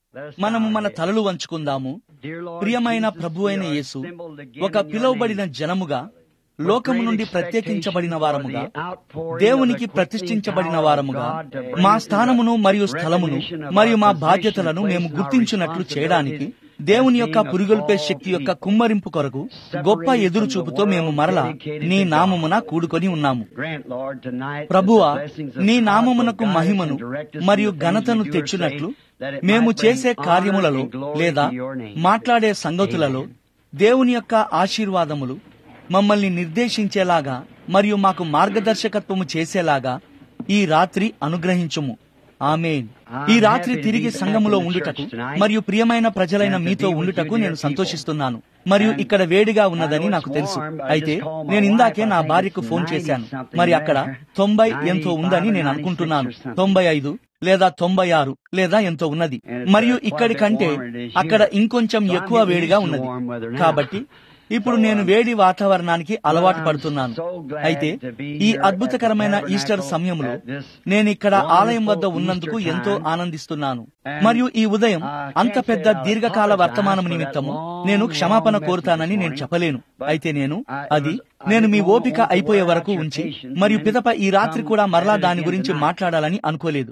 మనము మన తలలు వంచుకుందాము ప్రియమైన ప్రభు అయిన యేసు ఒక పిలువబడిన జనముగా లోకము నుండి ప్రత్యేకించబడిన వారముగా దేవునికి ప్రతిష్ఠించబడిన వారముగా మా స్థానమును మరియు స్థలమును మరియు మా బాధ్యతలను మేము గుర్తించినట్లు చేయడానికి దేవుని యొక్క పురుగొల్పే శక్తి యొక్క కుమ్మరింపు కొరకు గొప్ప ఎదురు చూపుతో మేము మరలా నీ నామమున కూడుకొని ఉన్నాము ప్రభువా నీ నామమునకు మహిమను మరియు ఘనతను తెచ్చినట్లు మేము చేసే కార్యములలో లేదా మాట్లాడే సంగతులలో దేవుని యొక్క ఆశీర్వాదములు మమ్మల్ని నిర్దేశించేలాగా మరియు మాకు మార్గదర్శకత్వము చేసేలాగా ఈ రాత్రి అనుగ్రహించుము ఆమెన్ ఈ రాత్రి తిరిగి సంఘములో ఉండుటకు మరియు ప్రియమైన ప్రజలైన మీతో ఉండుటకు నేను సంతోషిస్తున్నాను మరియు ఇక్కడ వేడిగా ఉన్నదని నాకు తెలుసు అయితే నేను ఇందాకే నా భార్యకు ఫోన్ చేశాను మరి అక్కడ తొంభై ఎంతో ఉందని నేను అనుకుంటున్నాను తొంభై ఐదు లేదా తొంభై ఆరు లేదా ఎంతో ఉన్నది మరియు ఇక్కడి కంటే అక్కడ ఇంకొంచెం ఎక్కువ వేడిగా ఉన్నది కాబట్టి ఇప్పుడు నేను వేడి వాతావరణానికి అలవాటు పడుతున్నాను అయితే ఈ అద్భుతకరమైన ఈస్టర్ సమయంలో నేను ఇక్కడ ఆలయం వద్ద ఉన్నందుకు ఎంతో ఆనందిస్తున్నాను మరియు ఈ ఉదయం అంత పెద్ద దీర్ఘకాల వర్తమానం నిమిత్తము నేను క్షమాపణ కోరుతానని నేను చెప్పలేను అయితే నేను అది నేను మీ ఓపిక అయిపోయే వరకు ఉంచి మరియు పిదప ఈ రాత్రి కూడా మరలా దాని గురించి మాట్లాడాలని అనుకోలేదు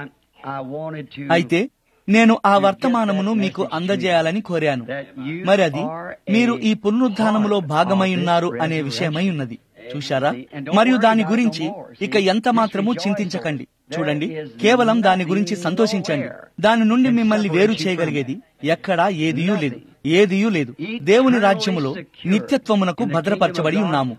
అయితే నేను ఆ వర్తమానమును మీకు అందజేయాలని కోరాను మరి అది మీరు ఈ పునరుద్ధానములో భాగమై ఉన్నారు అనే విషయమై ఉన్నది చూశారా మరియు దాని గురించి ఇక ఎంత మాత్రము చింతించకండి చూడండి కేవలం దాని గురించి సంతోషించండి దాని నుండి మిమ్మల్ని వేరు చేయగలిగేది ఎక్కడా ఏదియూ లేదు ఏదియూ లేదు దేవుని రాజ్యములో నిత్యత్వమునకు భద్రపరచబడి ఉన్నాము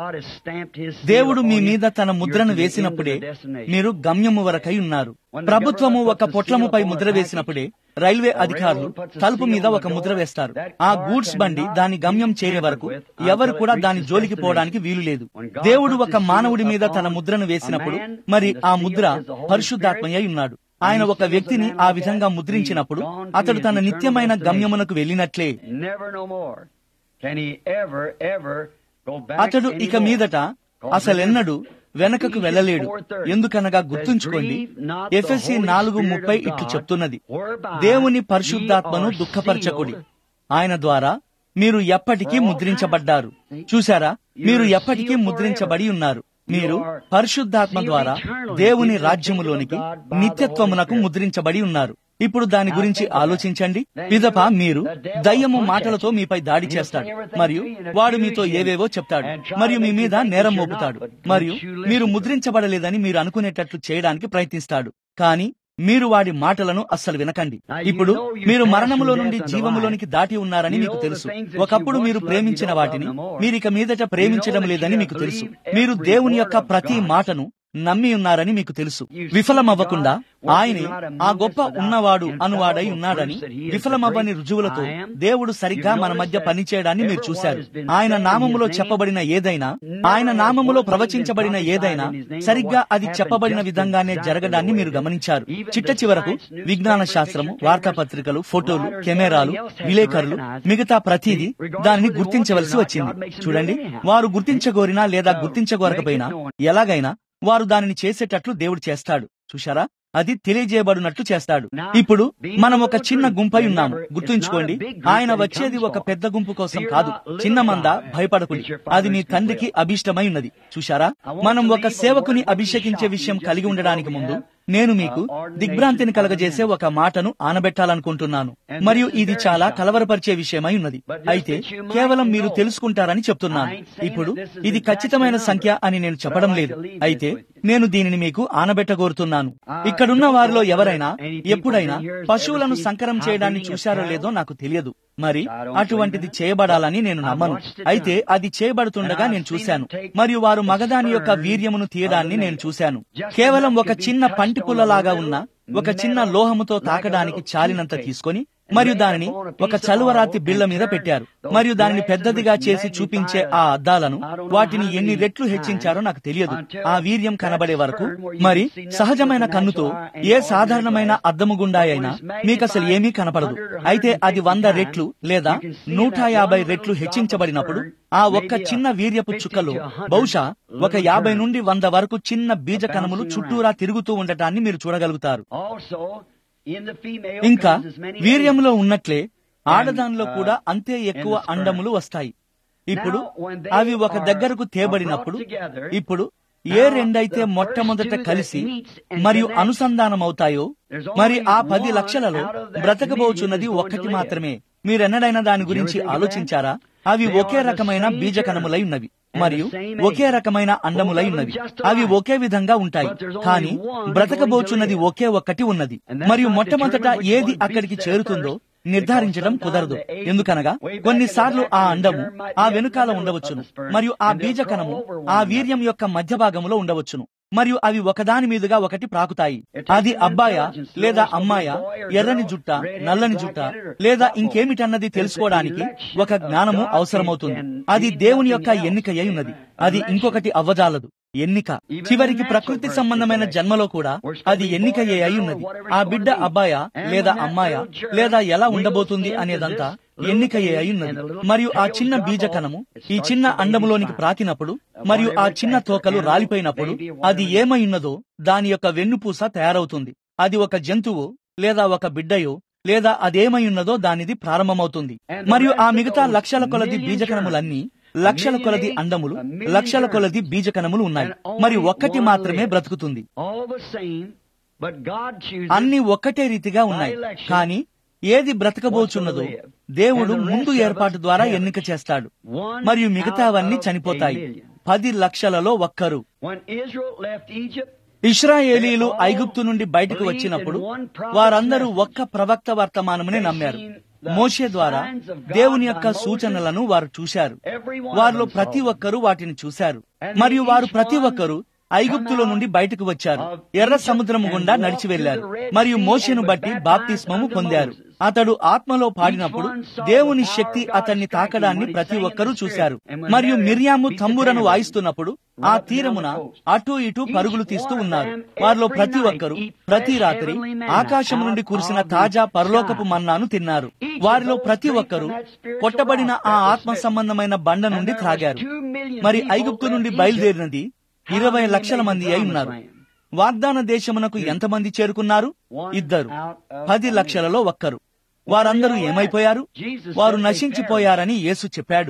దేవుడు మీ మీద తన ముద్రను వేసినప్పుడే మీరు గమ్యము వరకై ఉన్నారు ప్రభుత్వము ఒక పొట్లముపై ముద్ర వేసినప్పుడే రైల్వే అధికారులు తలుపు మీద ఒక ముద్ర వేస్తారు ఆ గూడ్స్ బండి దాని గమ్యం చేరే వరకు ఎవరు కూడా దాని జోలికి పోవడానికి వీలు లేదు దేవుడు ఒక మానవుడి మీద తన ముద్రను వేసినప్పుడు మరి ఆ ముద్ర పరిశుద్ధాత్మయ్య ఉన్నాడు ఆయన ఒక వ్యక్తిని ఆ విధంగా ముద్రించినప్పుడు అతడు తన నిత్యమైన గమ్యమునకు వెళ్ళినట్లే అతడు ఇక మీదట అసలెన్నడూ వెనకకు వెళ్ళలేడు ఎందుకనగా గుర్తుంచుకోండి ఎఫ్ఎస్సి నాలుగు ముప్పై ఇట్లు చెప్తున్నది దేవుని పరిశుద్ధాత్మను దుఃఖపరచకుడి ఆయన ద్వారా మీరు ఎప్పటికీ ముద్రించబడ్డారు చూశారా మీరు ఎప్పటికీ ముద్రించబడి ఉన్నారు మీరు పరిశుద్ధాత్మ ద్వారా దేవుని రాజ్యములోనికి నిత్యత్వమునకు ముద్రించబడి ఉన్నారు ఇప్పుడు దాని గురించి ఆలోచించండి పిదప మీరు దయ్యము మాటలతో మీపై దాడి చేస్తాడు మరియు వాడు మీతో ఏవేవో చెప్తాడు మరియు మీ మీద నేరం మోపుతాడు మరియు మీరు ముద్రించబడలేదని మీరు అనుకునేటట్లు చేయడానికి ప్రయత్నిస్తాడు కానీ మీరు వాడి మాటలను అస్సలు వినకండి ఇప్పుడు మీరు మరణములో నుండి జీవములోనికి దాటి ఉన్నారని మీకు తెలుసు ఒకప్పుడు మీరు ప్రేమించిన వాటిని మీరిక మీదట ప్రేమించడం లేదని మీకు తెలుసు మీరు దేవుని యొక్క ప్రతి మాటను నమ్మి ఉన్నారని మీకు తెలుసు విఫలమవ్వకుండా ఆయనే ఆ గొప్ప ఉన్నవాడు అనువాడై ఉన్నాడని విఫలమవ్వని రుజువులతో దేవుడు సరిగ్గా మన మధ్య పనిచేయడాన్ని మీరు చూశారు ఆయన నామములో చెప్పబడిన ఏదైనా ఆయన నామములో ప్రవచించబడిన ఏదైనా సరిగ్గా అది చెప్పబడిన విధంగానే జరగడాన్ని మీరు గమనించారు చిట్ట చివరకు విజ్ఞాన శాస్త్రము వార్తాపత్రికలు ఫోటోలు కెమెరాలు విలేకరులు మిగతా ప్రతిదీ దానిని గుర్తించవలసి వచ్చింది చూడండి వారు గుర్తించగోరినా లేదా గుర్తించగోరకపోయినా ఎలాగైనా వారు దానిని చేసేటట్లు దేవుడు చేస్తాడు చూశారా అది తెలియజేయబడినట్లు చేస్తాడు ఇప్పుడు మనం ఒక చిన్న గుంపై ఉన్నాము గుర్తుంచుకోండి ఆయన వచ్చేది ఒక పెద్ద గుంపు కోసం కాదు చిన్న మంద భయపడకుడి అది మీ తండ్రికి అభిష్టమై ఉన్నది చూశారా మనం ఒక సేవకుని అభిషేకించే విషయం కలిగి ఉండడానికి ముందు నేను మీకు దిగ్భ్రాంతిని కలగజేసే ఒక మాటను ఆనబెట్టాలనుకుంటున్నాను మరియు ఇది చాలా కలవరపరిచే విషయమై ఉన్నది అయితే కేవలం మీరు తెలుసుకుంటారని చెప్తున్నాను ఇప్పుడు ఇది ఖచ్చితమైన సంఖ్య అని నేను చెప్పడం లేదు అయితే నేను దీనిని మీకు ఆనబెట్టగోరుతున్నాను ఇక్కడున్న వారిలో ఎవరైనా ఎప్పుడైనా పశువులను సంకరం చేయడాన్ని చూశారో లేదో నాకు తెలియదు మరి అటువంటిది చేయబడాలని నేను నమ్మను అయితే అది చేయబడుతుండగా నేను చూశాను మరియు వారు మగదాని యొక్క వీర్యమును తీయడాన్ని నేను చూశాను కేవలం ఒక చిన్న పంటి పుల్లలాగా ఉన్న ఒక చిన్న లోహముతో తాకడానికి చాలినంత తీసుకొని మరియు దానిని ఒక చలువరాతి బిళ్ల మీద పెట్టారు మరియు దానిని పెద్దదిగా చేసి చూపించే ఆ అద్దాలను వాటిని ఎన్ని రెట్లు హెచ్చించారో నాకు తెలియదు ఆ వీర్యం కనబడే వరకు మరి సహజమైన కన్నుతో ఏ సాధారణమైన అద్దము గుండా అయినా మీకు అసలు ఏమీ కనపడదు అయితే అది వంద రెట్లు లేదా నూట యాభై రెట్లు హెచ్చించబడినప్పుడు ఆ ఒక్క చిన్న వీర్యపు చుక్కలో బహుశా ఒక యాభై నుండి వంద వరకు చిన్న బీజ కణములు చుట్టూరా తిరుగుతూ ఉండటాన్ని మీరు చూడగలుగుతారు ఇంకా వీర్యంలో ఉన్నట్లే ఆడదానిలో కూడా అంతే ఎక్కువ అండములు వస్తాయి ఇప్పుడు అవి ఒక దగ్గరకు తేబడినప్పుడు ఇప్పుడు ఏ రెండైతే మొట్టమొదట కలిసి మరియు అనుసంధానమవుతాయో మరి ఆ పది లక్షలలో బ్రతకబోచున్నది ఒక్కటి మాత్రమే మీరెన్నడైనా దాని గురించి ఆలోచించారా అవి ఒకే రకమైన బీజకణములై ఉన్నవి మరియు ఒకే రకమైన అండములై ఉన్నవి అవి ఒకే విధంగా ఉంటాయి కానీ బ్రతకబోచున్నది ఒకే ఒక్కటి ఉన్నది మరియు మొట్టమొదట ఏది అక్కడికి చేరుతుందో నిర్ధారించడం కుదరదు ఎందుకనగా కొన్నిసార్లు ఆ అండము ఆ వెనుకాల ఉండవచ్చును మరియు ఆ బీజకణము ఆ వీర్యం యొక్క మధ్య భాగములో ఉండవచ్చును మరియు అవి ఒకదాని మీదుగా ఒకటి ప్రాకుతాయి అది అబ్బాయ లేదా అమ్మాయ ఎర్రని జుట్ట నల్లని జుట్ట లేదా ఇంకేమిటన్నది తెలుసుకోవడానికి ఒక జ్ఞానము అవసరమవుతుంది అది దేవుని యొక్క ఎన్నిక అయి ఉన్నది అది ఇంకొకటి అవ్వజాలదు ఎన్నిక చివరికి ప్రకృతి సంబంధమైన జన్మలో కూడా అది ఎన్నిక అయి ఉన్నది ఆ బిడ్డ అబ్బాయ లేదా అమ్మాయ లేదా ఎలా ఉండబోతుంది అనేదంతా ఎన్నిక అయి ఉన్నది మరియు ఆ చిన్న బీజకణము ఈ చిన్న అండములోనికి ప్రాకినప్పుడు మరియు ఆ చిన్న తోకలు రాలిపోయినప్పుడు అది ఏమై ఉన్నదో దాని యొక్క వెన్నుపూస తయారవుతుంది అది ఒక జంతువు లేదా ఒక బిడ్డయో లేదా అదేమై ఉన్నదో దానిది ప్రారంభమవుతుంది మరియు ఆ మిగతా లక్షల కొలది బీజకణములన్నీ లక్షల కొలది అండములు లక్షల కొలది బీజకణములు ఉన్నాయి మరి ఒక్కటి మాత్రమే బ్రతుకుతుంది అన్ని ఒక్కటే రీతిగా ఉన్నాయి కానీ ఏది బ్రతకబోచున్నదో దేవుడు ముందు ఏర్పాటు ద్వారా ఎన్నిక చేస్తాడు మరియు మిగతావన్నీ చనిపోతాయి పది లక్షలలో ఒక్కరు ఇస్రాయేలీలు ఐగుప్తు నుండి బయటకు వచ్చినప్పుడు వారందరూ ఒక్క ప్రవక్త వర్తమానమునే నమ్మారు మోషే ద్వారా దేవుని యొక్క సూచనలను వారు చూశారు వారిలో ప్రతి ఒక్కరూ వాటిని చూశారు మరియు వారు ప్రతి ఒక్కరూ ఐగుప్తులో నుండి బయటకు వచ్చారు ఎర్ర సముద్రము గుండా నడిచి వెళ్లారు మరియు మోషను బట్టి బాప్తిస్మము పొందారు అతడు ఆత్మలో పాడినప్పుడు దేవుని శక్తి అతన్ని తాకడాన్ని ప్రతి ఒక్కరూ చూశారు మరియు మిర్యాము తంబురను వాయిస్తున్నప్పుడు ఆ తీరమున అటు ఇటు పరుగులు తీస్తూ ఉన్నారు వారిలో ప్రతి ఒక్కరూ ప్రతి రాత్రి ఆకాశం నుండి కురిసిన తాజా పరలోకపు మన్నాను తిన్నారు వారిలో ప్రతి ఒక్కరూ కొట్టబడిన ఆ ఆత్మ సంబంధమైన బండ నుండి త్రాగారు మరి ఐగుప్తు నుండి బయలుదేరినది ఇరవై లక్షల మంది అయి ఉన్నారు వాగ్దాన దేశమునకు ఎంతమంది చేరుకున్నారు ఇద్దరు పది లక్షలలో ఒక్కరు వారందరూ ఏమైపోయారు వారు నశించిపోయారని యేసు చెప్పాడు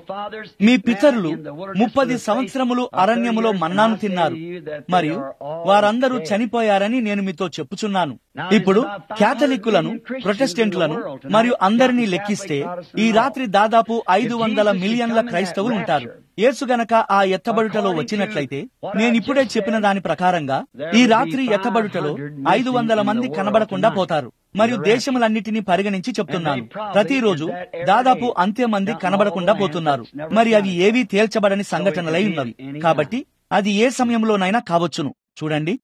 మీ పితరులు ముప్పది సంవత్సరములు అరణ్యములో మన్నాను తిన్నారు మరియు వారందరూ చనిపోయారని నేను మీతో చెప్పుచున్నాను ఇప్పుడు క్యాథలిక్కులను ప్రొటెస్టెంట్లను మరియు అందరినీ లెక్కిస్తే ఈ రాత్రి దాదాపు ఐదు వందల మిలియన్ల క్రైస్తవులు ఉంటారు యేసు గనక ఆ ఎత్తబడుటలో వచ్చినట్లయితే నేనిప్పుడే చెప్పిన దాని ప్రకారంగా ఈ రాత్రి ఎత్తబడుటలో ఐదు వందల మంది కనబడకుండా పోతారు మరియు దేశములన్నిటినీ పరిగణించి చెప్తున్నాను ప్రతిరోజు దాదాపు అంతే మంది కనబడకుండా పోతున్నారు మరి అవి ఏవీ తేల్చబడని సంఘటనలై ఉన్నవి కాబట్టి అది ఏ సమయంలోనైనా కావచ్చును చూడండి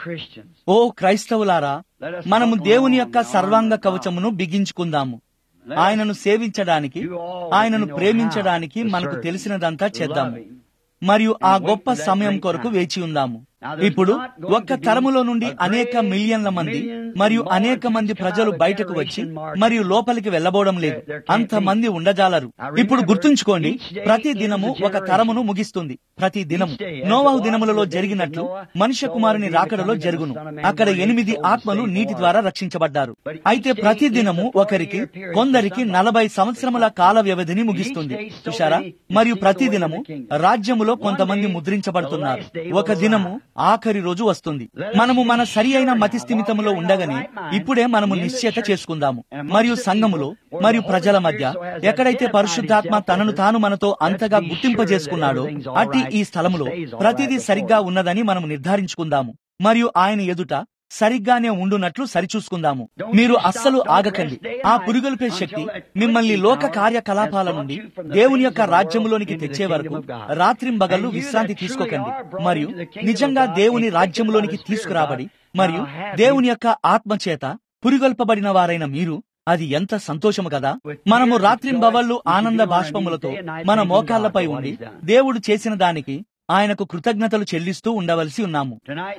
ఓ క్రైస్తవులారా మనము దేవుని యొక్క సర్వాంగ కవచమును బిగించుకుందాము ఆయనను సేవించడానికి ఆయనను ప్రేమించడానికి మనకు తెలిసినదంతా చేద్దాము మరియు ఆ గొప్ప సమయం కొరకు వేచి ఉందాము ఇప్పుడు ఒక్క తరములో నుండి అనేక మిలియన్ల మంది మరియు అనేక మంది ప్రజలు బయటకు వచ్చి మరియు లోపలికి వెళ్లబోవడం లేదు అంత మంది ఉండజాలరు ఇప్పుడు గుర్తుంచుకోండి ప్రతి దినము ఒక తరమును ముగిస్తుంది ప్రతి దినము నోవాహు దినములలో జరిగినట్లు మనుష్య కుమారుని రాకడలో జరుగును అక్కడ ఎనిమిది ఆత్మలు నీటి ద్వారా రక్షించబడ్డారు అయితే ప్రతి దినము ఒకరికి కొందరికి నలభై సంవత్సరముల కాల వ్యవధిని ముగిస్తుంది చూశారా మరియు ప్రతి దినము రాజ్యములో కొంతమంది ముద్రించబడుతున్నారు ఒక దినము ఆఖరి రోజు వస్తుంది మనము మన సరి అయిన మతి స్థిమితములో ఉండగానే ఇప్పుడే మనము నిశ్చయత చేసుకుందాము మరియు సంఘములో మరియు ప్రజల మధ్య ఎక్కడైతే పరిశుద్ధాత్మ తనను తాను మనతో అంతగా గుర్తింపజేసుకున్నాడో అట్టి ఈ స్థలములో ప్రతిదీ సరిగ్గా ఉన్నదని మనము నిర్ధారించుకుందాము మరియు ఆయన ఎదుట సరిగ్గానే ఉండునట్లు సరిచూసుకుందాము మీరు అస్సలు ఆగకండి ఆ పురుగొల్పే శక్తి మిమ్మల్ని లోక కార్యకలాపాల నుండి దేవుని యొక్క రాజ్యములోనికి తెచ్చే వరకు రాత్రింబగళ్ళు విశ్రాంతి తీసుకోకండి మరియు నిజంగా దేవుని రాజ్యములోనికి తీసుకురాబడి మరియు దేవుని యొక్క ఆత్మ చేత పురిగొల్పబడిన వారైన మీరు అది ఎంత సంతోషము కదా మనము రాత్రింబవళ్ళు ఆనంద బాష్పములతో మన మోకాళ్లపై ఉండి దేవుడు చేసిన దానికి ఆయనకు కృతజ్ఞతలు చెల్లిస్తూ ఉండవలసి ఉన్నాము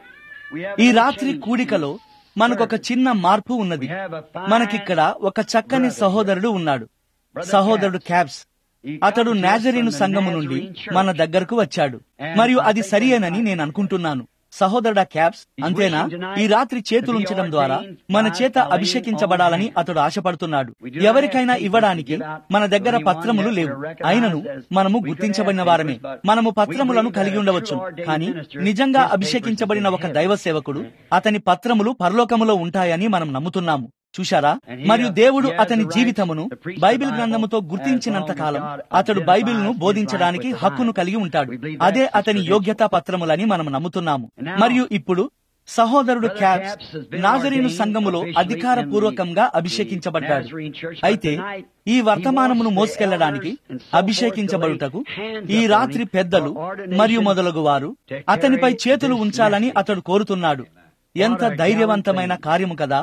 ఈ రాత్రి కూడికలో మనకొక చిన్న మార్పు ఉన్నది మనకిక్కడ ఒక చక్కని సహోదరుడు ఉన్నాడు సహోదరుడు క్యాబ్స్ అతడు నాజరీను సంఘము నుండి మన దగ్గరకు వచ్చాడు మరియు అది సరియనని నేను అనుకుంటున్నాను సహోదరుడ క్యాప్స్ అంతేనా ఈ రాత్రి చేతులుంచడం ద్వారా మన చేత అభిషేకించబడాలని అతడు ఆశపడుతున్నాడు ఎవరికైనా ఇవ్వడానికి మన దగ్గర పత్రములు లేవు అయినను మనము గుర్తించబడిన వారమే మనము పత్రములను కలిగి ఉండవచ్చు కానీ నిజంగా అభిషేకించబడిన ఒక దైవ సేవకుడు అతని పత్రములు పరలోకములో ఉంటాయని మనం నమ్ముతున్నాము చూశారా మరియు దేవుడు అతని జీవితమును బైబిల్ గ్రంథముతో గుర్తించినంత కాలం అతడు బైబిల్ను బోధించడానికి హక్కును కలిగి ఉంటాడు అదే అతని యోగ్యతా పత్రములని మనం నమ్ముతున్నాము మరియు ఇప్పుడు సహోదరుడు క్యాప్స్ నాజరీను సంఘములో అధికారపూర్వకంగా అభిషేకించబడ్డాడు అయితే ఈ వర్తమానమును మోసుకెళ్లడానికి అభిషేకించబడుటకు ఈ రాత్రి పెద్దలు మరియు మొదలగు వారు అతనిపై చేతులు ఉంచాలని అతడు కోరుతున్నాడు ఎంత ధైర్యవంతమైన కార్యము కదా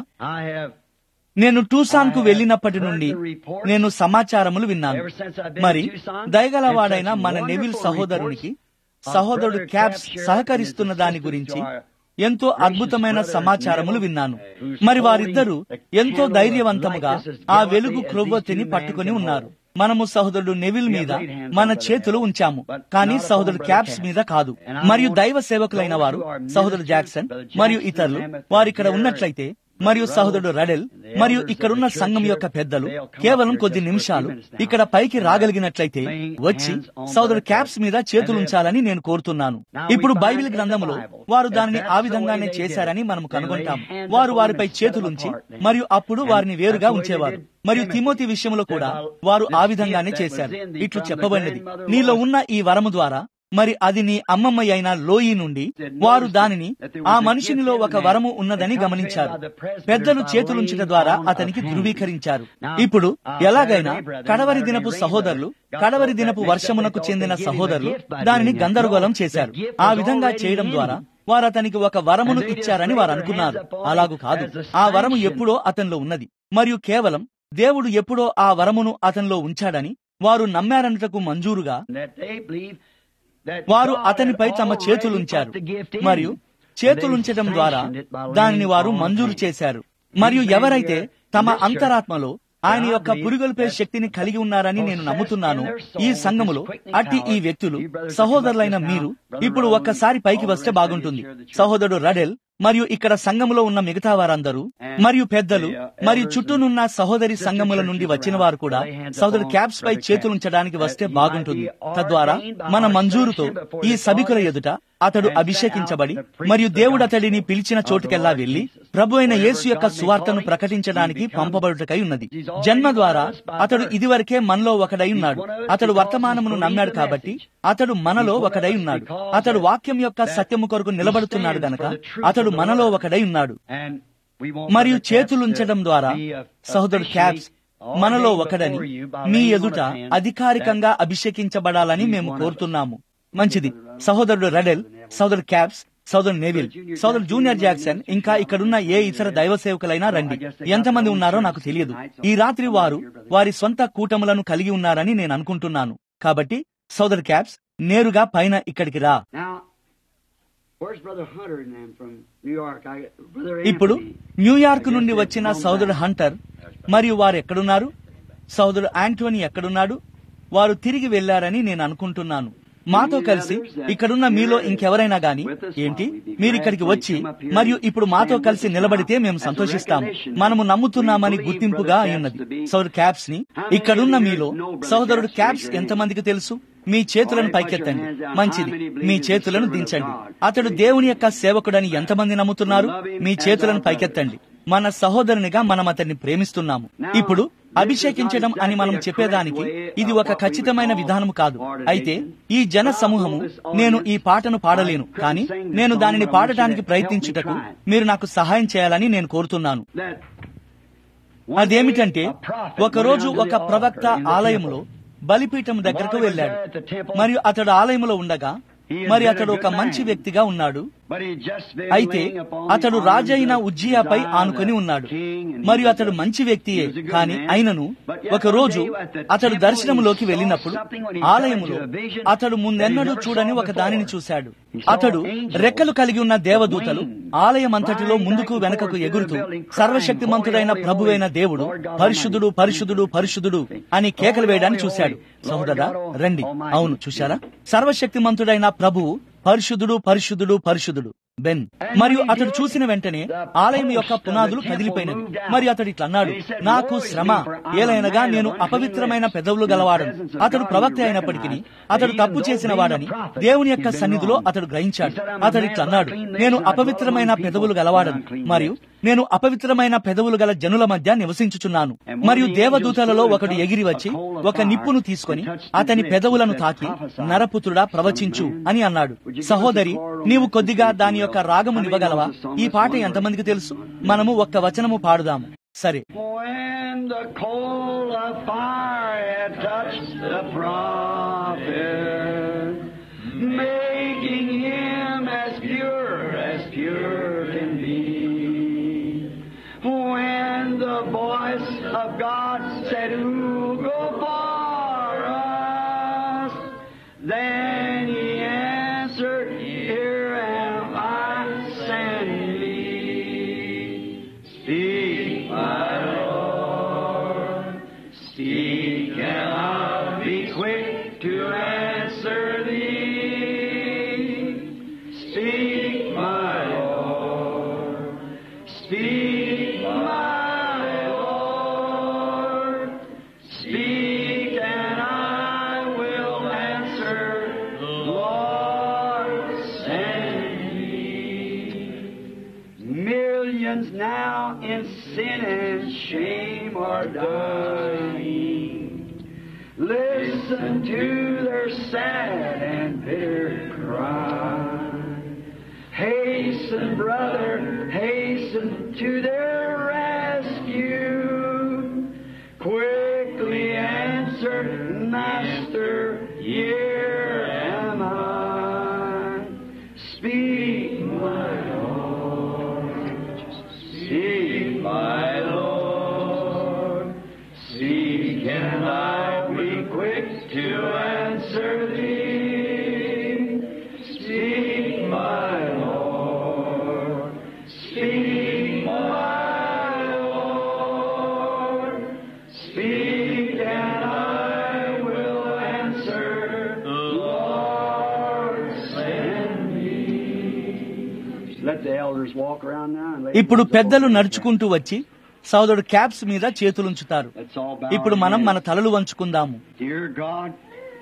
నేను టూసాన్ కు వెళ్లినప్పటి నుండి నేను సమాచారములు విన్నాను మరి దయగలవాడైన మన నెవిల్ సహోదరునికి సహోదరుడు క్యాప్స్ సహకరిస్తున్న దాని గురించి ఎంతో అద్భుతమైన సమాచారములు విన్నాను మరి వారిద్దరూ ఎంతో ధైర్యవంతముగా ఆ వెలుగు క్రొవ్వొత్తిని పట్టుకుని ఉన్నారు మనము సహోదరుడు నెవిల్ మీద మన చేతులు ఉంచాము కానీ సహోదరుడు క్యాప్స్ మీద కాదు మరియు దైవ సేవకులైన వారు సహోదరుడు జాక్సన్ మరియు ఇతరులు వారిక్కడ ఉన్నట్లయితే మరియు సహోదరుడు రడెల్ మరియు ఇక్కడున్న సంఘం యొక్క పెద్దలు కేవలం కొద్ది నిమిషాలు ఇక్కడ పైకి రాగలిగినట్లయితే వచ్చి సహోదరుడు క్యాప్స్ మీద చేతులుంచాలని నేను కోరుతున్నాను ఇప్పుడు బైబిల్ గ్రంథములో వారు దానిని ఆ విధంగానే చేశారని మనం కనుగొంటాం వారు వారిపై చేతులుంచి మరియు అప్పుడు వారిని వేరుగా ఉంచేవారు మరియు తిమోతి విషయంలో కూడా వారు ఆ విధంగానే చేశారు ఇట్లు చెప్పబడినది నీలో ఉన్న ఈ వరము ద్వారా మరి అది నీ అమ్మమ్మ అయిన లోయి నుండి వారు దానిని ఆ మనుషునిలో ఒక వరము ఉన్నదని గమనించారు పెద్దలు చేతులుంచట ద్వారా అతనికి ధృవీకరించారు ఇప్పుడు ఎలాగైనా కడవరి దినపు సహోదరులు కడవరి దినపు వర్షమునకు చెందిన సహోదరులు దానిని గందరగోళం చేశారు ఆ విధంగా చేయడం ద్వారా వారు అతనికి ఒక వరమును ఇచ్చారని వారు అనుకున్నారు అలాగు కాదు ఆ వరము ఎప్పుడో అతనిలో ఉన్నది మరియు కేవలం దేవుడు ఎప్పుడో ఆ వరమును అతనిలో ఉంచాడని వారు నమ్మారన్నటకు మంజూరుగా వారు అతనిపై తమ చేతులుంచారు మరియు చేతులుంచడం ద్వారా దానిని వారు మంజూరు చేశారు మరియు ఎవరైతే తమ అంతరాత్మలో ఆయన యొక్క పురుగొల్పే శక్తిని కలిగి ఉన్నారని నేను నమ్ముతున్నాను ఈ సంఘములో అట్టి ఈ వ్యక్తులు సహోదరులైన మీరు ఇప్పుడు ఒక్కసారి పైకి వస్తే బాగుంటుంది సహోదరుడు రడెల్ మరియు ఇక్కడ సంఘములో ఉన్న మిగతా వారందరూ మరియు పెద్దలు మరియు చుట్టూనున్న సహోదరి సంఘముల నుండి వచ్చిన వారు కూడా సహోదరు క్యాప్స్ పై చేతులుంచడానికి వస్తే బాగుంటుంది తద్వారా మన మంజూరుతో ఈ సభికుల ఎదుట అతడు అభిషేకించబడి మరియు దేవుడు అతడిని పిలిచిన చోటుకెల్లా వెళ్లి ప్రభు అయిన యేసు యొక్క సువార్తను ప్రకటించడానికి పంపబడుటకై ఉన్నది జన్మ ద్వారా అతడు ఇదివరకే మనలో ఒకడై ఉన్నాడు అతడు వర్తమానమును నమ్మాడు కాబట్టి అతడు మనలో ఒకడై ఉన్నాడు అతడు వాక్యం యొక్క సత్యము కొరకు నిలబడుతున్నాడు గనక అతడు మనలో ఒకడై ఉన్నాడు మరియు చేతులుంచడం ద్వారా సహోదరుడు క్యాప్స్ మనలో ఒకడని మీ ఎదుట అధికారికంగా అభిషేకించబడాలని మేము కోరుతున్నాము మంచిది సహోదరుడు రెడెల్ సహోదరుడు క్యాప్స్ సోదరు నేవిల్ సోదరు జూనియర్ జాక్సన్ ఇంకా ఇక్కడున్న ఏ ఇతర దైవ సేవకులైనా రండి ఎంతమంది ఉన్నారో నాకు తెలియదు ఈ రాత్రి వారు వారి సొంత కూటములను కలిగి ఉన్నారని నేను అనుకుంటున్నాను కాబట్టి సోదరు క్యాప్స్ నేరుగా పైన ఇక్కడికి రా ఇప్పుడు న్యూయార్క్ నుండి వచ్చిన సోదరుడు హంటర్ మరియు వారు ఎక్కడున్నారు సోదరుడు ఆంటోనీ ఎక్కడున్నాడు వారు తిరిగి వెళ్లారని నేను అనుకుంటున్నాను మాతో కలిసి ఇక్కడున్న మీలో ఇంకెవరైనా గాని ఏంటి మీరు ఇక్కడికి వచ్చి మరియు ఇప్పుడు మాతో కలిసి నిలబడితే మేము సంతోషిస్తాము మనము నమ్ముతున్నామని గుర్తింపుగా అయ్యున్నది సోదరు క్యాప్స్ ని ఇక్కడున్న మీలో సోదరుడు క్యాప్స్ ఎంతమందికి తెలుసు మీ చేతులను పైకెత్తండి మంచిది మీ చేతులను దించండి అతడు దేవుని యొక్క సేవకుడని ఎంతమంది నమ్ముతున్నారు మీ చేతులను పైకెత్తండి మన సహోదరునిగా మనం అతన్ని ప్రేమిస్తున్నాము ఇప్పుడు అభిషేకించడం అని మనం చెప్పేదానికి ఇది ఒక ఖచ్చితమైన విధానము కాదు అయితే ఈ జన సమూహము నేను ఈ పాటను పాడలేను కానీ నేను దానిని పాడటానికి ప్రయత్నించుటకు మీరు నాకు సహాయం చేయాలని నేను కోరుతున్నాను అదేమిటంటే ఒకరోజు ఒక ప్రవక్త ఆలయంలో బలిపీఠం దగ్గరకు వెళ్ళాడు మరియు అతడు ఆలయంలో ఉండగా మరి అతడు ఒక మంచి వ్యక్తిగా ఉన్నాడు అయితే అతడు రాజైన ఉజ్జియాపై ఆనుకొని ఉన్నాడు మరియు అతడు మంచి వ్యక్తియే కాని అయినను ఒక రోజు అతడు దర్శనములోకి వెళ్ళినప్పుడు ఆలయములో అతడు ముందెన్నడూ చూడని ఒక దానిని చూశాడు అతడు రెక్కలు కలిగి ఉన్న దేవదూతలు ఆలయమంతటిలో ముందుకు వెనకకు ఎగురుతూ సర్వశక్తిమంతుడైన ప్రభువైన దేవుడు పరిశుద్ధుడు పరిశుద్ధుడు పరిశుద్ధుడు అని కేకలు వేయడాన్ని చూశాడు సహోదరా రండి అవును చూశారా సర్వశక్తిమంతుడైన ప్రభువు పరిశుద్ధుడు పరిశుద్ధుడు పరిశుద్ధుడు బెన్ మరియు అతడు చూసిన వెంటనే ఆలయం యొక్క పునాదులు కదిలిపోయినవి మరి అతడు ఇట్లా అన్నాడు నాకు శ్రమ ఏలైనగా నేను అపవిత్రమైన పెదవులు గలవాడను అతడు ప్రవక్త అయినప్పటికీ అతడు తప్పు చేసిన వాడని దేవుని యొక్క సన్నిధిలో అతడు గ్రహించాడు అతడు ఇట్లా అన్నాడు నేను అపవిత్రమైన పెదవులు గలవాడను మరియు నేను అపవిత్రమైన పెదవులు గల జనుల మధ్య నివసించుచున్నాను మరియు దేవదూతలలో ఒకడు ఎగిరి వచ్చి ఒక నిప్పును తీసుకొని అతని పెదవులను తాకి నరపుత్రుడా ప్రవచించు అని అన్నాడు సహోదరి నీవు కొద్దిగా దాని యొక్క రాగము నివ్వగలవా ఈ పాట ఎంతమందికి తెలుసు మనము ఒక్క వచనము పాడుదాము సరే When the coal of fire had touched the prophet, making him as pure as pure can be. When the voice of God said, Who go for us? Then he answered, Here am I, send me. Speak, my Lord. Speak, and I'll be quick to answer thee. Speak, my Lord. Speak, my Lord. Speak, and I will answer. Lord, send me. Millions now in sin and shame are dying. Listen to their sad and bitter cry. Hasten, brother, hasten to their rescue. Quickly answer, Master, here am I. Speak, my Lord. Speak, my Lord. Speak, and I'll be quick to answer thee. Speak, my Lord. Speak, my Lord. Speak, and I will answer. Lord, send me. Let the elders walk around now and lay ఇప్పుడు పెద్దలు నడుచుకుంటూ వచ్చి సోదరుడు caps మీద చేతులుంచుతారు Let's all bow ఇప్పుడు our మనం heads. మన తలలు వంచుకుందాము Dear God,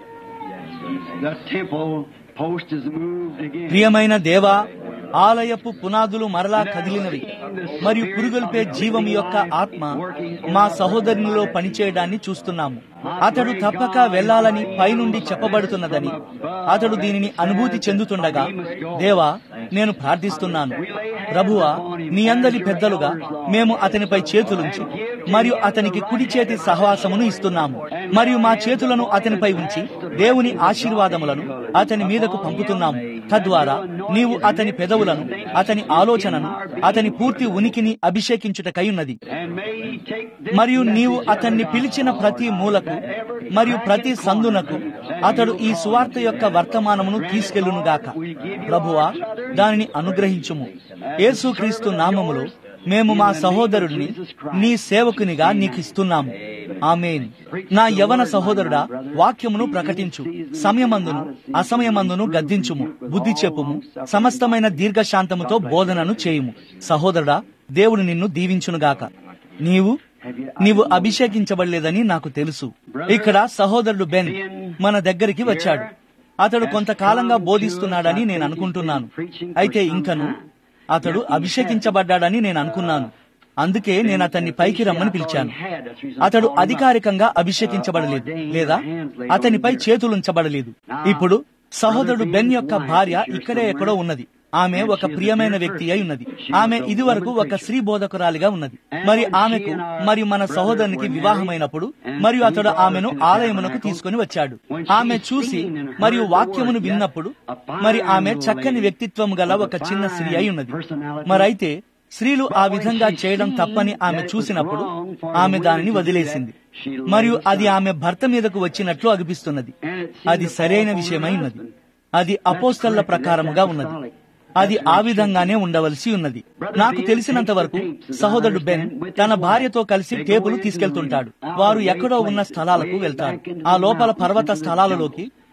the temple post is moved again. ప్రియమైన దేవా ఆలయపు పునాదులు మరలా కదిలినవి మరియు పురుగొల్పే జీవం యొక్క ఆత్మ మా సహోదరునిలో పనిచేయడాన్ని చూస్తున్నాము అతడు తప్పక వెళ్లాలని పైనుండి చెప్పబడుతున్నదని అతడు దీనిని అనుభూతి చెందుతుండగా దేవా నేను ప్రార్థిస్తున్నాను ప్రభువా నీ అందరి పెద్దలుగా మేము అతనిపై చేతులుంచి మరియు అతనికి కుడి చేతి సహవాసమును ఇస్తున్నాము మరియు మా చేతులను అతనిపై ఉంచి దేవుని ఆశీర్వాదములను అతని మీదకు పంపుతున్నాము తద్వారా నీవు అతని పెదవులను అతని ఆలోచనను అతని పూర్తి ఉనికిని అభిషేకించుటకై ఉన్నది And may he take this మరియు నీవు message అతన్ని of పిలిచిన God ప్రతి మూలకు మరియు ప్రతి సందునకు అతడు ఈ సువార్త యొక్క వర్తమానమును తీసుకెళ్లునుగాక ప్రభువా దానిని అనుగ్రహించుము యేసుక్రీస్తు నామములో మేము మా సహోదరుడిని నీ సేవకునిగా నీకు ఇస్తున్నాము ఆమెన్ నా యవన సహోదరుడా వాక్యమును ప్రకటించు సమయమందును అసమయమందును గద్దించుము బుద్ధి చెప్పుము సమస్తమైన దీర్ఘశాంతముతో బోధనను చేయుము సహోదరుడా దేవుడు నిన్ను దీవించునుగాక నీవు నీవు అభిషేకించబడలేదని నాకు తెలుసు ఇక్కడ సహోదరుడు బెన్ మన దగ్గరికి వచ్చాడు అతడు కొంతకాలంగా బోధిస్తున్నాడని నేను అనుకుంటున్నాను అయితే ఇంకను అతడు అభిషేకించబడ్డాడని నేను అనుకున్నాను అందుకే నేను అతన్ని పైకి రమ్మని పిలిచాను అతడు అధికారికంగా అభిషేకించబడలేదు లేదా అతనిపై చేతులుంచబడలేదు ఇప్పుడు సహోదరుడు బెన్ యొక్క భార్య ఇక్కడే ఎక్కడో ఉన్నది ఆమె ఒక ప్రియమైన వ్యక్తి అయి ఉన్నది ఆమె ఇదివరకు ఒక స్త్రీ బోధకురాలిగా ఉన్నది మరి ఆమెకు మరియు మన సహోదరునికి వివాహమైనప్పుడు మరియు అతడు ఆమెను ఆలయమునకు తీసుకుని వచ్చాడు ఆమె చూసి మరియు వాక్యమును విన్నప్పుడు మరి ఆమె చక్కని వ్యక్తిత్వం గల ఒక చిన్న స్త్రీ అయి ఉన్నది మరైతే స్త్రీలు ఆ విధంగా చేయడం తప్పని ఆమె చూసినప్పుడు ఆమె దానిని వదిలేసింది మరియు అది ఆమె భర్త మీదకు వచ్చినట్లు అనిపిస్తున్నది అది సరైన విషయమై ఉన్నది అది అపోస్తళ్ల ప్రకారముగా ఉన్నది అది ఆ విధంగానే ఉండవలసి ఉన్నది నాకు తెలిసినంత వరకు సహోదరుడు బెన్ తన భార్యతో కలిసి టేపులు తీసుకెళ్తుంటాడు వారు ఎక్కడో ఉన్న స్థలాలకు వెళ్తారు ఆ లోపల పర్వత స్థలాలలోకి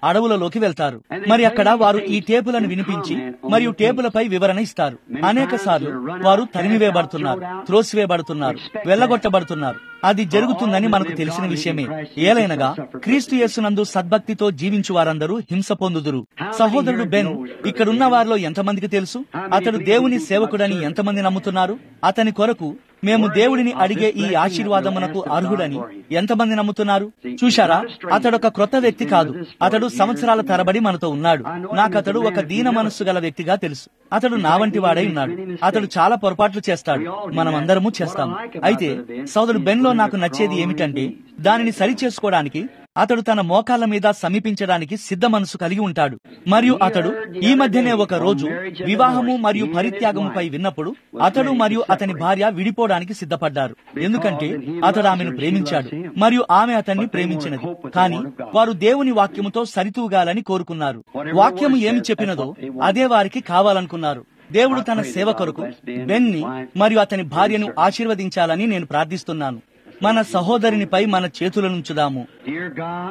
అడవులలోకి వెళ్తారు మరి అక్కడ వారు ఈ టేపులను వినిపించి మరియు టేపులపై వివరణ ఇస్తారు అనేక సార్లు వారు తరిమివేయబడుతున్నారు త్రోసివేయబడుతున్నారు వెళ్లగొట్టబడుతున్నారు అది జరుగుతుందని మనకు తెలిసిన విషయమే ఏలైనగా క్రీస్తు యేసునందు సద్భక్తితో జీవించు వారందరూ హింస పొందుదురు సహోదరుడు బెన్ ఇక్కడున్న వారిలో ఎంతమందికి తెలుసు అతడు దేవుని సేవకుడని ఎంతమంది నమ్ముతున్నారు అతని కొరకు మేము దేవుడిని అడిగే ఈ ఆశీర్వాదమునకు అర్హుడని ఎంతమంది నమ్ముతున్నారు చూశారా అతడొక క్రొత్త వ్యక్తి కాదు అతడు సంవత్సరాల తరబడి మనతో ఉన్నాడు నాకతడు ఒక దీన మనస్సు గల వ్యక్తిగా తెలుసు అతడు నా వంటి వాడై ఉన్నాడు అతడు చాలా పొరపాట్లు చేస్తాడు మనం అందరము చేస్తాము అయితే సోదరుడు బెన్ లో నాకు నచ్చేది ఏమిటంటే దానిని సరి చేసుకోవడానికి అతడు తన మోకాళ్ళ మీద సమీపించడానికి సిద్ధ మనసు కలిగి ఉంటాడు మరియు అతడు ఈ మధ్యనే ఒక రోజు వివాహము మరియు పరిత్యాగముపై విన్నప్పుడు అతడు మరియు అతని భార్య విడిపోవడానికి సిద్ధపడ్డారు ఎందుకంటే అతడు ఆమెను ప్రేమించాడు మరియు ఆమె అతన్ని ప్రేమించినది కానీ వారు దేవుని వాక్యముతో సరితూగాలని కోరుకున్నారు వాక్యము ఏమి చెప్పినదో అదే వారికి కావాలనుకున్నారు దేవుడు తన సేవ కొరకు బెన్ని మరియు అతని భార్యను ఆశీర్వదించాలని నేను ప్రార్థిస్తున్నాను మన సహోదరునిపై మన చేతులనుంచుదాము Dear God,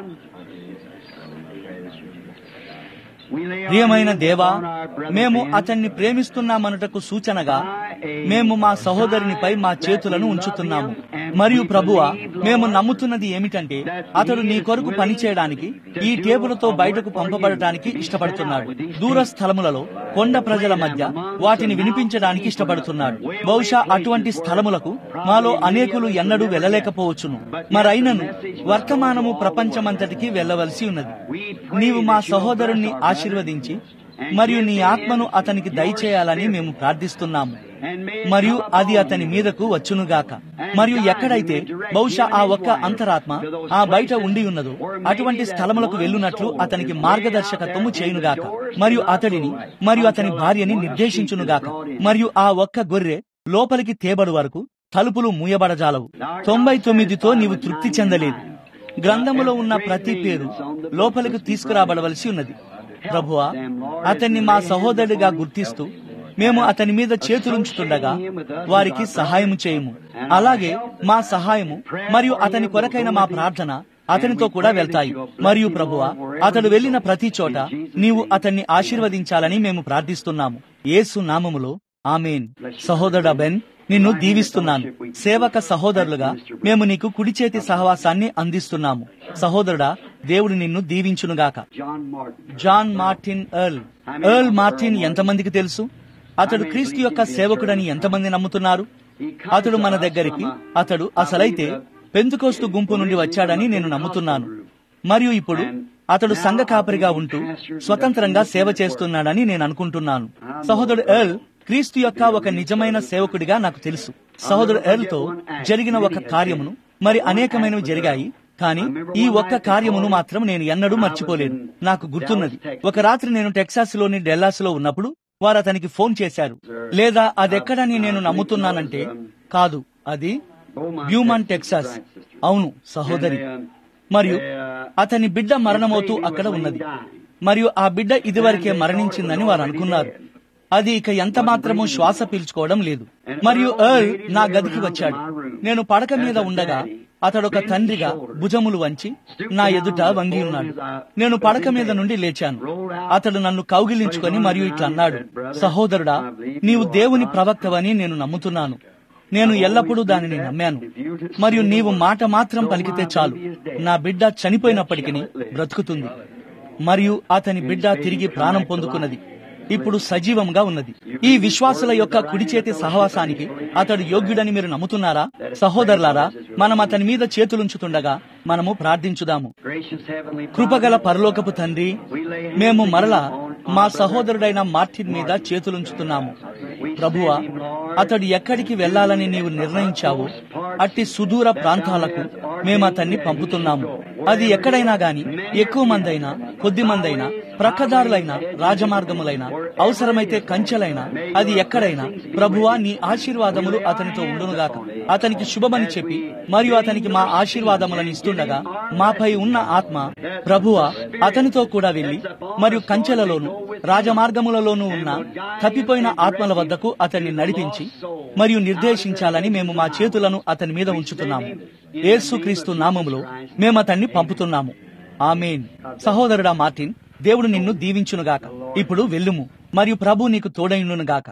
we lay our ప్రియమైన hands దేవా upon our brother మేము Ben. అతన్ని ప్రేమిస్తున్నామనటకు సూచనగా మేము మా సహోదరునిపై మా చేతులను ఉంచుతున్నాము మరియు ప్రభువ మేము నమ్ముతున్నది ఏమిటంటే అతడు నీ కొరకు పనిచేయడానికి ఈ టేబులతో బయటకు పంపబడటానికి ఇష్టపడుతున్నాడు దూర స్థలములలో కొండ ప్రజల మధ్య వాటిని వినిపించడానికి ఇష్టపడుతున్నాడు బహుశా అటువంటి స్థలములకు మాలో అనేకులు ఎన్నడూ వెళ్ళలేకపోవచ్చును మరైనను వర్తమానము ప్రపంచమంతటికి వెళ్ళవలసి ఉన్నది నీవు మా సహోదరుణ్ణి ఆశీర్వదించి మరియు నీ ఆత్మను అతనికి దయచేయాలని మేము ప్రార్థిస్తున్నాము మరియు అది అతని మీదకు వచ్చునుగాక మరియు ఎక్కడైతే బహుశా ఆ ఒక్క అంతరాత్మ ఆ బయట ఉండి ఉన్నదో అటువంటి స్థలములకు వెళ్ళునట్లు అతనికి మార్గదర్శకత్వము చేయునుగాక మరియు అతడిని మరియు అతని భార్యని నిర్దేశించునుగాక మరియు ఆ ఒక్క గొర్రె లోపలికి తేబడు వరకు తలుపులు మూయబడజాలవు తొంభై తొమ్మిదితో నీవు తృప్తి చెందలేదు గ్రంథములో ఉన్న ప్రతి పేరు లోపలికి తీసుకురాబడవలసి ఉన్నది ప్రభువా అతన్ని మా సహోదరుడిగా గుర్తిస్తూ మేము అతని మీద చేతులుంచుతుండగా వారికి సహాయము చేయము అలాగే మా సహాయము మరియు అతని కొరకైన మా ప్రార్థన అతనితో కూడా వెళ్తాయి మరియు ప్రభువ అతడు వెళ్లిన ప్రతి చోట నీవు అతన్ని ఆశీర్వదించాలని మేము ప్రార్థిస్తున్నాము యేసు నామములో ఆమెన్ సహోదరుడా బెన్ నిన్ను దీవిస్తున్నాను సేవక సహోదరులుగా మేము నీకు కుడి చేతి సహవాసాన్ని అందిస్తున్నాము సహోదరుడా దేవుడు నిన్ను దీవించునుగాక John Martin. John Martin Earl Earl Martin ఎంతమందికి తెలుసు అతడు క్రీస్తు యొక్క సేవకుడని ఎంతమంది నమ్ముతున్నారు అతడు మన దగ్గరికి అతడు అసలైతే పెంతుకోస్తు గుంపు నుండి వచ్చాడని నేను నమ్ముతున్నాను మరియు ఇప్పుడు అతడు సంఘ కాపరిగా ఉంటూ స్వతంత్రంగా సేవ చేస్తున్నాడని నేను అనుకుంటున్నాను సహోదరుడు ఎర్ల్ క్రీస్తు యొక్క ఒక నిజమైన సేవకుడిగా నాకు తెలుసు సహోదరుడు ఎర్ల్ తో జరిగిన ఒక కార్యమును మరి అనేకమైనవి జరిగాయి కానీ ఈ ఒక్క కార్యమును మాత్రం నేను ఎన్నడూ మర్చిపోలేను నాకు గుర్తున్నది ఒక రాత్రి నేను టెక్సాస్ లోని డెల్లాస్ లో ఉన్నప్పుడు వారు అతనికి ఫోన్ చేశారు లేదా అదెక్కడని నేను నమ్ముతున్నానంటే కాదు అది బ్యూమాన్ టెక్సాస్ అవును సహోదరి మరియు అతని బిడ్డ మరణమవుతూ అక్కడ ఉన్నది మరియు ఆ బిడ్డ ఇదివరకే మరణించిందని వారు అనుకున్నారు అది ఇక ఎంత మాత్రము శ్వాస పీల్చుకోవడం లేదు మరియు ఎర్ల్ నా గదికి వచ్చాడు నేను పడక మీద ఉండగా అతడొక తండ్రిగా భుజములు వంచి నా ఎదుట వంగి ఉన్నాడు నేను పడక మీద నుండి లేచాను అతడు నన్ను కౌగిలించుకొని మరియు ఇట్లా అన్నాడు సహోదరుడా నీవు దేవుని ప్రవక్తవని నేను నమ్ముతున్నాను నేను ఎల్లప్పుడూ దానిని నమ్మాను మరియు నీవు మాట మాత్రం పలికితే చాలు నా బిడ్డ చనిపోయినప్పటికీ బ్రతుకుతుంది మరియు అతని బిడ్డ తిరిగి ప్రాణం పొందుకున్నది ఇప్పుడు సజీవంగా ఉన్నది ఈ విశ్వాసుల యొక్క కుడి చేతి సహవాసానికి అతడు యోగ్యుడని మీరు నమ్ముతున్నారా సహోదరులారా మనం అతని మీద చేతులుంచుతుండగా మనము ప్రార్థించుదాము Gracious Heavenly కృపగల పరలోకపు తండ్రి మేము మరలా మా సహోదరుడైన మార్టిన్ మీద చేతులుంచుతున్నాము ప్రభువ అతడు ఎక్కడికి వెళ్లాలని నీవు నిర్ణయించావు అట్టి సుదూర ప్రాంతాలకు మేము అతన్ని పంపుతున్నాము అది ఎక్కడైనా గాని ఎక్కువ మందైనా కొద్ది మందైనా ప్రక్కదారులైన రాజమార్గములైన అవసరమైతే కంచెలైనా అది ఎక్కడైనా ప్రభువా నీ ఆశీర్వాదములు అతనితో ఉండునుగాక అతనికి శుభమని చెప్పి మరియు అతనికి మా ఆశీర్వాదములను ఇస్తుండగా మాపై ఉన్న ఆత్మ ప్రభువ అతనితో కూడా వెళ్లి మరియు కంచెలలోను రాజమార్గములలోనూ ఉన్న తప్పిపోయిన ఆత్మల వద్దకు అతన్ని నడిపించి మరియు నిర్దేశించాలని మేము మా చేతులను అతని మీద ఉంచుతున్నాము యేసుక్రీస్తు నామములో మేము అతన్ని పంపుతున్నాము ఆమెన్ సహోదరుడా మార్టిన్ దేవుడు నిన్ను దీవించునుగాక ఇప్పుడు వెళ్ళుము మరియు ప్రభు నీకు తోడైనుగాక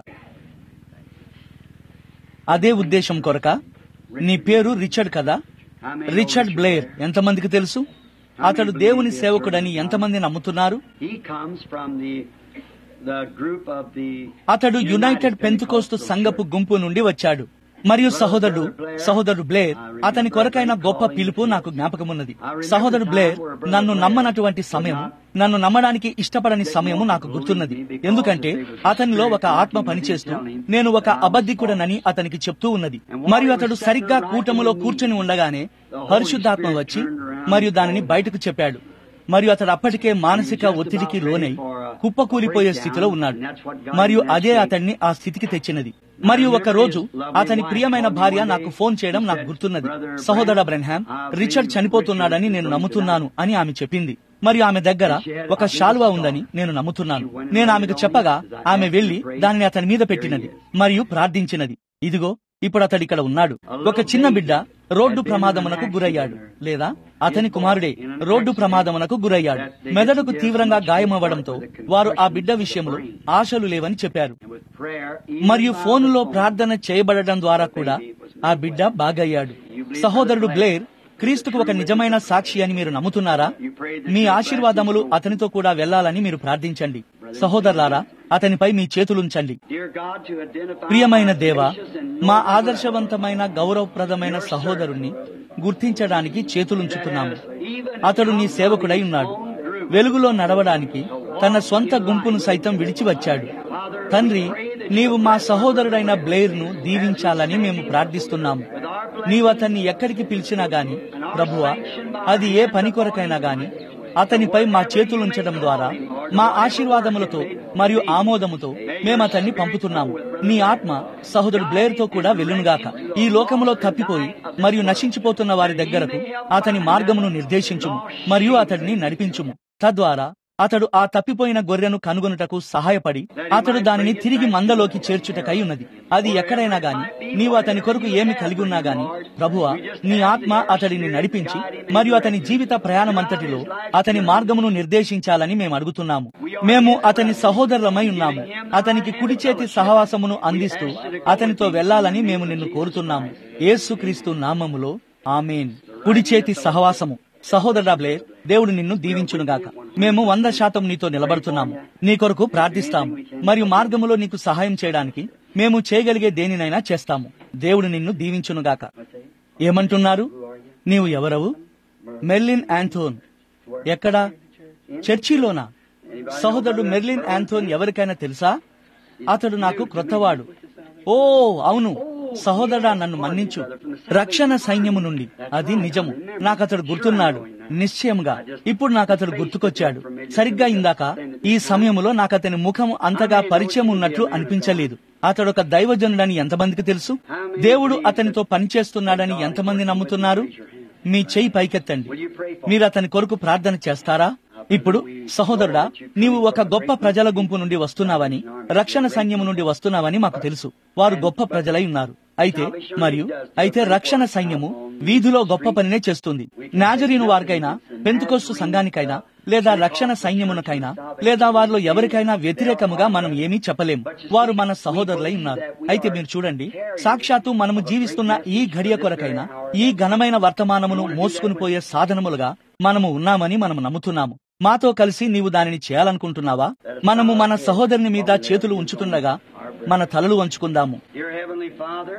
అదే ఉద్దేశం కొరక నీ పేరు రిచర్డ్ కదా రిచర్డ్ బ్లేర్ ఎంతమందికి తెలుసు అతడు దేవుని సేవకుడని ఎంతమంది నమ్ముతున్నారు He comes from the the group of the అతడు యునైటెడ్ పెంతుకోస్తు సంఘపు గుంపు నుండి వచ్చాడు మరియు సహోదరుడు సహోదరుడు బ్లేర్ అతని కొరకైన గొప్ప పిలుపు నాకు జ్ఞాపకమున్నది సహోదరుడు బ్లేర్ నన్ను నమ్మనటువంటి సమయం నన్ను నమ్మడానికి ఇష్టపడని సమయము నాకు గుర్తున్నది ఎందుకంటే అతనిలో ఒక ఆత్మ పనిచేస్తూ నేను ఒక అబద్ధికుడనని అతనికి చెప్తూ ఉన్నది మరియు అతడు సరిగ్గా కూటములో కూర్చొని ఉండగానే పరిశుద్ధాత్మ వచ్చి మరియు దానిని బయటకు చెప్పాడు మరియు అతడు అప్పటికే మానసిక ఒత్తిడికి లోనై కుప్పకూలిపోయే స్థితిలో ఉన్నాడు మరియు అదే అతన్ని ఆ స్థితికి తెచ్చినది మరియు ఒక రోజు అతని ప్రియమైన భార్య నాకు ఫోన్ చేయడం నాకు గుర్తున్నది సహోదర బ్రెన్హామ్ రిచర్డ్ చనిపోతున్నాడని నేను నమ్ముతున్నాను అని ఆమె చెప్పింది మరియు ఆమె దగ్గర ఒక శాల్వా ఉందని నేను నమ్ముతున్నాను నేను ఆమెకు చెప్పగా ఆమె వెళ్లి దానిని అతని మీద పెట్టినది మరియు ప్రార్థించినది ఇదిగో ఇప్పుడు అతడు ఇక్కడ ఉన్నాడు ఒక చిన్న బిడ్డ రోడ్డు ప్రమాదమునకు గురయ్యాడు లేదా అతని కుమారుడే రోడ్డు ప్రమాదమునకు గురయ్యాడు మెదడుకు తీవ్రంగా గాయమవ్వడంతో వారు ఆ బిడ్డ విషయంలో ఆశలు లేవని చెప్పారు with prayer మరియు ఫోనులో ప్రార్థన చేయబడడం ద్వారా కూడా ఆ బిడ్డ బాగయ్యాడు సహోదరుడు బ్లేర్ క్రీస్తుకు ఒక నిజమైన సాక్షి అని మీరు నమ్ముతున్నారా మీ ఆశీర్వాదములు అతనితో కూడా వెళ్లాలని మీరు ప్రార్థించండి సహోదరులారా అతనిపై మీ చేతులుంచండి Dear God, to identify ప్రియమైన our దేవా gracious and మా noble ఆదర్శవంతమైన గౌరవప్రదమైన సహోదరుణ్ణి గుర్తించడానికి చేతులుంచుతున్నాము అతడు నీ సేవకుడై ఉన్నాడు వెలుగులో నడవడానికి తన స్వంత గుంపును సైతం విడిచి వచ్చాడు తండ్రి నీవు మా సహోదరుడైన బ్లేర్ ను దీవించాలని మేము ప్రార్థిస్తున్నాము నీవు అతన్ని ఎక్కడికి పిలిచినా గాని ప్రభువా అది ఏ పని కొరకైనా గాని అతనిపై మా చేతులుంచడం ద్వారా మా ఆశీర్వాదములతో మరియు ఆమోదముతో మేము అతన్ని పంపుతున్నాము నీ ఆత్మ సహోదరుడు బ్లేర్ తో కూడా వెళ్ళునుగాక ఈ లోకములో తప్పిపోయి మరియు నశించిపోతున్న వారి దగ్గరకు అతని మార్గమును నిర్దేశించుము మరియు అతడిని నడిపించుము తద్వారా అతడు ఆ తప్పిపోయిన గొర్రెను కనుగొనుటకు సహాయపడి అతడు దానిని తిరిగి మందలోకి చేర్చుటకై ఉన్నది అది ఎక్కడైనా గాని నీవు అతని కొరకు ఏమి కలిగి ఉన్నా గాని ప్రభువా నీ ఆత్మ అతడిని నడిపించి మరియు అతని జీవిత ప్రయాణమంతటిలో అతని మార్గమును నిర్దేశించాలని మేము అడుగుతున్నాము మేము అతని సహోదరులమై ఉన్నాము అతనికి కుడి చేతి సహవాసమును అందిస్తూ అతనితో వెళ్లాలని మేము నిన్ను కోరుతున్నాము యేసుక్రీస్తు నామములో ఆమెన్ కుడి చేతి సహవాసము సహోదరా బ్లేర్ దేవుడు నిన్ను దీవించునుగాక మేము వంద శాతం నీతో నిలబడుతున్నాము నీ కొరకు ప్రార్థిస్తాము మరియు మార్గములో నీకు సహాయం చేయడానికి మేము చేయగలిగే దేనినైనా చేస్తాము దేవుడు నిన్ను దీవించునుగాక ఏమంటున్నారు నీవు ఎవరవు మెర్లిన్ యాంథోన్ ఎక్కడా చర్చిలోనా సహోదరుడు మెర్లిన్ యాంథోన్ ఎవరికైనా తెలుసా అతడు నాకు క్రొత్తవాడు ఓ అవును సహోదరా నన్ను మన్నించు రక్షణ సైన్యము నుండి అది నిజము నాకతడు గుర్తున్నాడు నిశ్చయంగా ఇప్పుడు నాకతడు గుర్తుకొచ్చాడు సరిగ్గా ఇందాక ఈ సమయములో నాకతని ముఖం అంతగా పరిచయం ఉన్నట్లు అనిపించలేదు అతడొక దైవజనుడని ఎంతమందికి తెలుసు దేవుడు అతనితో పనిచేస్తున్నాడని ఎంతమంది నమ్ముతున్నారు మీ చెయ్యి పైకెత్తండి మీరు అతని కొరకు ప్రార్థన చేస్తారా ఇప్పుడు సహోదరుడా నీవు ఒక గొప్ప ప్రజల గుంపు నుండి వస్తున్నావని రక్షణ సైన్యము నుండి వస్తున్నావని మాకు తెలుసు వారు గొప్ప ప్రజలై ఉన్నారు అయితే మరియు అయితే రక్షణ సైన్యము వీధిలో గొప్ప పనినే చేస్తుంది నాజరీను వారికైనా పెంతుకొస్తు సంఘానికైనా లేదా రక్షణ సైన్యమునకైనా లేదా వారిలో ఎవరికైనా వ్యతిరేకముగా మనం ఏమీ చెప్పలేము వారు మన సహోదరులై ఉన్నారు అయితే మీరు చూడండి సాక్షాత్తు మనము జీవిస్తున్న ఈ ఘడియ కొరకైనా ఈ ఘనమైన వర్తమానమును మోసుకుని పోయే సాధనములుగా మనము ఉన్నామని మనము నమ్ముతున్నాము మాతో కలిసి నీవు దానిని చేయాలనుకుంటున్నావా మనము మన సహోదరుని మీద చేతులు ఉంచుతుండగా మన తలలు వంచుకుందాము Dear Heavenly Father,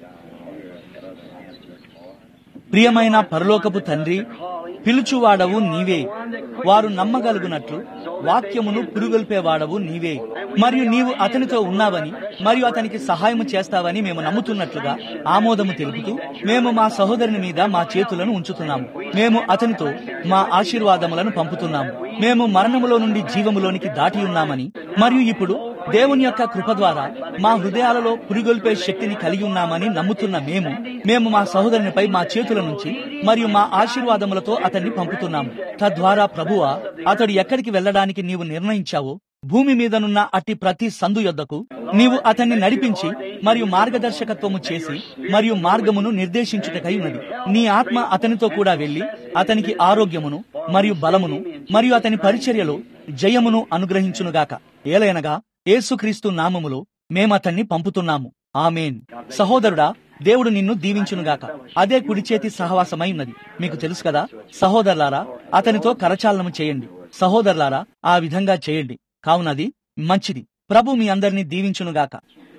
ప్రియమైన పరలోకపు తండ్రి పిలుచువాడవు నీవే వారు నమ్మగలుగునట్లు వాక్యమును పురుగొల్పేవాడవు నీవే మరియు నీవు అతనితో ఉన్నావని మరియు అతనికి సహాయము చేస్తావని మేము నమ్ముతున్నట్లుగా ఆమోదము తెలుపుతూ మేము మా సహోదరుని మీద మా చేతులను ఉంచుతున్నాము మేము అతనితో మా ఆశీర్వాదములను పంపుతున్నాము మేము మరణములో నుండి జీవములోనికి దాటి ఉన్నామని మరియు ఇప్పుడు దేవుని యొక్క కృప ద్వారా మా హృదయాలలో పురిగొల్పే శక్తిని కలిగి ఉన్నామని నమ్ముతున్న మేము మేము మా సహోదరునిపై మా చేతుల నుంచి మరియు మా ఆశీర్వాదములతో అతన్ని పంపుతున్నాము తద్వారా ప్రభువా అతడు ఎక్కడికి వెళ్ళడానికి నీవు నిర్ణయించావో భూమి మీదనున్న అట్టి ప్రతి సందు యొద్దకు నీవు అతన్ని నడిపించి మరియు మార్గదర్శకత్వము చేసి మరియు మార్గమును నిర్దేశించుటకై ఉన్నది నీ ఆత్మ అతనితో కూడా వెళ్లి అతనికి ఆరోగ్యమును మరియు బలమును మరియు అతని పరిచర్యలో జయమును అనుగ్రహించునుగాక ఏలయనగా యేసుక్రీస్తు నామములో మేమతన్ని పంపుతున్నాము ఆమెన్ సహోదరుడా దేవుడు నిన్ను దీవించునుగాక అదే కుడి చేతి సహవాసమై ఉన్నది మీకు తెలుసు కదా సహోదరులారా అతనితో కరచాలనము చేయండి సహోదరులారా ఆ విధంగా చేయండి కావునది మంచిది ప్రభు మీ అందరినీ దీవించునుగాక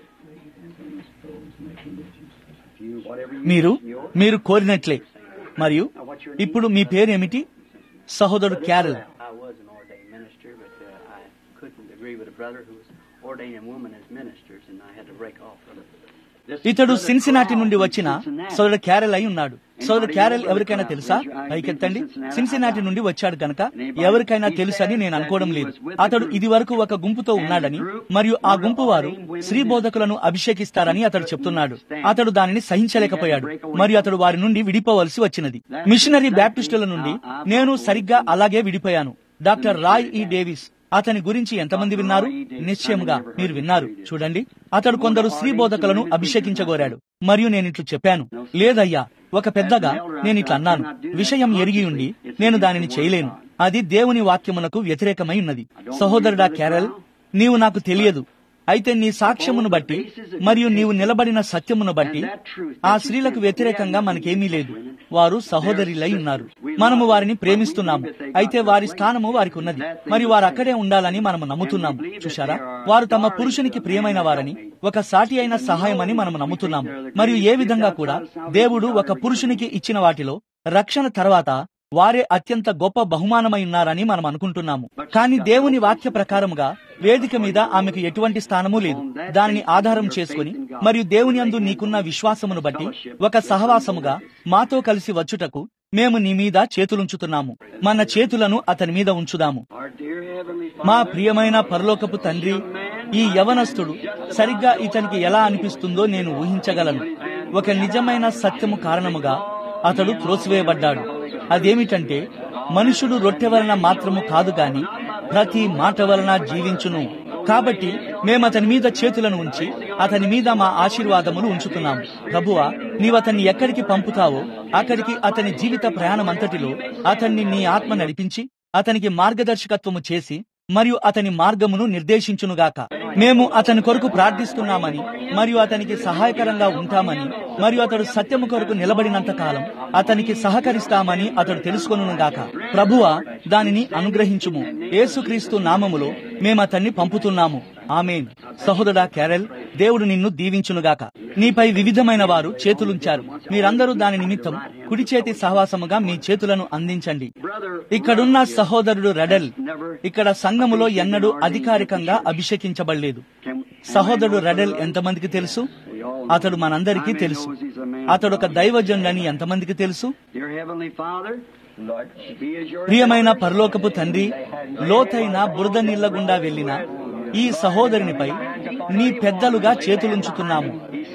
మీరు మీరు కోరినట్లే మరియు ఇప్పుడు మీ పేరేమిటి సహోదరుడు Carol I was an ordained minister, but uh, I couldn't agree with a brother who was ordaining women as ministers, and I had to break off from it. ఇతడు సిన్సినాటి నుండి వచ్చిన సోదరుడు క్యారెల్ అయి ఉన్నాడు సోదరుడు క్యారెల్ ఎవరికైనా తెలుసా పైకెత్తండి Cincinnati నుండి వచ్చాడు గనక ఎవరికైనా తెలుసని నేను అనుకోవడం లేదు అతడు ఇది వరకు ఒక గుంపుతో ఉన్నాడని మరియు ఆ గుంపు వారు స్త్రీ బోధకులను అభిషేకిస్తారని అతడు చెప్తున్నాడు అతడు దానిని సహించలేకపోయాడు మరియు అతడు వారి నుండి విడిపోవలసి వచ్చినది మిషనరీ బ్యాప్టిస్టుల నుండి నేను సరిగ్గా అలాగే విడిపోయాను డాక్టర్ రాయ్ ఈ డేవిస్ అతని గురించి ఎంతమంది విన్నారు నిశ్చయముగా మీరు విన్నారు చూడండి అతడు కొందరు స్త్రీ బోధకులను అభిషేకించగోరాడు మరియు నేను ఇట్లు చెప్పాను లేదయ్యా ఒక పెద్దగా నేను ఇట్లా అన్నాను విషయం ఎరిగి ఉండి నేను దానిని చేయలేను అది దేవుని వాక్యమునకు వ్యతిరేకమై ఉన్నది సహోదరుడా క్యారల్ నీవు నాకు తెలియదు అయితే నీ సాక్ష్యమును బట్టి మరియు నీవు నిలబడిన సత్యమును బట్టి ఆ స్త్రీలకు వ్యతిరేకంగా మనకేమీ లేదు వారు సహోదరిలై ఉన్నారు మనము వారిని ప్రేమిస్తున్నాము అయితే వారి స్థానము వారికి ఉన్నది మరియు వారు అక్కడే ఉండాలని మనము నమ్ముతున్నాము చూశారా వారు తమ పురుషునికి ప్రియమైన వారని ఒక సాటి అయిన సహాయమని మనము నమ్ముతున్నాము మరియు ఏ విధంగా కూడా దేవుడు ఒక పురుషునికి ఇచ్చిన వాటిలో రక్షణ తర్వాత వారే అత్యంత గొప్ప బహుమానమై ఉన్నారని మనం అనుకుంటున్నాము కానీ దేవుని వాక్య ప్రకారముగా వేదిక మీద ఆమెకు ఎటువంటి స్థానము లేదు దానిని ఆధారం చేసుకుని మరియు దేవుని అందు నీకున్న విశ్వాసమును బట్టి ఒక సహవాసముగా మాతో కలిసి వచ్చుటకు మేము నీ మీద చేతులుంచుతున్నాము మన చేతులను అతని మీద ఉంచుదాము Our dear Heavenly మా ప్రియమైన పరలోకపు తండ్రి ఈ యవనస్తుడు సరిగ్గా ఇతనికి ఎలా అనిపిస్తుందో నేను ఊహించగలను ఒక నిజమైన సత్యము కారణముగా అతడు త్రోసివేయబడ్డాడు అదేమిటంటే మనుషుడు రొట్టె వలన మాత్రము కాదు గాని ప్రతి మాట వలన జీవించును కాబట్టి మేము అతని మీద చేతులను ఉంచి అతని మీద మా ఆశీర్వాదములు ఉంచుతున్నాము ప్రభువా నీవు అతన్ని ఎక్కడికి పంపుతావో అక్కడికి అతని జీవిత ప్రయాణం అంతటిలో అతన్ని నీ ఆత్మ నడిపించి అతనికి మార్గదర్శకత్వము చేసి మరియు అతని మార్గమును నిర్దేశించునుగాక మేము అతని కొరకు ప్రార్థిస్తున్నామని మరియు అతనికి సహాయకరంగా ఉంటామని మరియు అతడు సత్యము కొరకు నిలబడినంత కాలం అతనికి సహకరిస్తామని అతడు తెలుసుకొనుగాక ప్రభువ దానిని అనుగ్రహించుము యేసుక్రీస్తు నామములో మేము అతన్ని పంపుతున్నాము ఆమెన్ సహోదరా క్యారెల్ దేవుడు నిన్ను దీవించునుగాక నీపై వివిధమైన వారు చేతులుంచారు మీరందరూ దాని నిమిత్తం కుడి చేతి సహవాసముగా మీ చేతులను అందించండి ఇక్కడున్న సహోదరుడు రెడల్ ఇక్కడ సంఘములో ఎన్నడూ అధికారికంగా అభిషేకించబడలేదు సహోదరుడు రెడల్ ఎంతమందికి తెలుసు అతడు మనందరికీ తెలుసు అతడు ఒక దైవజనుడని ఎంతమందికి తెలుసు Dear Heavenly Father, Lord, be as your ప్రియమైన పరలోకపు తండ్రి లోతైన బురద నీళ్ల గుండా వెళ్లిన ఈ సహోదరునిపై నీ పెద్దలుగా చేతులుంచుతున్నాము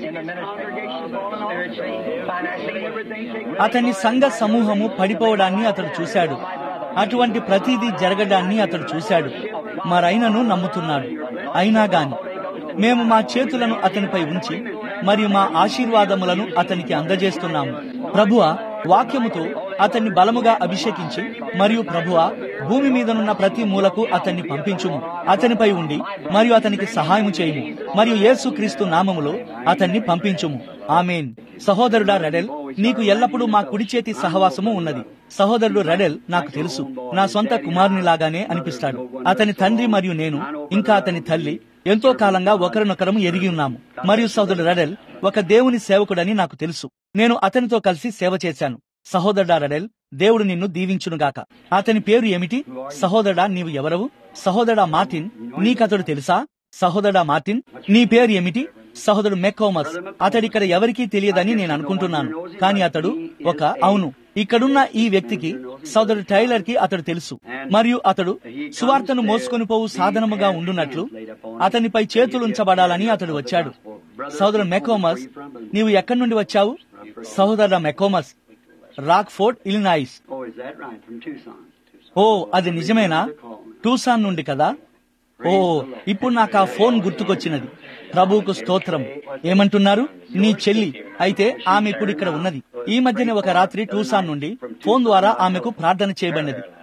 అతని సంఘ సమూహము పడిపోవడాన్ని అతడు చూశాడు అటువంటి ప్రతిదీ జరగడాన్ని అతడు చూశాడు మరైనను నమ్ముతున్నాడు అయినా గాని మేము మా చేతులను అతనిపై ఉంచి మరియు మా ఆశీర్వాదములను అతనికి అందజేస్తున్నాము ప్రభువ వాక్యముతో అతన్ని బలముగా అభిషేకించి మరియు ప్రభువ భూమి మీదనున్న ప్రతి మూలకు అతన్ని పంపించుము అతనిపై ఉండి మరియు అతనికి సహాయం చేయుము మరియు యేసు క్రీస్తు నామములో అతన్ని పంపించుము ఆమెన్ సహోదరుడా రెడెల్ నీకు ఎల్లప్పుడూ మా కుడి చేతి సహవాసము ఉన్నది సహోదరుడు రెడెల్ నాకు తెలుసు నా సొంత కుమారునిలాగానే అనిపిస్తాడు అతని తండ్రి మరియు నేను ఇంకా అతని తల్లి ఎంతో కాలంగా ఒకరినొకరము ఎరిగి ఉన్నాము మరియు సహోదరుడు రెడెల్ ఒక దేవుని సేవకుడని నాకు తెలుసు నేను అతనితో కలిసి సేవ చేశాను సహోదరుడా రెడెల్ దేవుడు నిన్ను దీవించునుగాక అతని పేరు ఏమిటి సహోదరుడా నీవు ఎవరవు సహోదరుడా మార్టిన్ నీకతడు తెలుసా సహోదరుడా మార్టిన్ నీ పేరు ఏమిటి సహోదరుడు మెక్కోమస్ అతడిక్కడ ఎవరికీ తెలియదని నేను అనుకుంటున్నాను కానీ అతడు ఒక అవును ఇక్కడున్న ఈ వ్యక్తికి సోదరుడు టైలర్ కి అతడు తెలుసు మరియు అతడు సువార్తను మోసుకొని పోవు సాధనముగా ఉండునట్లు అతనిపై చేతులుంచబడాలని అతడు వచ్చాడు సోదరుడు మెకోమస్ నీవు ఎక్కడి నుండి వచ్చావు సహోదరుడు McComas Rockford Illinois Oh, is that right? From Tucson. ఓ అది నిజమేనా టూసాన్ నుండి కదా ఓ ఇప్పుడు నాకు ఆ ఫోన్ గుర్తుకొచ్చినది ప్రభువుకు స్తోత్రం ఏమంటున్నారు నీ చెల్లి అయితే ఆమె ఇప్పుడు ఇక్కడ ఉన్నది ఈ మధ్యనే ఒక రాత్రి టూసాన్ నుండి ఫోన్ ద్వారా ఆమెకు ప్రార్థన చేయబడినది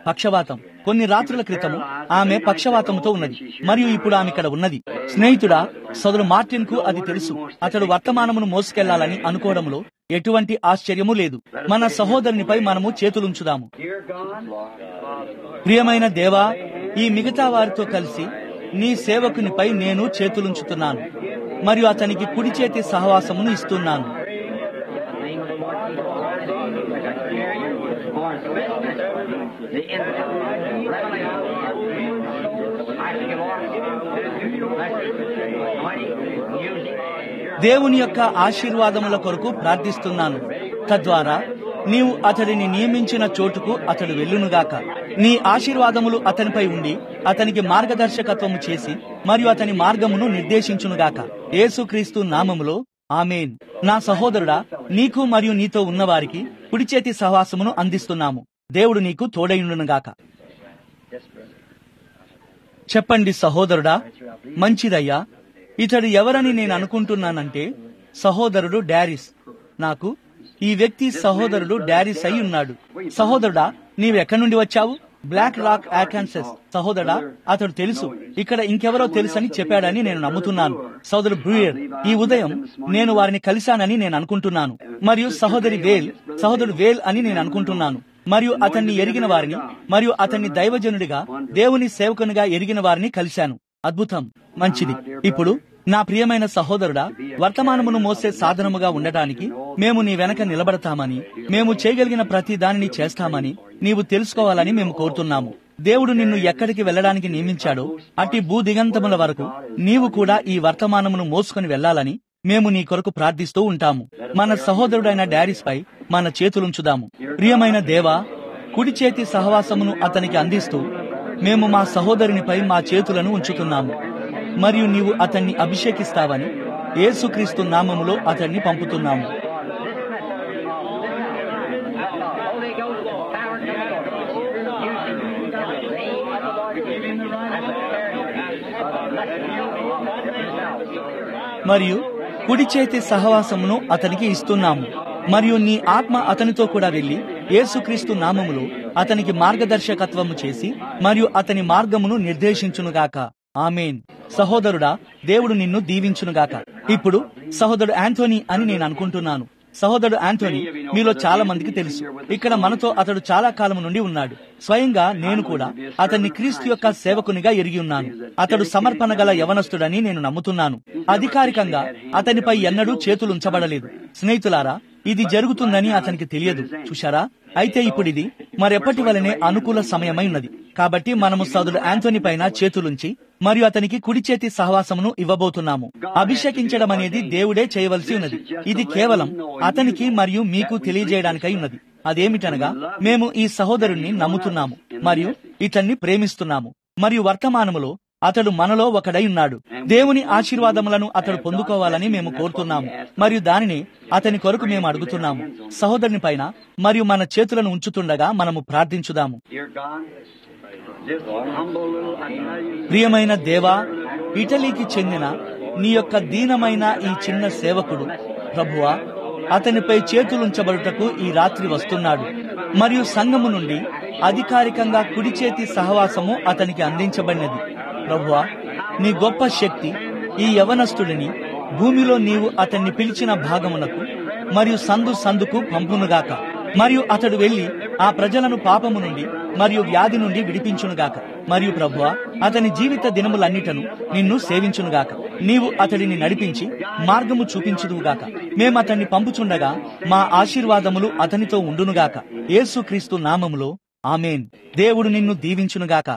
పక్షవాతం కొన్ని రాత్రుల క్రితము ఆమె పక్షవాతంతో ఉన్నది మరియు ఇప్పుడు ఆమె ఇక్కడ ఉన్నది స్నేహితుడా సోదరు మార్టిన్ కు అది తెలుసు అతడు వర్తమానమును మోసుకెళ్లాలని అనుకోవడంలో ఎటువంటి ఆశ్చర్యము లేదు మన సహోదరునిపై మనము చేతులుంచుదాము Dear God, ప్రియమైన దేవా ఈ మిగతా వారితో కలిసి నీ సేవకునిపై నేను చేతులుంచుతున్నాను మరియు అతనికి కుడి చేతి సహవాసమును ఇస్తున్నాను దేవుని యొక్క ఆశీర్వాదముల కొరకు ప్రార్థిస్తున్నాను తద్వారా నీవు అతడిని నియమించిన చోటుకు అతడు వెళ్ళునుగాక నీ ఆశీర్వాదములు అతనిపై ఉండి అతనికి మార్గదర్శకత్వము చేసి మరియు అతని మార్గమును నిర్దేశించునుగాక యేసుక్రీస్తు నామములో ఆమెన్ నా సహోదరుడా నీకు మరియు నీతో ఉన్నవారికి కుడి చేతి సహవాసమును అందిస్తున్నాము దేవుడు నీకు తోడైండునుగాక చెప్పండి సహోదరుడా మంచిదయ్యా ఇతడు ఎవరని నేను అనుకుంటున్నానంటే సహోదరుడు డారిస్ నాకు ఈ వ్యక్తి సహోదరుడు డారిస్ అయి ఉన్నాడు సహోదరుడా నీవెక్కడి నుండి వచ్చావు బ్లాక్ రాక్ ఆర్కాన్సస్ సహోదరుడా అతడు తెలుసు ఇక్కడ ఇంకెవరో తెలుసని చెప్పాడని నేను నమ్ముతున్నాను సోదరు బ్రూయర్ ఈ ఉదయం నేను వారిని కలిశానని నేను అనుకుంటున్నాను మరియు సహోదరి వేల్ సహోదరుడు వేల్ అని నేను అనుకుంటున్నాను మరియు అతన్ని ఎరిగిన వారిని మరియు అతన్ని దైవజనుడిగా దేవుని సేవకునిగా ఎరిగిన వారిని కలిశాను అద్భుతం మంచిది ఇప్పుడు నా ప్రియమైన సహోదరుడా వర్తమానమును మోసే సాధనముగా ఉండటానికి మేము నీ వెనక నిలబడతామని మేము చేయగలిగిన ప్రతి దానిని చేస్తామని నీవు తెలుసుకోవాలని మేము కోరుతున్నాము దేవుడు నిన్ను ఎక్కడికి వెళ్ళడానికి నియమించాడో అట్టి భూ దిగంతముల వరకు నీవు కూడా ఈ వర్తమానమును మోసుకొని వెళ్ళాలని మేము నీ కొరకు ప్రార్థిస్తూ ఉంటాము మన సహోదరుడైన డారిస్ పై మన చేతులుంచుదాము ప్రియమైన దేవా కుడి చేతి సహవాసమును అతనికి అందిస్తూ మేము మా సహోదరునిపై మా చేతులను ఉంచుతున్నాము మరియు నీవు అతన్ని అభిషేకిస్తావని యేసుక్రీస్తు నామములో అతన్ని పంపుతున్నాము Holy Ghost power మరియు కుడి చేతి సహవాసమును అతనికి ఇస్తున్నాము మరియు నీ ఆత్మ అతనితో కూడా వెళ్లి యేసుక్రీస్తు నామములో అతనికి మార్గదర్శకత్వము చేసి మరియు అతని మార్గమును నిర్దేశించునుగాక ఆమెన్ సహోదరుడా దేవుడు నిన్ను దీవించునుగాక ఇప్పుడు సహోదరుడు యాంథోనీ అని నేను అనుకుంటున్నాను సహోదరుడు యాంథోనీ మీలో చాలా మందికి తెలుసు ఇక్కడ మనతో అతడు చాలా కాలం నుండి ఉన్నాడు స్వయంగా నేను కూడా అతన్ని క్రీస్తు యొక్క సేవకునిగా ఎరిగి ఉన్నాను అతడు సమర్పణ గల యవనస్తుడని నేను నమ్ముతున్నాను అధికారికంగా అతనిపై ఎన్నడూ చేతులుంచబడలేదు స్నేహితులారా ఇది జరుగుతుందని అతనికి తెలియదు చూశారా అయితే ఇప్పుడు ఇది మరెప్పటి వలనే అనుకూల సమయమై ఉన్నది కాబట్టి మనము సోదరుడు యాంథోనీ పైన చేతులుంచి మరియు అతనికి కుడి చేతి సహవాసమును ఇవ్వబోతున్నాము అభిషేకించడం అనేది దేవుడే చేయవలసి ఉన్నది ఇది కేవలం అతనికి మరియు మీకు తెలియజేయడానికై ఉన్నది అదేమిటనగా మేము ఈ సహోదరుణ్ణి నమ్ముతున్నాము మరియు ఇతన్ని ప్రేమిస్తున్నాము మరియు వర్తమానములో అతడు మనలో ఒకడై ఉన్నాడు దేవుని ఆశీర్వాదములను అతడు పొందుకోవాలని మేము కోరుతున్నాము మరియు దానిని అతని కొరకు మేము అడుగుతున్నాము సహోదరుని పైన మరియు మన చేతులను ఉంచుతుండగా మనము ప్రార్థించుదాము Dear God, this humble little, I tell you, ప్రియమైన దేవా ఇటలీకి చెందిన నీ యొక్క దీనమైన ఈ చిన్న సేవకుడు ప్రభువా అతనిపై చేతులుంచబడుటకు ఈ రాత్రి వస్తున్నాడు మరియు సంఘము నుండి అధికారికంగా కుడి చేతి సహవాసము అతనికి అందించబడినది ప్రభువా నీ గొప్ప శక్తి ఈ యవనస్తుడిని భూమిలో నీవు అతన్ని పిలిచిన భాగమునకు మరియు సందు సందుకు పంపునుగాక మరియు అతడు వెళ్లి ఆ ప్రజలను పాపము నుండి మరియు వ్యాధి నుండి విడిపించునుగాక మరియు ప్రభువా అతని జీవిత దినములన్నిటను నిన్ను సేవించునుగాక నీవు అతడిని నడిపించి మార్గము చూపించుదువుగాక మేము అతన్ని పంపుచుండగా మా ఆశీర్వాదములు అతనితో ఉండునుగాక యేసుక్రీస్తు నామములో ఆమెన్ దేవుడు నిన్ను దీవించునుగాక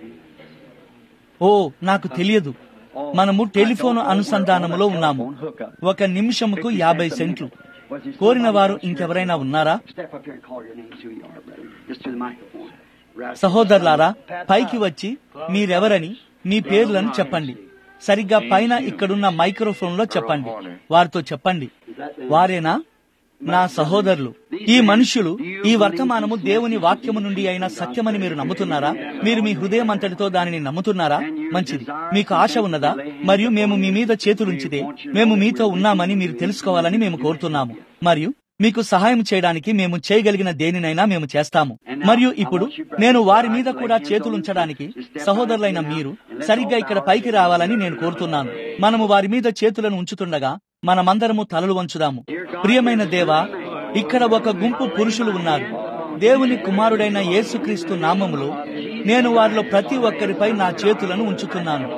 ఓ నాకు తెలియదు మనము టెలిఫోన్ అనుసంధానములో ఉన్నాము ఒక నిమిషముకు యాభై సెంట్లు కోరిన వారు ఇంకెవరైనా ఉన్నారా step up here and call your names who you are, brother. Just to the microphone. Right. సహోదరులారా పైకి వచ్చి మీరెవరని మీ పేర్లను చెప్పండి సరిగ్గా పైన ఇక్కడున్న మైక్రోఫోన్ లో చెప్పండి వారితో చెప్పండి వారేనా నా సహోదరులు ఈ మనుషులు ఈ వర్తమానము దేవుని వాక్యము నుండి అయిన సత్యమని మీరు నమ్ముతున్నారా మీరు మీ హృదయం అంతటితో దానిని నమ్ముతున్నారా మంచిది మీకు ఆశ ఉన్నదా మరియు మేము మీ మీద చేతులుంచితే మేము మీతో ఉన్నామని మీరు తెలుసుకోవాలని మేము కోరుతున్నాము మరియు మీకు సహాయం చేయడానికి మేము చేయగలిగిన దేనినైనా మేము చేస్తాము మరియు ఇప్పుడు నేను వారి మీద కూడా చేతులుంచడానికి సహోదరులైన మీరు సరిగ్గా ఇక్కడ పైకి రావాలని నేను కోరుతున్నాను మనము వారి మీద చేతులను ఉంచుతుండగా మనమందరము తలలు వంచుదాము ప్రియమైన దేవా ఇక్కడ ఒక గుంపు పురుషులు ఉన్నారు దేవుని కుమారుడైన యేసుక్రీస్తు నామములో నేను వారిలో ప్రతి ఒక్కరిపై నా చేతులను ఉంచుతున్నాను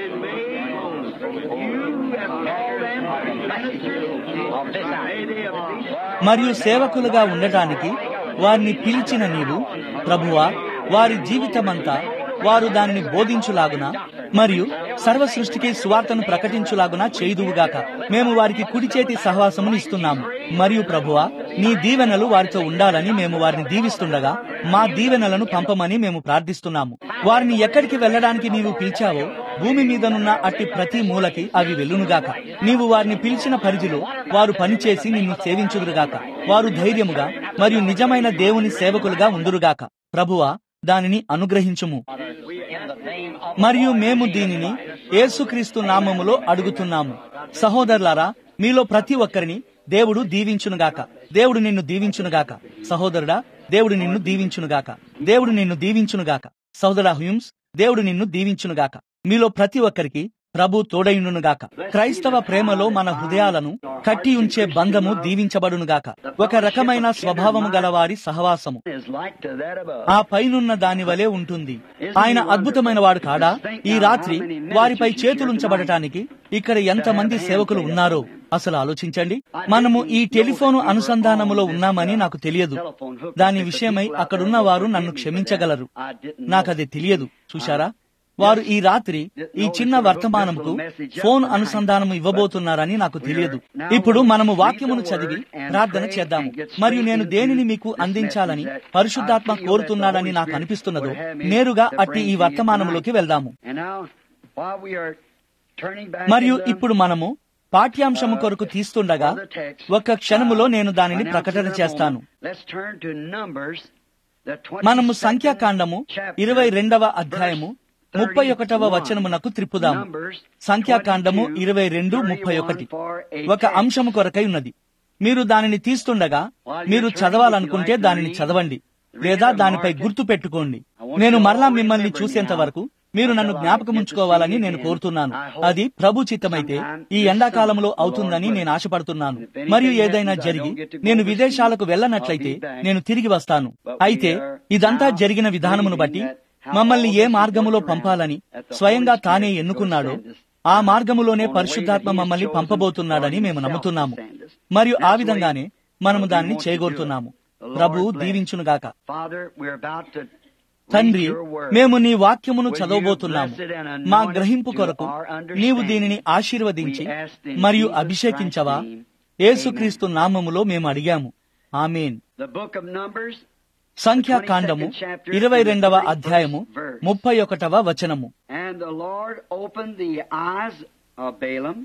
మరియు సేవకులుగా ఉండటానికి వారిని పిలిచిన నీవు ప్రభువా వారి జీవితమంతా వారు దానిని బోధించులాగున మరియు సర్వ సృష్టికి సువార్తను ప్రకటించులాగున చేయుదువుగాక మేము వారికి కుడి చేతి సహవాసమును ఇస్తున్నాము మరియు ప్రభువా నీ దీవెనలు వారితో ఉండాలని మేము వారిని దీవిస్తుండగా మా దీవెనలను పంపమని మేము ప్రార్థిస్తున్నాము వారిని ఎక్కడికి వెళ్ళడానికి నీవు పిలిచావో భూమి మీదనున్న అట్టి ప్రతి మూలకి అవి వెళ్ళునుగాక నీవు వారిని పిలిచిన పరిధిలో వారు పనిచేసి నిన్ను సేవించుదురుగాక వారు ధైర్యముగా మరియు నిజమైన దేవుని సేవకులుగా ఉందురుగాక ప్రభువా దానిని అనుగ్రహించుము మరియు మేము దీనిని యేసుక్రీస్తు నామములో అడుగుతున్నాము సహోదరులారా మీలో ప్రతి ఒక్కరిని దేవుడు దీవించునుగాక దేవుడు నిన్ను దీవించునుగాక సహోదరుడా దేవుడు నిన్ను దీవించునుగాక దేవుడు నిన్ను దీవించునుగాక సహోదరా హ్యూమ్స్ దేవుడు నిన్ను దీవించునుగాక మీలో ప్రతి ఒక్కరికి ప్రభు తోడైనుగాక క్రైస్తవ ప్రేమలో మన హృదయాలను కట్టి ఉంచే బంధము దీవించబడునుగాక ఒక రకమైన స్వభావము గలవారి సహవాసము is like to that above. ఆ పైనున్న దాని వలె ఉంటుంది ఆయన అద్భుతమైన వాడు కాడా ఈ రాత్రి వారిపై చేతులుంచబడటానికి ఇక్కడ ఎంతమంది సేవకులు ఉన్నారో అసలు ఆలోచించండి మనము ఈ టెలిఫోను అనుసంధానములో ఉన్నామని నాకు తెలియదు దాని విషయమై అక్కడున్న వారు నన్ను క్షమించగలరు నాకది తెలియదు చూశారా వారు ఈ రాత్రి ఈ చిన్న వర్తమానముకు ఫోన్ అనుసంధానం ఇవ్వబోతున్నారని నాకు తెలియదు ఇప్పుడు మనము వాక్యమును చదివి ప్రార్థన చేద్దాము మరియు నేను దేనిని మీకు అందించాలని పరిశుద్ధాత్మ కోరుతున్నాడని నాకు అనిపిస్తున్నదో నేరుగా అట్టి ఈ వర్తమానములోకి వెళ్దాము And now, while we are turning back మరియు in the- ఇప్పుడు మనము పాఠ్యాంశము కొరకు తీస్తుండగా ఒక్క క్షణములో నేను దానిని ప్రకటన చేస్తాను Let's turn to Numbers, the మనము 22nd సంఖ్యాకాండము chapter, ఇరవై రెండవ అధ్యాయము verse ముప్పై ఒకటవ 31. వచనమునకు త్రిప్పుదాము Numbers సంఖ్యాకాండము 22, ఇరవై రెండు 31 ముప్పై ఒకటి for a ఒక text. అంశము కొరకై ఉన్నది మీరు దానిని తీస్తుండగా మీరు చదవాలనుకుంటే దానిని చదవండి లేదా దానిపై గుర్తు పెట్టుకోండి నేను మరలా మిమ్మల్ని చూసేంత వరకు మీరు నన్ను జ్ఞాపకం ఉంచుకోవాలని నేను కోరుతున్నాను అది ప్రభు చిత్తమైతే ఈ ఎండాకాలంలో అవుతుందని నేను ఆశపడుతున్నాను మరియు ఏదైనా జరిగి నేను విదేశాలకు వెళ్ళనట్లయితే నేను తిరిగి వస్తాను అయితే ఇదంతా జరిగిన విధానమును బట్టి మమ్మల్ని ఏ మార్గములో పంపాలని స్వయంగా తానే ఎన్నుకున్నాడో ఆ మార్గములోనే పరిశుద్ధాత్మ మమ్మల్ని పంపబోతున్నాడని మేము నమ్ముతున్నాము మరియు ఆ విధంగానే మనము దాన్ని చేయగోరుతున్నాము ప్రభు దీవించునుగాక Father, we're about to తండ్రి read your word. మేము నీ వాక్యమును చదవబోతున్నాము మా గ్రహింపు కొరకు నీవు దీనిని ఆశీర్వదించి మరియు అభిషేకించవా యేసుక్రీస్తు నామములో మేము అడిగాము amen The book of Numbers, సంఖ్యాకాండము ఇరవై రెండవ అధ్యాయము ముప్పై ఒకటవ వచనము And the Lord opened the eyes of Balaam,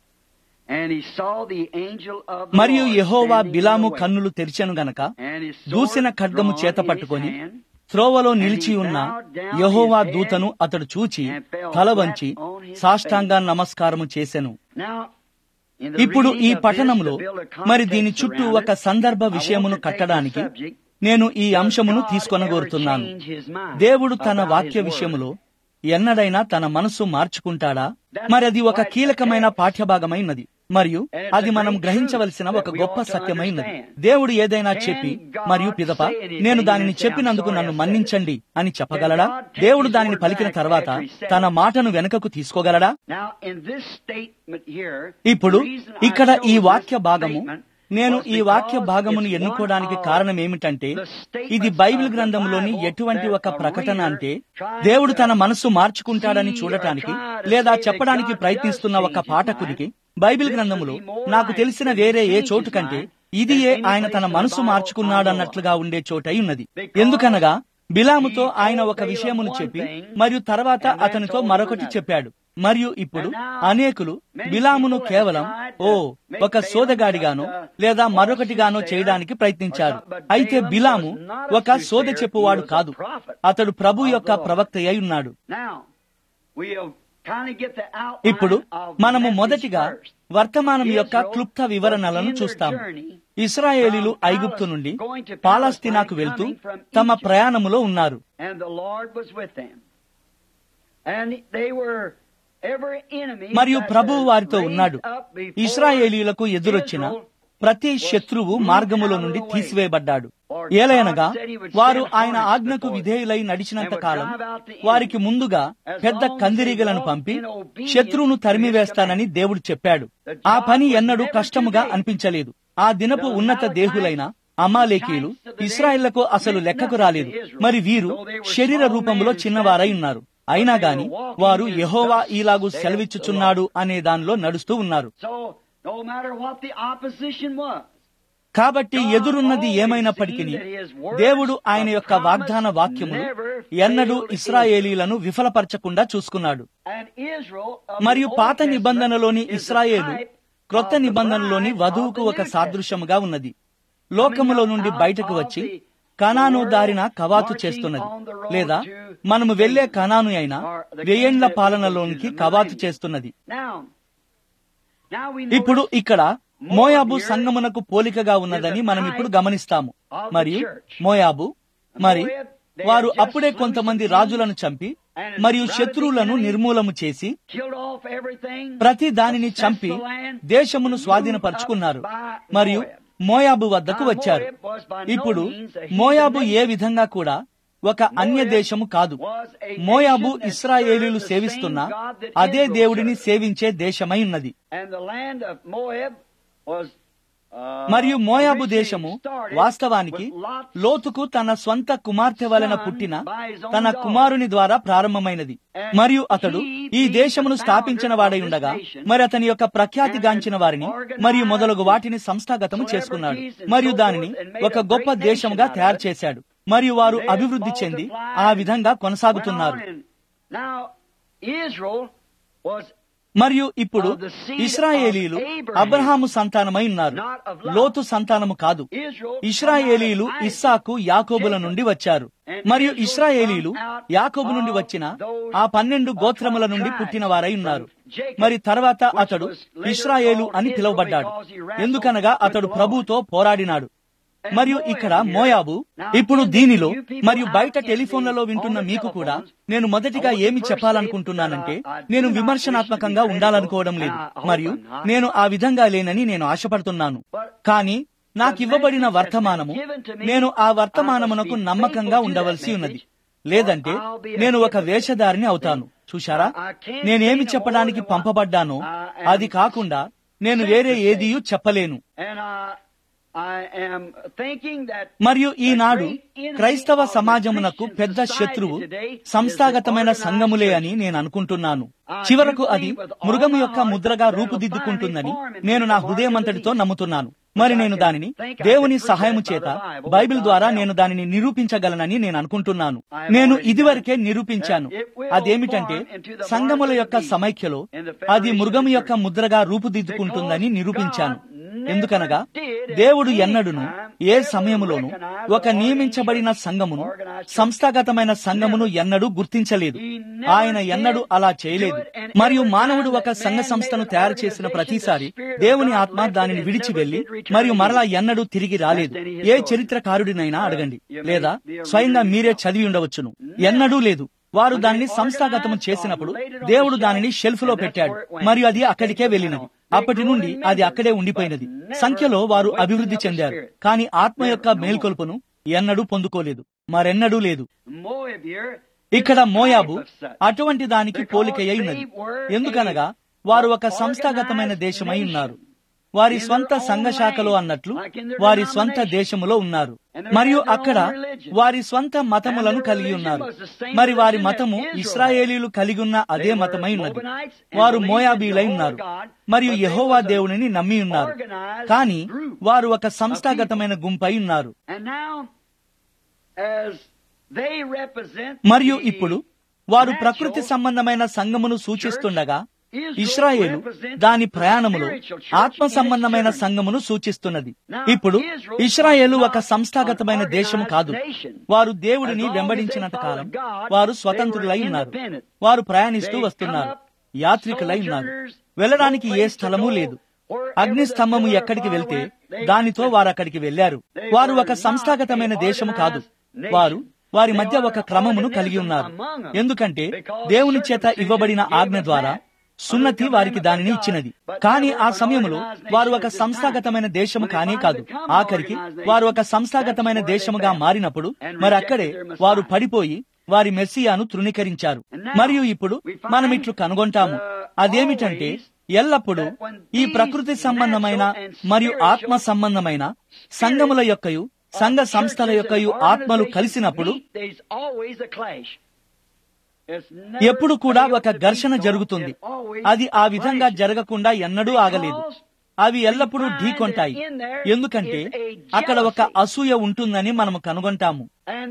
and he saw the angel of the మరియు Lord Jehovah standing in Balaam the way. కన్నులు తెరిచెను గనక And his sword దూసిన ఖడ్గము drawn చేత in పట్టుకొని his hand, త్రోవలో నిలిచి ఉన్న యెహోవా దూతను అతడు చూచి తల వంచి సాష్టాంగ నమస్కారము చేసెను Now, in the ఇప్పుడు reading ఈ of this, పట్టణంలో to build a మరి context దీని చుట్టూ around ఒక it, సందర్భ I want విషయమును to take the కట్టడానికి subject, నేను ఈ Does అంశమును God తీసుకొనగోరుతున్నాను ever change his mind దేవుడు తన about వాక్య his word? విషయములో ఎన్నడైనా తన మనస్సు మార్చుకుంటాడా మరి అది ఒక కీలకమైన పాఠ్యభాగమైనది మరియు అది మనం గ్రహించవలసిన ఒక గొప్ప సత్యమైనది దేవుడు ఏదైనా చెప్పి మరియు పిదప నేను దానిని చెప్పినందుకు నన్ను మన్నించండి అని చెప్పగలడా దేవుడు దానిని పలికిన తర్వాత తన మాటను వెనుకకు తీసుకోగలడా Now, in this statement here, ఇప్పుడు the reason I ఇక్కడ ఈ chose వాక్య this భాగము statement నేను was ఈ వాక్య because భాగమును it's ఎన్నుకోవడానికి one of కారణం ఏమిటంటే the statements ఇది బైబిల్ of the గ్రంథంలోని Bible ఎటువంటి that ఒక a ప్రకటన reader అంటే tries దేవుడు to తన మనస్సు మార్చుకుంటాడని see or చూడటానికి try to లేదా say that చెప్పడానికి God ప్రయత్నిస్తున్న does ఒక change his పాఠకుడికి mind. బైబిల్ This గ్రంథములో would be more నాకు like తెలిసిన that వేరే he ఏ changed చోటు his కంటే mind ఇది than ఏ any ఆయన place తన in the మనసు Bible I know మార్చుకున్నాడన్నట్లుగా ఉండే చోటై ఉన్నది Because ఎందుకనగా బిలాముతో he ఆయన told ఒక Balaam విషయమును one చెప్పి thing, మరియు తర్వాత and then అతనితో told him మరొకటి another. చెప్పాడు మరియు ఇప్పుడు And now, అనేకులు many బిలామును people have కేవలం tried to ఓ make ఒక Balaam సోదగాడిగానో just a లేదా false మరొకటిగానో soothsayer చేయడానికి ప్రయత్నించారు or something, but అయితే Balaam Balaam was not a ఒక సోద soothsayer, చెప్పువాడు he was a కాదు prophet అతడు ప్రభు of యొక్క the Lord. ప్రవక్త అయి ఉన్నాడు Now, we have ఇప్పుడు మనము మొదటిగా వర్తమానం యొక్క క్లుప్త వివరణలను చూస్తాము ఇస్రాయేలీలు ఐగుప్తు నుండి పాలస్తీనాకు వెళ్తూ తమ ప్రయాణములో ఉన్నారు మరియు ప్రభువు వారితో ఉన్నాడు ఇస్రాయేలీలకు ఎదురొచ్చిన ప్రతి శత్రువు మార్గములో నుండి తీసివేయబడ్డాడు ఏలయనగా వారు ఆయన ఆజ్ఞకు విధేయులై నడిచినంత కాలం వారికి ముందుగా పెద్ద కందిరీగలను పంపి శత్రువును తరిమివేస్తానని దేవుడు చెప్పాడు ఆ పని ఎన్నడూ కష్టముగా అనిపించలేదు ఆ దినపు ఉన్నత దేహులైన అమాలేకీలు ఇస్రాయిళ్లకు అసలు లెక్కకు రాలేదు మరి వీరు శరీర రూపంలో చిన్నవారై ఉన్నారు అయినా గాని వారు యహోవా ఈలాగు సెలవిచ్చుచున్నాడు అనే దానిలో నడుస్తూ ఉన్నారు కాబట్టి ఎదురున్నది ఏమైనప్పటికీ దేవుడు ఆయన యొక్క వాగ్దాన వాక్యములు ఎన్నడూ ఇస్రాయేలీలను విఫలపరచకుండా చూసుకున్నాడు మరియు పాత నిబంధనలోని ఇస్రాయేలు క్రొత్త నిబంధనలోని వధువుకు ఒక సాదృశ్యముగా ఉన్నది లోకములో నుండి బయటకు వచ్చి కనాను దారిన కవాతు చేస్తున్నది లేదా మనము వెళ్లే కనాను అయినా వెయ్యేండ్ల పాలనలోనికి కవాతు చేస్తున్నది ఇప్పుడు ఇక్కడ మోయాబు సంగమునకు పోలికగా ఉన్నదని మనం ఇప్పుడు గమనిస్తాము మరియు మోయాబు మరి వారు అప్పుడే కొంతమంది రాజులను చంపి మరియు శత్రువులను నిర్మూలము చేసి ప్రతి దానిని చంపి దేశమును స్వాధీనపరుచుకున్నారు మరియు మోయాబు వద్దకు వచ్చారు ఇప్పుడు మోయాబు ఏ విధంగా కూడా ఒక అన్య దేశము కాదు మోయాబు ఇస్రాయేలీలు సేవిస్తున్న అదే దేవుడిని సేవించే దేశమై ఉన్నది మరియు మోయాబు దేశము వాస్తవానికి లోతుకు తన స్వంత కుమార్తె వలన పుట్టిన తన కుమారుని ద్వారా ప్రారంభమైనది మరియు అతడు ఈ దేశమును స్థాపించిన వాడై ఉండగా మరి అతని యొక్క ప్రఖ్యాతిగాంచిన వారిని మరియు మొదలగు వాటిని సంస్థాగతము చేసుకున్నాడు మరియు దానిని ఒక గొప్ప దేశముగా తయారు చేశాడు మరియు వారు అభివృద్ధి చెంది ఆ విధంగా కొనసాగుతున్నారు మరియు ఇప్పుడు ఇస్రాయేలీలు అబ్రహాము సంతానమై ఉన్నారు లోతు సంతానము కాదు ఇస్రాయేలీలు ఇస్సాకు యాకోబుల నుండి వచ్చారు మరియు ఇస్రాయేలీలు యాకోబు నుండి వచ్చిన ఆ పన్నెండు గోత్రముల నుండి పుట్టిన వారై ఉన్నారు మరి తర్వాత అతడు ఇస్రాయేలు అని పిలువబడ్డాడు ఎందుకనగా అతడు ప్రభుతో పోరాడినాడు మరియు ఇక్కడ మోయాబు ఇప్పుడు దీనిలో మరియు బయట టెలిఫోన్లలో వింటున్న మీకు కూడా నేను మొదటిగా ఏమి చెప్పాలనుకుంటున్నానంటే నేను విమర్శనాత్మకంగా ఉండాలనుకోవడం లేదు మరియు నేను ఆ విధంగా లేనని నేను ఆశపడుతున్నాను కానీ నాకివ్వబడిన వర్తమానము నేను ఆ వర్తమానమునకు నమ్మకంగా ఉండవలసి ఉన్నది లేదంటే నేను ఒక వేషధారిని అవుతాను చూశారా నేనేమి చెప్పడానికి పంపబడ్డానో అది కాకుండా నేను వేరే ఏదియూ చెప్పలేను మరియు ఈనాడు క్రైస్తవ సమాజమునకు పెద్ద శత్రువు సంస్థాగతమైన సంఘములే అని నేను అనుకుంటున్నాను చివరకు అది మృగము యొక్క ముద్రగా రూపుదిద్దుకుంటుందని నేను నా హృదయమంతటితో నమ్ముతున్నాను మరి నేను దానిని దేవుని సహాయము చేత బైబిల్ ద్వారా నేను దానిని నిరూపించగలనని నేను అనుకుంటున్నాను నేను ఇదివరకే నిరూపించాను అదేమిటంటే సంఘముల యొక్క సమైక్యలో అది మృగము యొక్క ముద్రగా రూపుదిద్దుకుంటుందని నిరూపించాను ఎందుకనగా దేవుడు ఎన్నడును ఏ సమయములోను ఒక నియమించబడిన సంఘమును సంస్థాగతమైన సంఘమును ఎన్నడూ గుర్తించలేదు ఆయన ఎన్నడూ అలా చేయలేదు మరియు మానవుడు ఒక సంఘ సంస్థను తయారు చేసిన ప్రతిసారి దేవుని ఆత్మ దానిని విడిచి వెళ్లి మరియు మరలా ఎన్నడూ తిరిగి రాలేదు ఏ చరిత్రకారుడినైనా అడగండి లేదా స్వయంగా మీరే చదివి ఉండవచ్చును ఎన్నడూ లేదు వారు దానిని సంస్థాగతము చేసినప్పుడు దేవుడు దానిని షెల్ఫ్ లో పెట్టాడు మరియు అది అక్కడికే వెళ్ళినది అప్పటి నుండి అది అక్కడే ఉండిపోయినది సంఖ్యలో వారు అభివృద్ధి చెందారు కానీ ఆత్మ యొక్క మేల్కొల్పును ఎన్నడూ పొందుకోలేదు మరెన్నడూ లేదు ఇక్కడ మోయాబు అటువంటి దానికి పోలికయ్యి ఉన్నది ఎందుకనగా వారు ఒక సంస్థాగతమైన దేశమై ఉన్నారు వారి స్వంత సంఘ శాఖలో అన్నట్లు వారి స్వంత దేశములో ఉన్నారు మరియు అక్కడ వారి స్వంత మతములను కలిగి ఉన్నారు మరి వారి మతము ఇస్రాయేలీలు కలిగి ఉన్న అదే మతమై ఉన్నది వారు మోయాబీలై ఉన్నారు మరియు యహోవా దేవునిని నమ్మి ఉన్నారు కానీ వారు ఒక సంస్థాగతమైన గుంపై ఉన్నారు మరియు ఇప్పుడు వారు ప్రకృతి సంబంధమైన సంఘమును సూచిస్తుండగా ఇస్రాయేలు దాని ప్రయాణములో ఆత్మ సంబంధమైన సంఘమును సూచిస్తున్నది ఇప్పుడు ఇస్రాయేలు ఒక సంస్థాగతమైన దేశము కాదు వారు దేవుడిని వెంబడించినంత కాలం వారు స్వతంత్రులై ఉన్నారు వారు ప్రయాణిస్తూ వస్తున్నారు యాత్రికులై ఉన్నారు వెళ్ళడానికి ఏ స్థలమూ లేదు అగ్ని స్తంభము ఎక్కడికి వెళ్తే దానితో వారు అక్కడికి వెళ్లారు వారు ఒక సంస్థాగతమైన దేశము కాదు వారు వారి మధ్య ఒక క్రమమును కలిగి ఉన్నారు ఎందుకంటే దేవుని చేత ఇవ్వబడిన ఆజ్ఞ ద్వారా సున్నతి వారికి దానిని ఇచ్చినది కానీ ఆ సమయంలో వారు ఒక సంస్థాగతమైన దేశము కానే కాదు ఆఖరికి వారు ఒక సంస్థాగతమైన దేశముగా మారినప్పుడు మరి అక్కడే వారు పడిపోయి వారి మెస్సియాను తృణీకరించారు మరియు ఇప్పుడు మనం ఇట్లు కనుగొంటాము అదేమిటంటే ఎల్లప్పుడూ ఈ ప్రకృతి సంబంధమైన మరియు ఆత్మ సంబంధమైన సంఘముల యొక్కయు సంఘ సంస్థల యొక్కయు ఆత్మలు కలిసినప్పుడు ఎప్పుడు కూడా ఒక ఘర్షణ జరుగుతుంది అది ఆ విధంగా జరగకుండా ఎన్నడూ ఆగలేదు అవి ఎల్లప్పుడూ ఢీకొంటాయి ఎందుకంటే అక్కడ ఒక అసూయ ఉంటుందని మనము కనుగొంటాము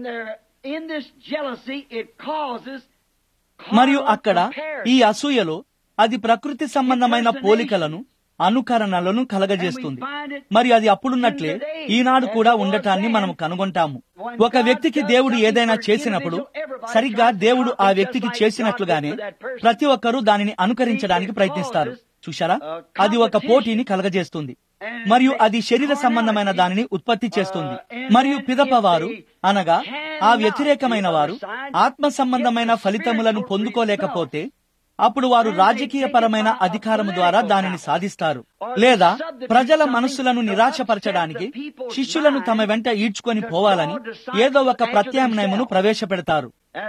మరియు అక్కడ ఈ అసూయలో అది ప్రకృతి సంబంధమైన పోలికలను అనుకరణలను కలగజేస్తుంది మరి అది అప్పుడున్నట్లే ఈనాడు కూడా ఉండటాన్ని మనం కనుగొంటాము ఒక వ్యక్తికి దేవుడు ఏదైనా చేసినప్పుడు సరిగ్గా దేవుడు ఆ వ్యక్తికి చేసినట్లుగానే ప్రతి ఒక్కరూ దానిని అనుకరించడానికి ప్రయత్నిస్తారు చూశారా అది ఒక పోటీని కలగజేస్తుంది మరియు అది శరీర సంబంధమైన దానిని ఉత్పత్తి చేస్తుంది మరియు పిదప వారు అనగా ఆ వ్యతిరేకమైన వారు ఆత్మ సంబంధమైన ఫలితములను పొందుకోలేకపోతే అప్పుడు వారు రాజకీయపరమైన అధికారము ద్వారా దానిని సాధిస్తారు లేదా ప్రజల మనస్సులను నిరాశపరచడానికి శిష్యులను తమ వెంట ఈడ్చుకొని పోవాలని ఏదో ఒక ప్రత్యామ్నాయమును ప్రవేశపెడతారు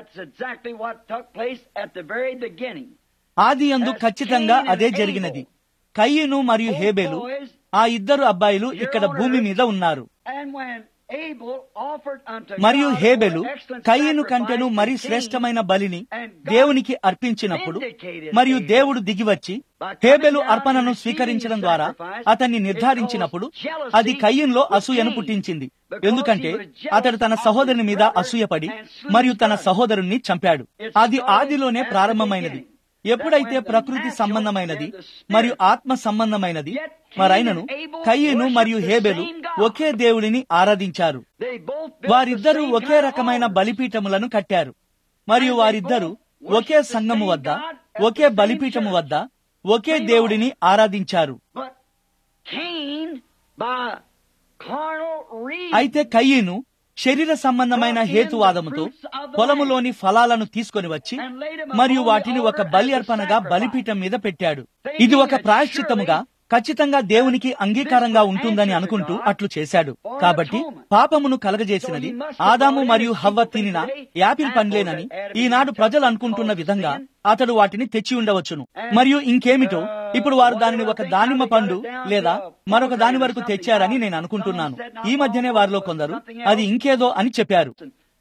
ఆది అందు ఖచ్చితంగా అదే జరిగినది కయ్యను మరియు హేబేలు ఆ ఇద్దరు అబ్బాయిలు ఇక్కడ భూమి మీద ఉన్నారు మరియు హేబెలు కయ్యను కంటెను మరి శ్రేష్టమైన బలిని దేవునికి అర్పించినప్పుడు మరియు దేవుడు దిగివచ్చి హేబెలు అర్పణను స్వీకరించడం ద్వారా అతన్ని నిర్ధారించినప్పుడు అది కయ్యంలో అసూయను పుట్టించింది ఎందుకంటే అతడు తన సహోదరుని మీద అసూయపడి మరియు తన సహోదరుణ్ణి చంపాడు అది ఆదిలోనే ప్రారంభమైనది ఎప్పుడైతే ప్రకృతి సంబంధమైనది మరియు ఆత్మ సంబంధమైనది మరైనను కయ్యను మరియు హేబెలు ఒకే దేవుడిని ఆరాధించారు వారిద్దరూ ఒకే రకమైన బలిపీఠములను కట్టారు మరియు వారిద్దరూ ఒకే సంఘము వద్ద ఒకే బలిపీఠము వద్ద ఒకే దేవుడిని ఆరాధించారు అయితే కయ్యను శరీర సంబంధమైన హేతువాదముతో పొలములోని ఫలాలను తీసుకొని వచ్చి మరియు వాటిని ఒక బలి అర్పణగా బలిపీఠం మీద పెట్టాడు ఇది ఒక ప్రాయశ్చిత్తముగా ఖచ్చితంగా దేవునికి అంగీకారంగా ఉంటుందని అనుకుంటూ అట్లు చేశాడు కాబట్టి పాపమును కలగజేసినది ఆదాము మరియు హవ్వ తినిన యాపిల్ పండ్లేనని ఈనాడు ప్రజలు అనుకుంటున్న విధంగా అతడు వాటిని తెచ్చి ఉండవచ్చును మరియు ఇంకేమిటో ఇప్పుడు వారు దానిని ఒక దానిమ్మ పండు లేదా మరొక దాని వరకు తెచ్చారని నేను అనుకుంటున్నాను ఈ మధ్యనే వారిలో కొందరు అది ఇంకేదో అని చెప్పారు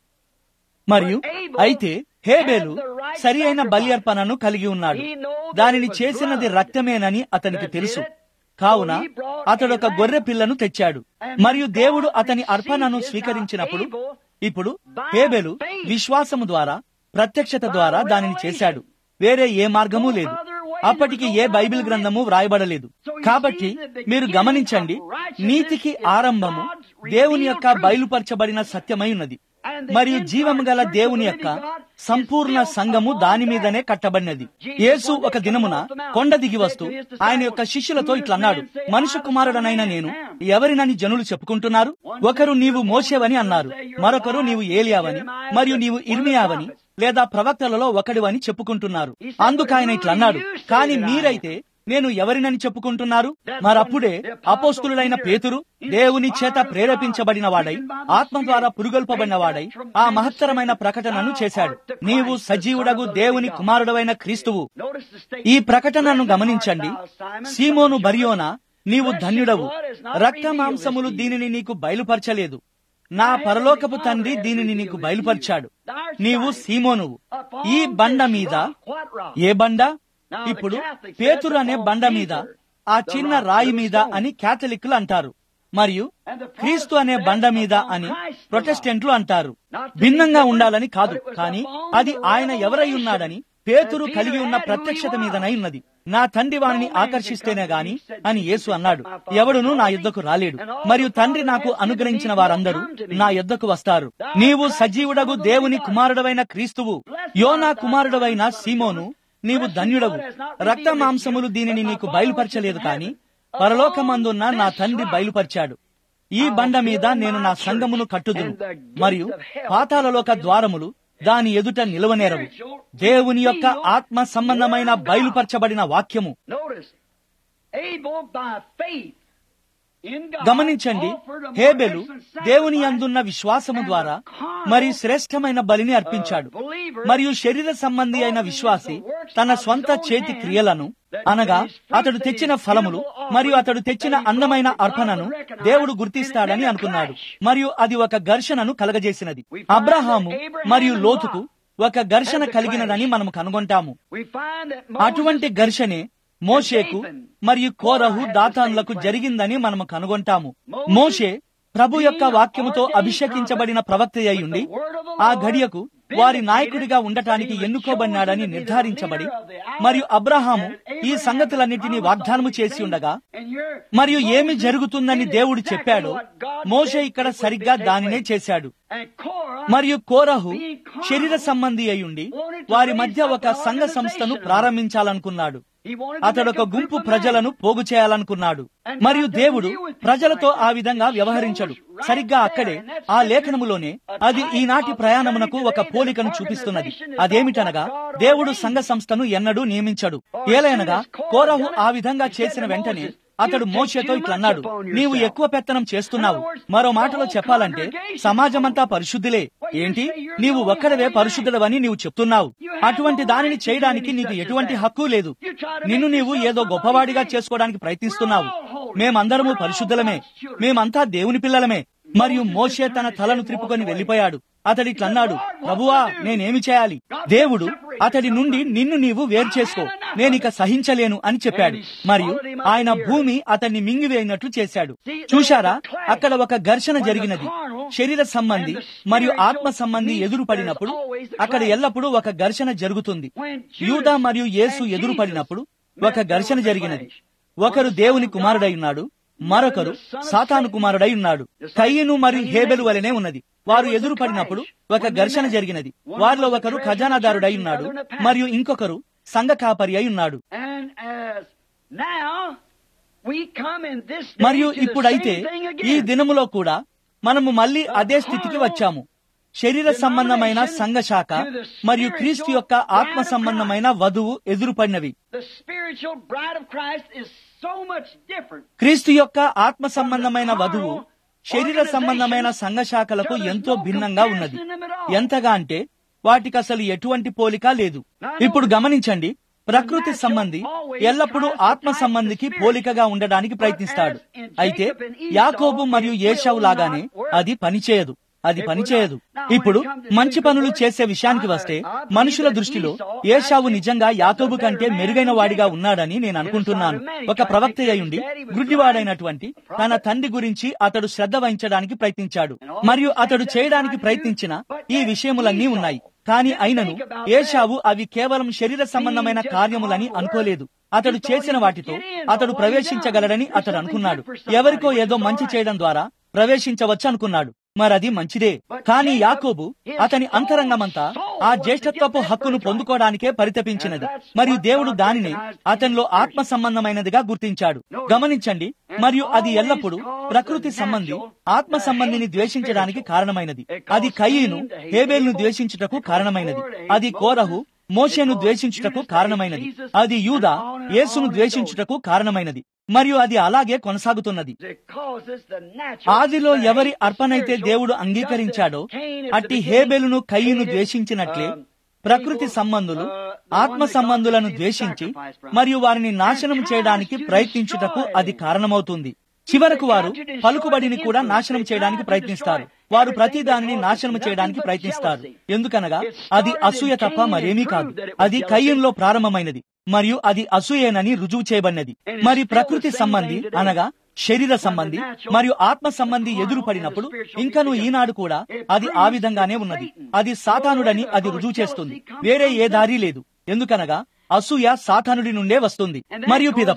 మరియు అయితే హేబేలు సరి అయిన బలి అర్పణను కలిగి ఉన్నాడు దానిని చేసినది రక్తమేనని అతనికి తెలుసు కావున అతడు ఒక గొర్రె పిల్లను తెచ్చాడు మరియు దేవుడు అతని అర్పణను స్వీకరించినప్పుడు ఇప్పుడు హేబెలు విశ్వాసము ద్వారా ప్రత్యక్షత ద్వారా దానిని చేశాడు వేరే ఏ మార్గము లేదు అప్పటికి ఏ బైబిల్ గ్రంథము వ్రాయబడలేదు కాబట్టి మీరు గమనించండి నీతికి ఆరంభము దేవుని యొక్క బయలుపరచబడిన సత్యమై ఉన్నది మరియు జీవము గల దేవుని యొక్క సంపూర్ణ సంఘము దాని మీదనే కట్టబడినది యేసు ఒక దినమున కొండ దిగి వస్తూ ఆయన యొక్క శిష్యులతో ఇట్లా అన్నాడు మనుషు కుమారుడనైన నేను ఎవరినని జనులు చెప్పుకుంటున్నారు ఒకరు నీవు మోసేవని అన్నారు మరొకరు నీవు ఏలియావని మరియు నీవు ఇర్మియావని లేదా ప్రవక్తలలో ఒకడివని చెప్పుకుంటున్నారు అందుకు ఆయన ఇట్లా అన్నాడు కానీ మీరైతే నేను ఎవరినని చెప్పుకుంటున్నారు మరప్పుడే అపోస్తులుడైన పేతురు దేవుని చేత ప్రేరేపించబడిన వాడై ఆత్మ ద్వారా పురుగొల్పబడిన వాడై ఆ మహత్తరమైన ప్రకటనను చేశాడు నీవు సజీవుడగు దేవుని కుమారుడవైన క్రీస్తువు ఈ ప్రకటనను గమనించండి సీమోను బరియోనా నీవు ధన్యుడవు రక్త మాంసములు దీనిని నీకు బయలుపరచలేదు నా పరలోకపు తండ్రి దీనిని నీకు బయలుపరిచాడు నీవు సీమోనువు ఈ బండ మీద ఏ బండ ఇప్పుడు పేతురు అనే బండ మీద ఆ చిన్న రాయి మీద అని క్యాథలిక్లు అంటారు మరియు క్రీస్తు అనే బండ మీద అని ప్రొటెస్టెంట్లు అంటారు భిన్నంగా ఉండాలని కాదు కానీ అది ఆయన ఎవరై ఉన్నాడని పేతురు కలిగి ఉన్న ప్రత్యక్షత మీదనై ఉన్నది నా తండ్రి వాణిని ఆకర్షిస్తేనే గాని అని యేసు అన్నాడు ఎవడును నా యుద్ధకు రాలేడు మరియు తండ్రి నాకు అనుగ్రహించిన వారందరూ నా యుద్ధకు వస్తారు నీవు సజీవుడగు దేవుని కుమారుడవైన క్రీస్తువు యోనా కుమారుడవైన సీమోను నీవు ధన్యుడవు రక్త మాంసములు దీనిని నీకు బయలుపరచలేదు కాని పరలోకమందున్న నా తండ్రి బయలుపరిచాడు ఈ బండ మీద నేను నా సంగమును కట్టుదును మరియు పాతాలలోక ద్వారములు దాని ఎదుట నిలవనేరవు దేవుని యొక్క ఆత్మ సంబంధమైన బయలుపరచబడిన వాక్యము Notice, Abel by faith in God గమనించండి offered a more హేబెలు excellent దేవుని sacrifice అందున్న విశ్వాసము ద్వారా మరి శ్రేష్టమైన బలిని అర్పించాడు మరియు శరీర సంబంధి అయిన విశ్వాసి తన స్వంత చేతి క్రియలను అనగా అతడు తెచ్చిన ఫలములు మరియు అతడు తెచ్చిన అందమైన అర్పణను దేవుడు గుర్తిస్తాడని అనుకున్నాడు మరియు అది ఒక ఘర్షణను కలగజేసినది అబ్రహాము మరియు లోతుకు ఒక ఘర్షణ కలిగినదని మనము కనుగొంటాము We find that Moses అటువంటి ఘర్షణే మోషేకు మరియు కోరహు దాతాన్లకు జరిగిందని మనము కనుగొంటాము మోషే ప్రభు యొక్క వాక్యముతో అభిషేకించబడిన ప్రవక్త అయ్యుండి ఆ గడియకు వారి నాయకుడిగా ఉండటానికి ఎన్నుకోబడినాడని నిర్ధారించబడి మరియు అబ్రహాము ఈ సంగతులన్నిటినీ వాగ్దానము చేసి ఉండగా and you're మరియు ఏమి జరుగుతుందని దేవుడు చెప్పాడో మోషే ఇక్కడ సరిగ్గా దానినే చేశాడు and Korah మరియు కోరహు శరీర సంబంధి అయ్యుండి వారి మధ్య ఒక సంఘ సంస్థను ప్రారంభించాలనుకున్నాడు he wanted to అతడు make ఒక a గుంపు group of ప్రజలను పోగు చేయాలనుకున్నాడు మరియు దేవుడు ప్రజలతో ఆ విధంగా వ్యవహరించడు సరిగ్గా అక్కడే ఆ లేఖనములోనే అది ఈనాటి ప్రయాణమునకు ఒక పోలికను చూపిస్తున్నది అదేమిటనగా దేవుడు సంఘ సంస్థను ఎన్నడూ నియమించడు ఏలైనగా కోరహు ఆ విధంగా చేసిన వెంటనే అతడు మోషేతో ఇట్లన్నాడు నీవు ఎక్కువ పెత్తనం చేస్తున్నావు మరో మాటలో చెప్పాలంటే సమాజమంతా పరిశుద్ధులే ఏంటి నీవు ఒక్కడవే పరిశుద్ధుడవని నీవు చెప్తున్నావు అటువంటి దానిని చేయడానికి నీకు ఎటువంటి హక్కు లేదు నిన్ను నీవు ఏదో గొప్పవాడిగా చేసుకోవడానికి ప్రయత్నిస్తున్నావు మేమందరము పరిశుద్ధులమే మేమంతా దేవుని పిల్లలమే మరియు మోషే తన తలను త్రిప్పుకొని వెళ్లిపోయాడు అతడిట్లన్నాడు ప్రభువా నేనేమి చేయాలి దేవుడు అతడి నుండి నిన్ను నీవు వేరు చేసుకో నేనిక సహించలేను అని చెప్పాడు మరియు ఆయన భూమి అతన్ని మింగివేయినట్లు చేశాడు చూశారా అక్కడ ఒక ఘర్షణ జరిగినది శరీర సంబంధి మరియు ఆత్మ సంబంధి ఎదురు పడినప్పుడు అక్కడ ఎల్లప్పుడూ ఒక ఘర్షణ జరుగుతుంది యూదా మరియు యేసు ఎదురు పడినప్పుడు ఒక ఘర్షణ జరిగినది ఒకరు దేవుని కుమారుడై ఉన్నాడు మరొకరు సాతాను కుమారుడై ఉన్నాడు కయ్యను మరియు హేబెలు వలనే ఉన్నది వారు ఎదురు పడినప్పుడు ఒక ఘర్షణ జరిగినది వారిలో ఒకరు ఖజానాదారుడై ఉన్నాడు మరియు ఇంకొకరు సంఘ కాపరి అయి ఉన్నాడు And as now we come in this day మరియు to the ఇప్పుడైతే same thing ఈ again. దినములో కూడా మనము మళ్ళీ అదే స్థితికి వచ్చాము శరీర సంబంధమైన సంఘ శాఖ మరియు క్రీస్తు యొక్క ఆత్మ సంబంధమైన వధువు ఎదురుపడినవి The spiritual bride of Christ is so much different. క్రీస్తు యొక్క ఆత్మ సంబంధమైన వధువు శరీర సంబంధమైన సంఘ శాఖలకు ఎంతో భిన్నంగా ఉన్నది ఎంతగా అంటే వాటికి అసలు ఎటువంటి పోలిక లేదు ఇప్పుడు గమనించండి ప్రకృతి సంబంధి ఎల్లప్పుడూ ఆత్మ సంబంధికి పోలికగా ఉండడానికి ప్రయత్నిస్తాడు అయితే యాకోబు మరియు ఏషావు లాగానే అది పనిచేయదు అది పనిచేయదు ఇప్పుడు మంచి పనులు చేసే విషయానికి వస్తే మనుషుల దృష్టిలో ఏషావు నిజంగా యాకోబు కంటే మెరుగైన వాడిగా ఉన్నాడని నేను అనుకుంటున్నాను ఒక ప్రవక్త అయ్యుండి గుడ్డివాడైనటువంటి తన తండ్రి గురించి అతడు శ్రద్ధ వహించడానికి ప్రయత్నించాడు మరియు అతడు చేయడానికి ప్రయత్నించిన ఈ విషయములన్నీ ఉన్నాయి కాని అయినను ఏషావు అవి కేవలం శరీర సంబంధమైన కార్యములని అనుకోలేదు అతడు చేసిన వాటితో అతడు ప్రవేశించగలడని అతడు అనుకున్నాడు ఎవరికో ఏదో మంచి చేయడం ద్వారా ప్రవేశించవచ్చు అనుకున్నాడు మరది మంచిదే కాని యాకోబు అతని అంతరంగమంతా ఆ జ్యేష్ఠత్వపు హక్కును పొందుకోవడానికే పరితపించినది మరియు దేవుడు దానిని అతనిలో ఆత్మ సంబంధమైనదిగా గుర్తించాడు గమనించండి మరియు అది ఎల్లప్పుడూ ప్రకృతి సంబంధి ఆత్మ సంబంధిని ద్వేషించడానికి కారణమైనది అది కయ్యను హేబేల్ను ద్వేషించుటకు కారణమైనది అది కోరహు మోషేను ద్వేషించుటకు కారణమైనది అది యూదా యేసును ద్వేషించుటకు కారణమైనది మరియు అది అలాగే కొనసాగుతున్నది It causes the natural ఆదిలో ఎవరి అర్పణైతే దేవుడు అంగీకరించాడో అట్టి హేబెలును కయ్యను ద్వేషించినట్లే ప్రకృతి సంబంధులు ఆత్మ సంబంధులను ద్వేషించి మరియు వారిని నాశనం చేయడానికి ప్రయత్నించుటకు అది కారణమవుతుంది చివరకు వారు పలుకుబడిని కూడా నాశనం చేయడానికి ప్రయత్నిస్తారు వారు ప్రతి దానిని నాశనం చేయడానికి ప్రయత్నిస్తారు ఎందుకనగా అది అసూయ తప్ప మరేమీ కాదు అది కయ్యంలో ప్రారంభమైనది మరియు అది అసూయేనని రుజువు చేయబడినది మరి ప్రకృతి సంబంధి అనగా శరీర సంబంధి మరియు ఆత్మ సంబంధి ఎదురు పడినప్పుడు ఇంకను ఈనాడు కూడా అది ఆ విధంగానే ఉన్నది అది సాతానుడని అది రుజువు చేస్తుంది వేరే ఏ దారి లేదు ఎందుకనగా అసూయ సాతానుడి నుండే వస్తుంది మరియు పిదప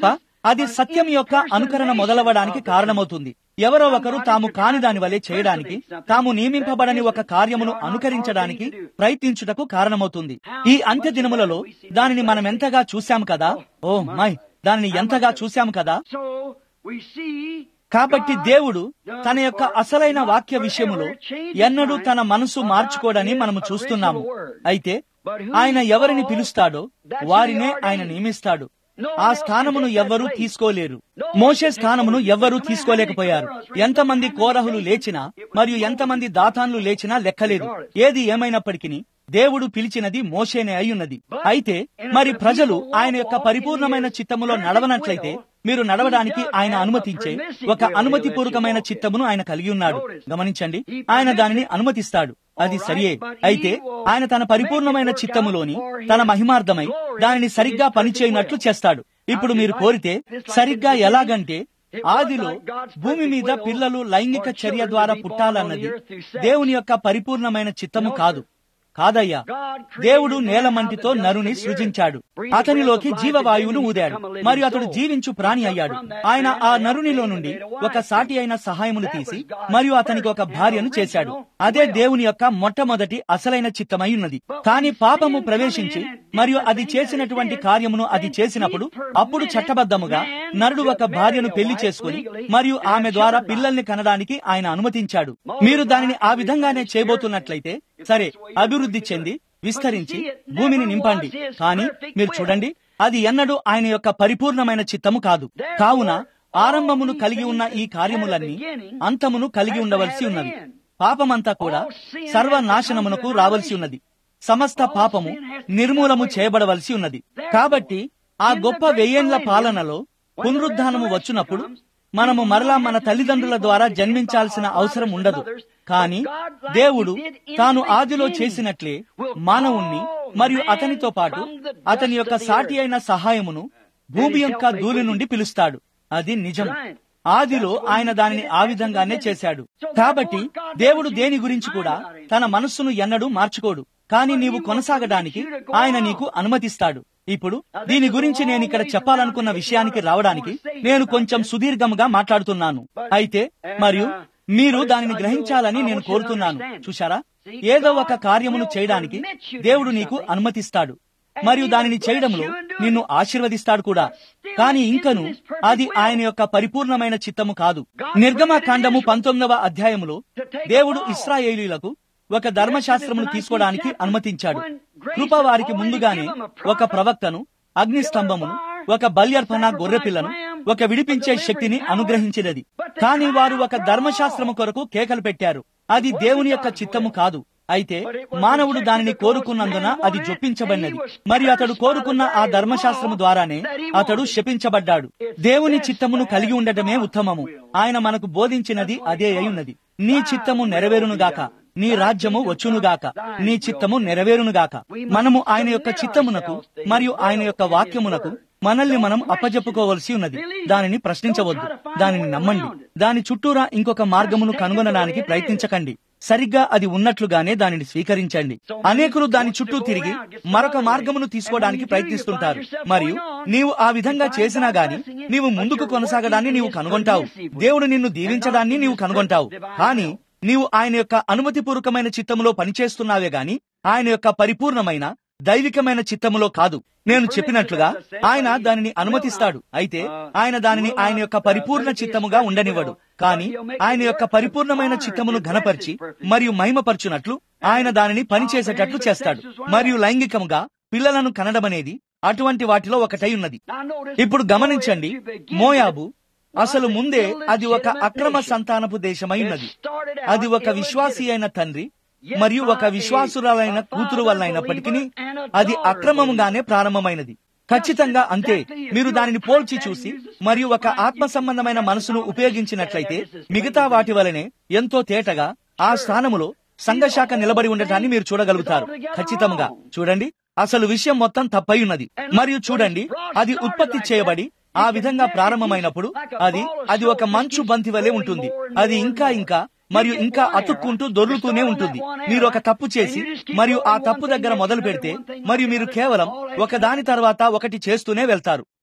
అది సత్యం యొక్క అనుకరణ మొదలవడానికి కారణమవుతుంది ఎవరో ఒకరు తాము కాని దాని వలె చేయడానికి తాము నియమింపబడని ఒక కార్యమును అనుకరించడానికి ప్రయత్నించుటకు కారణమవుతుంది ఈ అంత్య దినములలో దానిని మనం ఎంతగా చూశాం కదా ఓ మై దానిని ఎంతగా చూశాం కదా So we see కాబట్టి దేవుడు తన యొక్క అసలైన వాక్య విషయములో ఎన్నడూ తన మనసు మార్చుకోడని మనము చూస్తున్నాము అయితే ఆయన ఎవరిని పిలుస్తాడో వారినే ఆయన నియమిస్తాడు ఆ స్థానమును ఎవ్వరూ తీసుకోలేరు మోషే స్థానమును ఎవ్వరూ తీసుకోలేకపోయారు ఎంతమంది కోరహులు లేచినా మరియు ఎంతమంది దాతాన్లు లేచినా లెక్కలేదు ఏది ఏమైనప్పటికీ దేవుడు పిలిచినది మోషేనే అయ్యున్నది అయితే మరి ప్రజలు ఆయన యొక్క పరిపూర్ణమైన చిత్తములో నడవనట్లయితే మీరు నడవడానికి ఆయన అనుమతించే ఒక అనుమతిపూర్వకమైన చిత్తమును ఆయన కలిగి ఉన్నాడు గమనించండి ఆయన దానిని అనుమతిస్తాడు అది సరియే అయితే ఆయన తన పరిపూర్ణమైన చిత్తములోని తన మహిమార్థమై దానిని సరిగ్గా పనిచేయనట్లు చేస్తాడు ఇప్పుడు మీరు కోరితే సరిగ్గా ఎలాగంటే ఆదిలో భూమి మీద పిల్లలు లైంగిక చర్య ద్వారా పుట్టాలన్నది దేవుని యొక్క పరిపూర్ణమైన చిత్తము కాదు కాదయ్యా దేవుడు నేలమంటితో నరుని సృజించాడు అతనిలోకి జీవవాయువును ఊదాడు మరియు అతడు జీవించు ప్రాణి అయ్యాడు ఆయన ఆ నరునిలో నుండి ఒక సాటి అయిన సహాయమును తీసి మరియు అతనికి ఒక భార్యను చేశాడు అదే దేవుని యొక్క మొట్టమొదటి అసలైన చిత్తమై ఉన్నది కానీ పాపము ప్రవేశించి మరియు అది చేసినటువంటి కార్యమును అది చేసినప్పుడు అప్పుడు చట్టబద్ధముగా నరుడు ఒక భార్యను పెళ్లి చేసుకుని మరియు ఆమె ద్వారా పిల్లల్ని కనడానికి ఆయన అనుమతించాడు మీరు దానిని ఆ విధంగానే చేయబోతున్నట్లయితే సరే అభివృద్ధి చెంది విస్తరించి భూమిని నింపండి కానీ మీరు చూడండి అది ఎన్నడూ ఆయన యొక్క పరిపూర్ణమైన చిత్తము కాదు కావున ఆరంభమును కలిగి ఉన్న ఈ కార్యములన్నీ అంతమును కలిగి ఉండవలసి ఉన్నవి పాపమంతా కూడా సర్వనాశనమునకు రావలసి ఉన్నది సమస్త పాపము నిర్మూలము చేయబడవలసి ఉన్నది కాబట్టి ఆ గొప్ప వెయ్యేండ్ల పాలనలో పునరుద్ధానము వచ్చినప్పుడు మనము మరలా మన తల్లిదండ్రుల ద్వారా జన్మించాల్సిన అవసరం ఉండదు కానీ దేవుడు తాను ఆదిలో చేసినట్లే మానవుణ్ణి మరియు అతనితో పాటు అతని యొక్క సాటి అయిన సహాయమును భూమి యొక్క ధూళి నుండి పిలుస్తాడు అది నిజం ఆదిలో ఆయన దానిని ఆ విధంగానే చేశాడు కాబట్టి దేవుడు దేని గురించి కూడా తన మనస్సును ఎన్నడూ మార్చుకోడు కానీ నీవు కొనసాగడానికి ఆయన నీకు అనుమతిస్తాడు ఇప్పుడు దీని గురించి నేను ఇక్కడ చెప్పాలనుకున్న విషయానికి రావడానికి నేను కొంచెం సుదీర్ఘంగా మాట్లాడుతున్నాను అయితే మరియు మీరు దానిని గ్రహించాలని నేను కోరుతున్నాను చూశారా ఏదో ఒక కార్యమును చేయడానికి దేవుడు నీకు అనుమతిస్తాడు మరియు దానిని చేయడంలో నిన్ను ఆశీర్వదిస్తాడు కూడా కానీ ఇంకను అది ఆయన యొక్క పరిపూర్ణమైన చిత్తము కాదు నిర్గమకాండము పంతొమ్మిదవ అధ్యాయములో దేవుడు ఇస్రాయేలీలకు ఒక ధర్మశాస్త్రమును తీసుకోవడానికి అనుమతించాడు కృప వారికి ముందుగానే ఒక ప్రవక్తను అగ్నిస్తంభమును ఒక బల్యర్పణ గొర్రెపిల్లను ఒక విడిపించే శక్తిని అనుగ్రహించినది కానీ వారు ఒక ధర్మశాస్త్రము కొరకు కేకలు పెట్టారు అది దేవుని యొక్క చిత్తము కాదు అయితే మానవుడు దానిని కోరుకున్నందున అది జొప్పించబడినది మరియు అతడు కోరుకున్న ఆ ధర్మశాస్త్రము ద్వారానే అతడు శపించబడ్డాడు దేవుని చిత్తమును కలిగి ఉండటమే ఉత్తమము ఆయన మనకు బోధించినది అదే అయున్నది నీ చిత్తము నెరవేరునుగాక నీ రాజ్యము వచ్చునుగాక నీ చిత్తము నెరవేరునుగాక మనము ఆయన యొక్క చిత్తమునకు మరియు ఆయన యొక్క వాక్యమునకు మనల్ని మనం అప్పజెప్పుకోవలసి ఉన్నది దానిని ప్రశ్నించవద్దు దానిని నమ్మండి దాని చుట్టూరా ఇంకొక మార్గమును కనుగొనడానికి ప్రయత్నించకండి సరిగ్గా అది ఉన్నట్లుగానే దానిని స్వీకరించండి అనేకులు దాని చుట్టూ తిరిగి మరొక మార్గమును తీసుకోవడానికి ప్రయత్నిస్తుంటారు మరియు నీవు ఆ విధంగా చేసినా గాని నీవు ముందుకు కొనసాగడాన్ని నీవు కనుగొంటావు దేవుడు నిన్ను దీవించడాన్ని నీవు కనుగొంటావు కానీ నీవు ఆయన యొక్క అనుమతిపూర్వకమైన చిత్తములో పనిచేస్తున్నావే గాని ఆయన యొక్క పరిపూర్ణమైన దైవికమైన చిత్తములో కాదు నేను చెప్పినట్లుగా ఆయన దానిని అనుమతిస్తాడు అయితే ఆయన దానిని ఆయన యొక్క పరిపూర్ణ చిత్తముగా ఉండనివ్వడు కానీ ఆయన యొక్క పరిపూర్ణమైన చిత్తమును ఘనపరిచి మరియు మహిమపరచునట్లు ఆయన దానిని పనిచేసేటట్లు చేస్తాడు మరియు లైంగికముగా పిల్లలను కనడమనేది అటువంటి వాటిలో ఒకటై ఉన్నది ఇప్పుడు గమనించండి మోయాబు అసలు ముందే అది ఒక అక్రమ సంతానపు దేశమై ఉన్నది అది ఒక విశ్వాసి అయిన తండ్రి మరియు ఒక విశ్వాసురాలైన కూతురు వల్ల అయినప్పటికీ అది అక్రమముగానే ప్రారంభమైనది ఖచ్చితంగా అంతే మీరు దానిని పోల్చి చూసి మరియు ఒక ఆత్మ సంబంధమైన మనసును ఉపయోగించినట్లయితే మిగతా వాటి వలనే ఎంతో తేటగా ఆ స్థానములో సంఘశాఖ నిలబడి ఉండటాన్ని మీరు చూడగలుగుతారు ఖచ్చితంగా చూడండి అసలు విషయం మొత్తం తప్పై ఉన్నది మరియు చూడండి అది ఉత్పత్తి చేయబడి ఆ విధంగా ప్రారంభమైనప్పుడు అది అది ఒక మంచు బంతి వలె ఉంటుంది అది ఇంకా ఇంకా మరియు ఇంకా అతుక్కుంటూ దొర్లుతూనే ఉంటుంది మీరు ఒక తప్పు చేసి మరియు ఆ తప్పు దగ్గర మొదలు పెడితే మరియు మీరు కేవలం ఒక దాని తర్వాత ఒకటి చేస్తూనే వెళ్తారు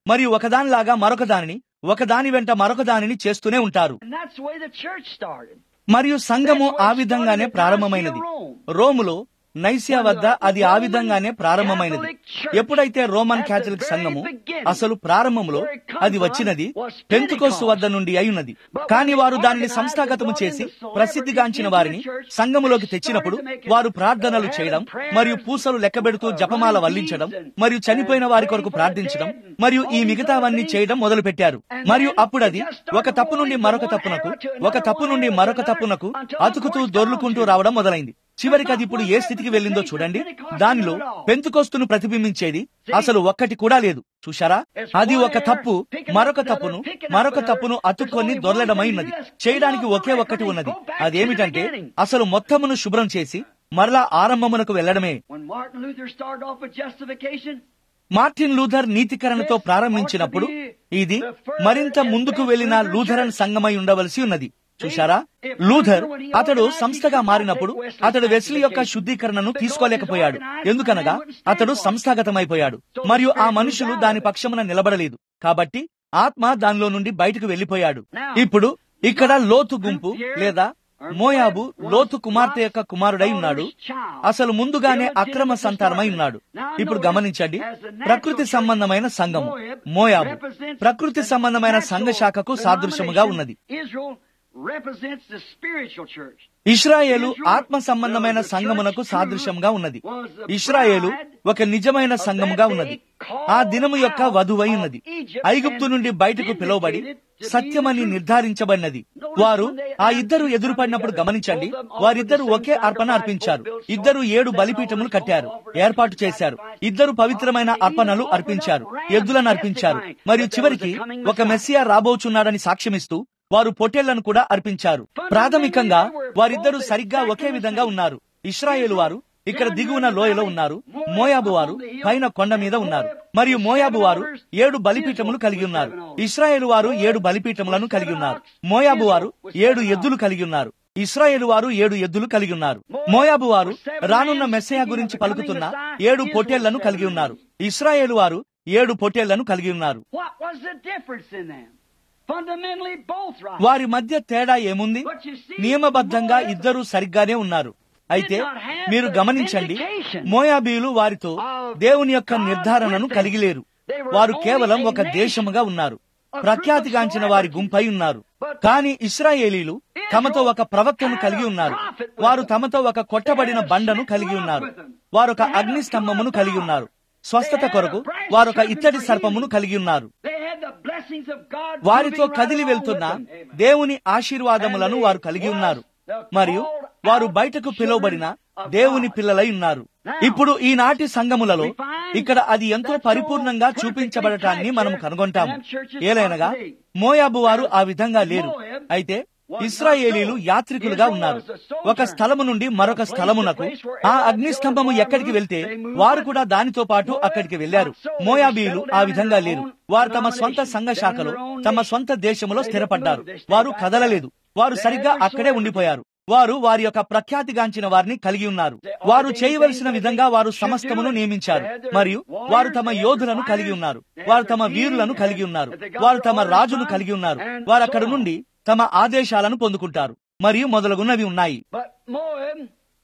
మరియు ఒకదానిలాగా మరొక దానిని ఒకదాని వెంట మరొక దానిని చేస్తూనే ఉంటారు And that's the way the church started. మరియు సంఘము ఆ విధంగానే ప్రారంభమైనది రోములో నైసియా వద్ద అది ఆ విధంగానే ప్రారంభమైనది ఎప్పుడైతే రోమన్ క్యాథలిక్ సంఘము అసలు ప్రారంభంలో అది వచ్చినది పెంతుకోస్తు వద్ద నుండి అయ్యున్నది కానీ వారు దానిని సంస్థాగతము చేసి ప్రసిద్ధిగాంచిన వారిని సంఘములోకి తెచ్చినప్పుడు వారు ప్రార్థనలు చేయడం మరియు పూసలు లెక్కబెడుతూ జపమాల వల్లించడం మరియు చనిపోయిన వారి కొరకు ప్రార్థించడం మరియు ఈ మిగతావన్నీ చేయడం మొదలుపెట్టారు మరియు అప్పుడు అది ఒక తప్పు నుండి మరొక తప్పునకు ఒక తప్పు నుండి మరొక తప్పునకు అతుకుతూ దొర్లుకుంటూ రావడం మొదలైంది చివరికి అది ఇప్పుడు ఏ స్థితికి వెళ్ళిందో చూడండి దానిలో పెంతుకొస్తును ప్రతిబింబించేది అసలు ఒక్కటి కూడా లేదు చూశారా అది ఒక తప్పు మరొక తప్పును మరొక తప్పును అతుక్కొని దొరలడమై ఉన్నది చేయడానికి ఒకే ఒక్కటి ఉన్నది అదేమిటంటే అసలు మొత్తమును శుభ్రం చేసి మరలా ఆరంభమునకు వెళ్లడమే When Martin Luther started off with justification, Martin Luther నీతికరణతో ప్రారంభించినప్పుడు ఇది మరింత ముందుకు వెళ్లిన లూథరన్ సంఘమై ఉండవలసి ఉన్నది చూశారా లూథర్ అతడు సంస్థగా మారినప్పుడు అతడు వెస్లీ యొక్క శుద్ధీకరణను తీసుకోలేకపోయాడు ఎందుకనగా అతడు సంస్థాగతమైపోయాడు మరియు ఆ మనుషులు దాని పక్షమున నిలబడలేదు కాబట్టి ఆత్మ దానిలో నుండి బయటకు వెళ్లిపోయాడు ఇప్పుడు ఇక్కడ లోతు గుంపు లేదా మోయాబు లోతు కుమార్తె యొక్క కుమారుడై ఉన్నాడు అసలు ముందుగానే అక్రమ సంతానమై ఉన్నాడు ఇప్పుడు గమనించండి ప్రకృతి సంబంధమైన సంఘము మోయాబు ప్రకృతి సంబంధమైన సంఘ శాఖకు సాదృశ్యముగా ఉన్నది Israel represents the spiritual church. ఇస్రాయేలు ఆత్మ సంబంధమైన సంఘమునకు సాదృశ్యంగా ఉన్నది ఇస్రాయేలు ఒక నిజమైన సంఘముగా ఉన్నది ఆ దినము యొక్క వధువై ఉన్నది ఐగుప్తు నుండి బయటకు పిలువబడి సత్యమని నిర్ధారించబడినది వారు ఆ ఇద్దరు ఎదురుపడినప్పుడు గమనించండి వారిద్దరు ఒకే అర్పణ అర్పించారు ఇద్దరు ఏడు బలిపీఠములు కట్టారు ఏర్పాటు చేశారు ఇద్దరు పవిత్రమైన అర్పణలు అర్పించారు ఎద్దులను అర్పించారు మరియు చివరికి ఒక మెస్సియా రాబోచున్నాడని సాక్ష్యమిస్తూ వారు పొట్టేళ్లను కూడా అర్పించారు ప్రాథమికంగా వారిద్దరూ సరిగ్గా ఒకే విధంగా ఉన్నారు ఇస్రాయేలు వారు ఇక్కడ దిగువన లోయలో ఉన్నారు మోయాబు వారు పైన కొండ మీద ఉన్నారు మరియు మోయాబు వారు ఏడు బలిపీఠములు కలిగి ఉన్నారు ఇస్రాయేలు వారు ఏడు బలిపీఠములను కలిగి ఉన్నారు మోయాబు వారు ఏడు ఎద్దులు కలిగి ఉన్నారు ఇస్రాయేలు వారు ఏడు ఎద్దులు కలిగి ఉన్నారు మోయాబు వారు రానున్న మెస్సయ గురించి పలుకుతున్న ఏడు పొట్టేళ్లను కలిగి ఉన్నారు ఇస్రాయేలు వారు ఏడు పొట్టేళ్లను కలిగి ఉన్నారు What was the difference in them? Fundamentally, both right. వారి మధ్య తేడా ఏముంది నియమబద్ధంగా ఇద్దరూ సరిగ్గానే ఉన్నారు అయితే మీరు గమనించండి మోయాబీలు వారితో దేవుని యొక్క నిర్ధారణను కలిగి లేరు వారు కేవలం ఒక దేశముగా ఉన్నారు ప్రఖ్యాతిగాంచిన వారి గుంపై ఉన్నారు కానీ ఇస్రాయేలీలు తమతో ఒక ప్రవక్తను కలిగి ఉన్నారు వారు తమతో ఒక కొట్టబడిన బండను కలిగి ఉన్నారు వారొక అగ్ని స్తంభమును కలిగి ఉన్నారు స్వస్థత కొరకు వారొక ఇత్తడి సర్పమును కలిగి ఉన్నారు They had the blessings of God వారితో moving right కదిలి along వెళ్తున్న with them. దేవుని ఆశీర్వాదములను వారు కలిగి ఉన్నారు మరియు వారు బయటకు పిలువబడిన దేవుని పిల్లలై ఉన్నారు ఇప్పుడు ఈనాటి సంఘములలో ఇక్కడ అది ఎంతో పరిపూర్ణంగా చూపించబడటాన్ని మనం కనుగొంటాము ఏలైనగా మోయాబు వారు ఆ విధంగా లేరు అయితే ఇస్రాయేలీలు యాత్రికులుగా ఉన్నారు ఒక స్థలము నుండి మరొక స్థలమునకు ఆ అగ్నిస్తంభము ఎక్కడికి వెళ్తే వారు కూడా దానితో పాటు అక్కడికి వెళ్లారు మోయాబీలు ఆ విధంగా లేరు వారు తమ స్వంత సంఘ శాఖలో తమ స్వంత దేశములో స్థిరపడ్డారు వారు కదలలేదు వారు సరిగ్గా అక్కడే ఉండిపోయారు వారు వారి యొక్క ప్రఖ్యాతిగాంచిన వారిని కలిగి ఉన్నారు వారు చేయవలసిన విధంగా వారు సమస్తమును నియమించారు మరియు వారు తమ యోధులను కలిగి ఉన్నారు వారు తమ వీరులను కలిగి ఉన్నారు వారు తమ రాజును కలిగి ఉన్నారు వారు అక్కడ నుండి తమ ఆదేశాలను పొందుకుంటారు మరియు మొదలగున్నవి ఉన్నాయి But Moab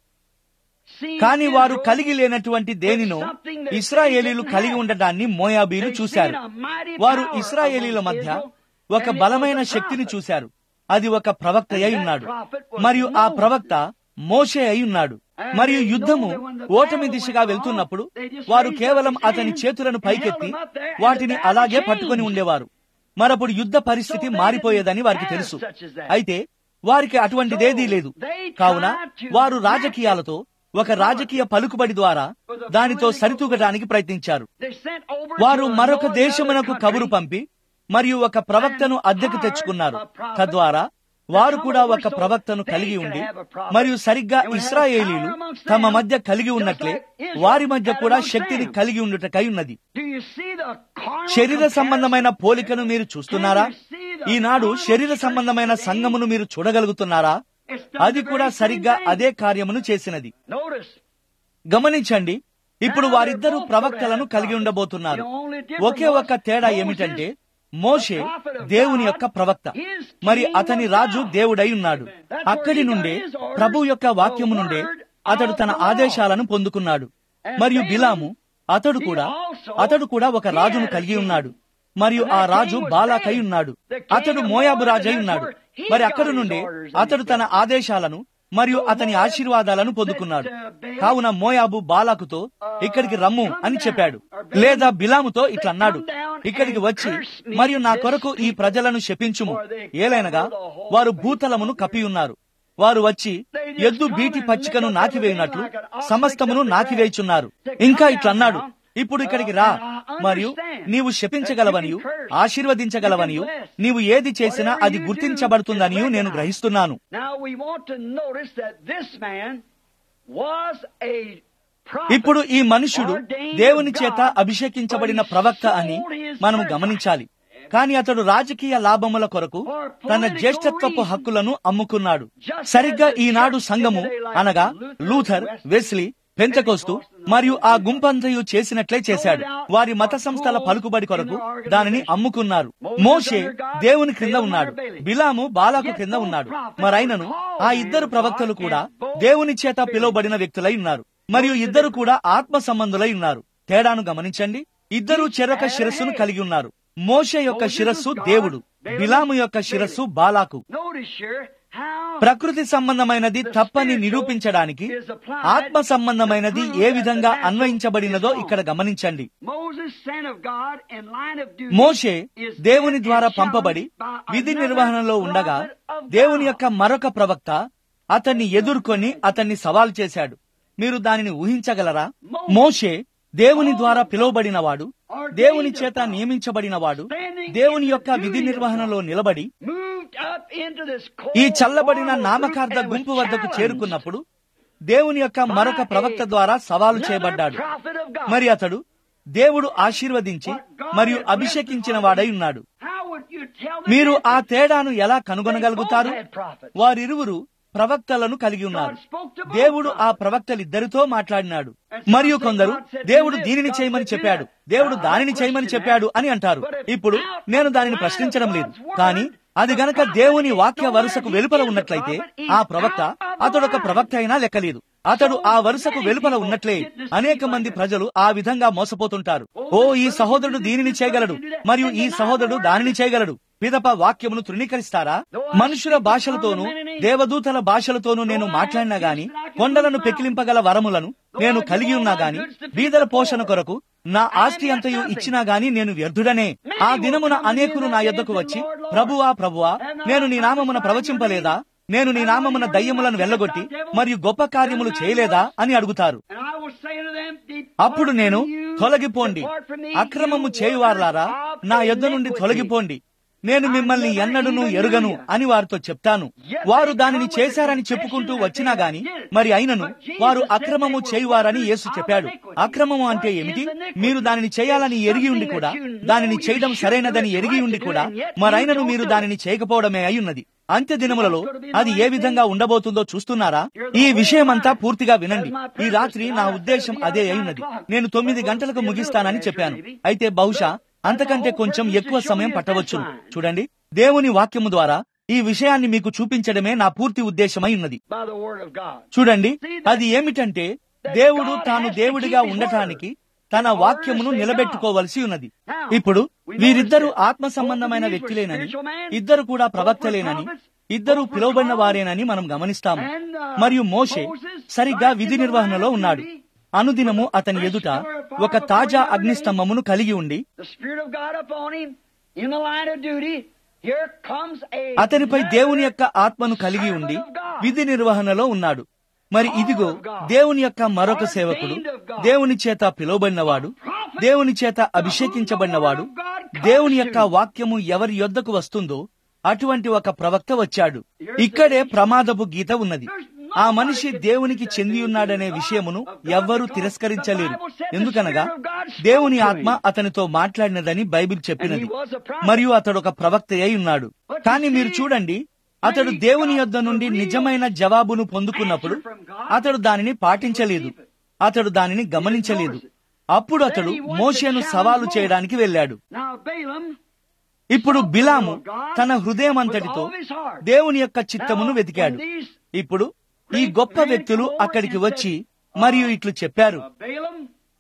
seemed కానీ వారు Israel కలిగి లేనటువంటి దేనినో ఇస్రాయేలీలు కలిగి ఉండటాన్ని మోయాబీలు చూశారు వారు ఇస్రాయేలీల మధ్య ఒక బలమైన శక్తిని చూశారు అది ఒక ప్రవక్త అయి ఉన్నాడు మరియు ఆ ప్రవక్త మోషే అయి ఉన్నాడు మరియు యుద్ధము ఓటమి దిశగా వెళ్తున్నప్పుడు వారు కేవలం అతని చేతులను పైకెత్తి వాటిని అలాగే పట్టుకొని ఉండేవారు మరప్పుడు యుద్ధ పరిస్థితి మారిపోయేదని వారికి తెలుసు అయితే వారికి అటువంటిదేదీ లేదు కావున వారు రాజకీయాలతో ఒక రాజకీయ పలుకుబడి ద్వారా దానితో సరితూగటానికి ప్రయత్నించారు They sent over వారు to మరొక another దేశమునకు country కబురు పంపి మరియు ఒక ప్రవక్తను అద్దెకు తెచ్చుకున్నారు తద్వారా వారు కూడా ఒక ప్రవక్తను కలిగి ఉండి మరియు సరిగ్గా ఇస్రాయేలీలు తమ మధ్య కలిగి ఉన్నట్లే వారి మధ్య కూడా శక్తిని కలిగి ఉండుటకై ఉన్నది Do you see the carnal శరీర comparison? సంబంధమైన పోలికను మీరు చూస్తున్నారా ఈనాడు శరీర సంబంధమైన సంఘమును మీరు చూడగలుగుతున్నారా అది కూడా సరిగ్గా అదే కార్యమును చేసినది Notice, గమనించండి ఇప్పుడు వారిద్దరూ ప్రవక్తలను కలిగి ఉండబోతున్నారు ఒకే ఒక్క తేడా ఏమిటంటే మోషే దేవుని యొక్క ప్రవక్త మరి అతని రాజు దేవుడై ఉన్నాడు అక్కడి నుండే ప్రభు యొక్క వాక్యము నుండే అతడు తన ఆదేశాలను పొందుకున్నాడు మరియు బిలాము అతడు కూడా అతడు కూడా ఒక రాజును కలిగి ఉన్నాడు మరియు ఆ రాజు బాలాకై ఉన్నాడు అతడు మోయాబు రాజై ఉన్నాడు మరి అక్కడి నుండి అతడు తన ఆదేశాలను మరియు అతని ఆశీర్వాదాలను పొందుకున్నాడు కావున మోయాబు బాలాకుతో ఇక్కడికి రమ్ము అని చెప్పాడు లేదా బిలాముతో ఇట్లా అన్నాడు ఇక్కడికి వచ్చి మరియు నా కొరకు ఈ ప్రజలను శపించుము ఏలైనగా వారు భూతలమును కప్పి ఉన్నారు వారు వచ్చి ఎద్దు బీటి పచ్చికను నాకివేయునట్లు సమస్తమును నాకివేయుచున్నారు ఇంకా ఇట్లా అన్నాడు ఇప్పుడు ఇక్కడికి రా మరియు నీవు శపించగలవనియు ఆశీర్వదించగలవనియు నీవు ఏది చేసినా అది గుర్తించబడుతుందనియు నేను గ్రహిస్తున్నాను Now we want to notice that this man was a ఇప్పుడు ఈ మనుషుడు దేవుని చేత అభిషేకించబడిన ప్రవక్త అని మనము గమనించాలి కానీ అతడు రాజకీయ లాభముల కొరకు తన జ్యేష్ఠత్వపు హక్కులను అమ్ముకున్నాడు సరిగ్గా ఈనాడు సంఘము అనగా లూథర్ వెస్లీ పెంచకోస్తు మరియు ఆ గుంపంతయు చేసినట్లే చేశాడు వారి మత సంస్థల పలుకుబడి కొరకు దానిని అమ్ముకున్నారు మోషే దేవుని క్రింద ఉన్నాడు బిలాము బాలాకు క్రింద ఉన్నాడు మరైనను ఆ ఇద్దరు ప్రవక్తలు కూడా దేవుని చేత పిలువబడిన వ్యక్తులై ఉన్నారు మరియు ఇద్దరు కూడా ఆత్మ సంబంధులై ఉన్నారు తేడాను గమనించండి ఇద్దరు చెరొక శిరస్సును కలిగి ఉన్నారు మోషే యొక్క శిరస్సు దేవుడు బిలాము యొక్క శిరస్సు బాలాకు Notice here how ప్రకృతి సంబంధమైనది తప్పని నిరూపించడానికి ఆత్మ సంబంధమైనది ఏ విధంగా అన్వయించబడినదో ఇక్కడ గమనించండి Moses, son of God, in line of duty, Moshe is దేవుని led ద్వారా and పంపబడి challenged by విధి another నిర్వహణలో ఉండగా prophet of దేవుని God. యొక్క మరొక ప్రవక్త అతన్ని ఎదుర్కొని అతన్ని సవాల్ చేశాడు మీరు దానిని ఊహించగలరా మోషే దేవుని ద్వారా పిలువబడినవాడు దేవుని చేత నియమించబడినవాడు దేవుని యొక్క విధి నిర్వహణలో నిలబడి moved up into this ఈ cold చల్లబడిన water నామకార్థ and was గుంపు వద్దకు challenged చేరుకున్నప్పుడు దేవుని యొక్క మరొక ప్రవక్త ద్వారా సవాలు చేయబడ్డాడు another prophet of God. మరి అతడు దేవుడు ఆశీర్వదించి మరియు అభిషేకించిన వాడై ఉన్నాడు How would you tell the మీరు ఆ difference? తేడాను ఎలా కనుగొనగలుగుతారు They both had prophets. వారిరువురు ప్రవక్తలను కలిగి ఉన్నారు దేవుడు ఆ ప్రవక్తలిద్దరితో మాట్లాడినాడు మరియు కొందరు దేవుడు దీనిని చేయమని చెప్పాడు దేవుడు దానిని చేయమని చెప్పాడు అని అంటారు ఇప్పుడు నేను దానిని ప్రశ్నించడం లేదు కానీ అది గనక దేవుని వాక్య వరుసకు వెలుపల ఉన్నట్లయితే ఆ ప్రవక్త అతడొక ప్రవక్త అయినా లెక్కలేదు అతడు ఆ వరుసకు వెలుపల ఉన్నట్లే అనేక మంది ప్రజలు ఆ విధంగా మోసపోతుంటారు ఓ ఈ సహోదరుడు దీనిని చేయగలడు మరియు ఈ సహోదరుడు దానిని చేయగలడు పిదప వాక్యమును తృణీకరిస్తారా మనుషుల భాషలతోనూ దేవదూతల భాషలతోనూ నేను మాట్లాడినా గాని కొండలను పెకిలింపగల వరములను నేను కలిగి ఉన్నా గాని బీదల పోషణ కొరకు నా ఆస్తి అంతయు ఇచ్చినా గాని నేను వ్యర్థుడనే ఆ దినమున అనేకులు నా యొద్దకు వచ్చి ప్రభువా ప్రభువా నేను నీ నామమున ప్రవచింపలేదా నేను నీ నామమున దయ్యములను వెళ్ళగొట్టి మరియు గొప్ప కార్యములు చేయలేదా అని అడుగుతారు And I will say to them, "Depart అప్పుడు నేను from you, తొలగిపోండి depart from me, అక్రమము you చేయువార్లారా workers of నా యొద్ద నుండి iniquity." తొలగిపోండి నేను మిమ్మల్ని ఎన్నడూను ఎరుగను అని వారితో చెప్తాను వారు దానిని చేశారని చెప్పుకుంటూ వచ్చినా గాని మరి అయినను వారు అక్రమము చేయువారని యేసు చెప్పాడు అక్రమము అంటే ఏమిటి మీరు దానిని చేయాలని ఎరిగి ఉండి కూడా దానిని చేయడం సరైనదని ఎరిగి ఉండి కూడా మరైనను మీరు దానిని చేయకపోవడమే అయి ఉన్నది అంత్య దినములలో అది ఏ విధంగా ఉండబోతుందో చూస్తున్నారా ఈ విషయమంతా పూర్తిగా వినండి ఈ రాత్రి నా ఉద్దేశం అదే అయినది నేను తొమ్మిది గంటలకు ముగిస్తానని చెప్పాను అయితే బహుశా అంతకంటే కొంచెం ఎక్కువ సమయం పట్టవచ్చు చూడండి దేవుని వాక్యము ద్వారా ఈ విషయాన్ని మీకు చూపించడమే నా పూర్తి ఉద్దేశమై ఉన్నది by the word of God. చూడండి అది ఏమిటంటే దేవుడు తాను దేవుడిగా ఉండటానికి తన వాక్యమును నిలబెట్టుకోవలసి ఉన్నది ఇప్పుడు వీరిద్దరూ ఆత్మ సంబంధమైన వ్యక్తులేనని ఇద్దరు కూడా ప్రవక్తలేనని ఇద్దరు పిలువబడిన వారేనని మనం గమనిస్తాము మరియు మోషే సరిగ్గా విధి నిర్వహణలో ఉన్నాడు అనుదినము అతని ఎదుట ఒక తాజా అగ్నిస్తంభమును కలిగి ఉండి The Spirit of God upon him in the line of duty. Here comes a అతనిపై దేవుని యొక్క ఆత్మను కలిగి ఉండి విధి నిర్వహణలో ఉన్నాడు మరి ఇదిగో దేవుని యొక్క మరొక సేవకుడు దేవుని చేత పిలువబడినవాడు దేవుని చేత అభిషేకించబడినవాడు దేవుని యొక్క వాక్యము ఎవరి యొద్దకు వస్తుందో అటువంటి ఒక ప్రవక్త వచ్చాడు ఇక్కడే ప్రమాదపు గీత ఉన్నది ఆ మనిషి దేవునికి చెంది ఉన్నాడనే విషయమును ఎవ్వరూ తిరస్కరించలేరు ఎందుకనగా దేవుని ఆత్మ అతనితో మాట్లాడినదని బైబిల్ చెప్పినది మరియు అతడు ఒక ప్రవక్త అయి ఉన్నాడు కానీ మీరు చూడండి అతడు దేవుని యొద్ద నుండి నిజమైన జవాబును పొందుకున్నప్పుడు అతడు దానిని పాటించలేదు అతడు దానిని గమనించలేదు అప్పుడు అతడు మోషేను సవాలు చేయడానికి వెళ్ళాడు Now Balaam ఇప్పుడు బిలాము తన హృదయమంతటితో దేవుని యొక్క చిత్తమును Now, వెతికాడు when these ఇప్పుడు ఈ గొప్ప వ్యక్తులు అక్కడికి వచ్చి మరియు ఇట్లు చెప్పారు uh, Balaam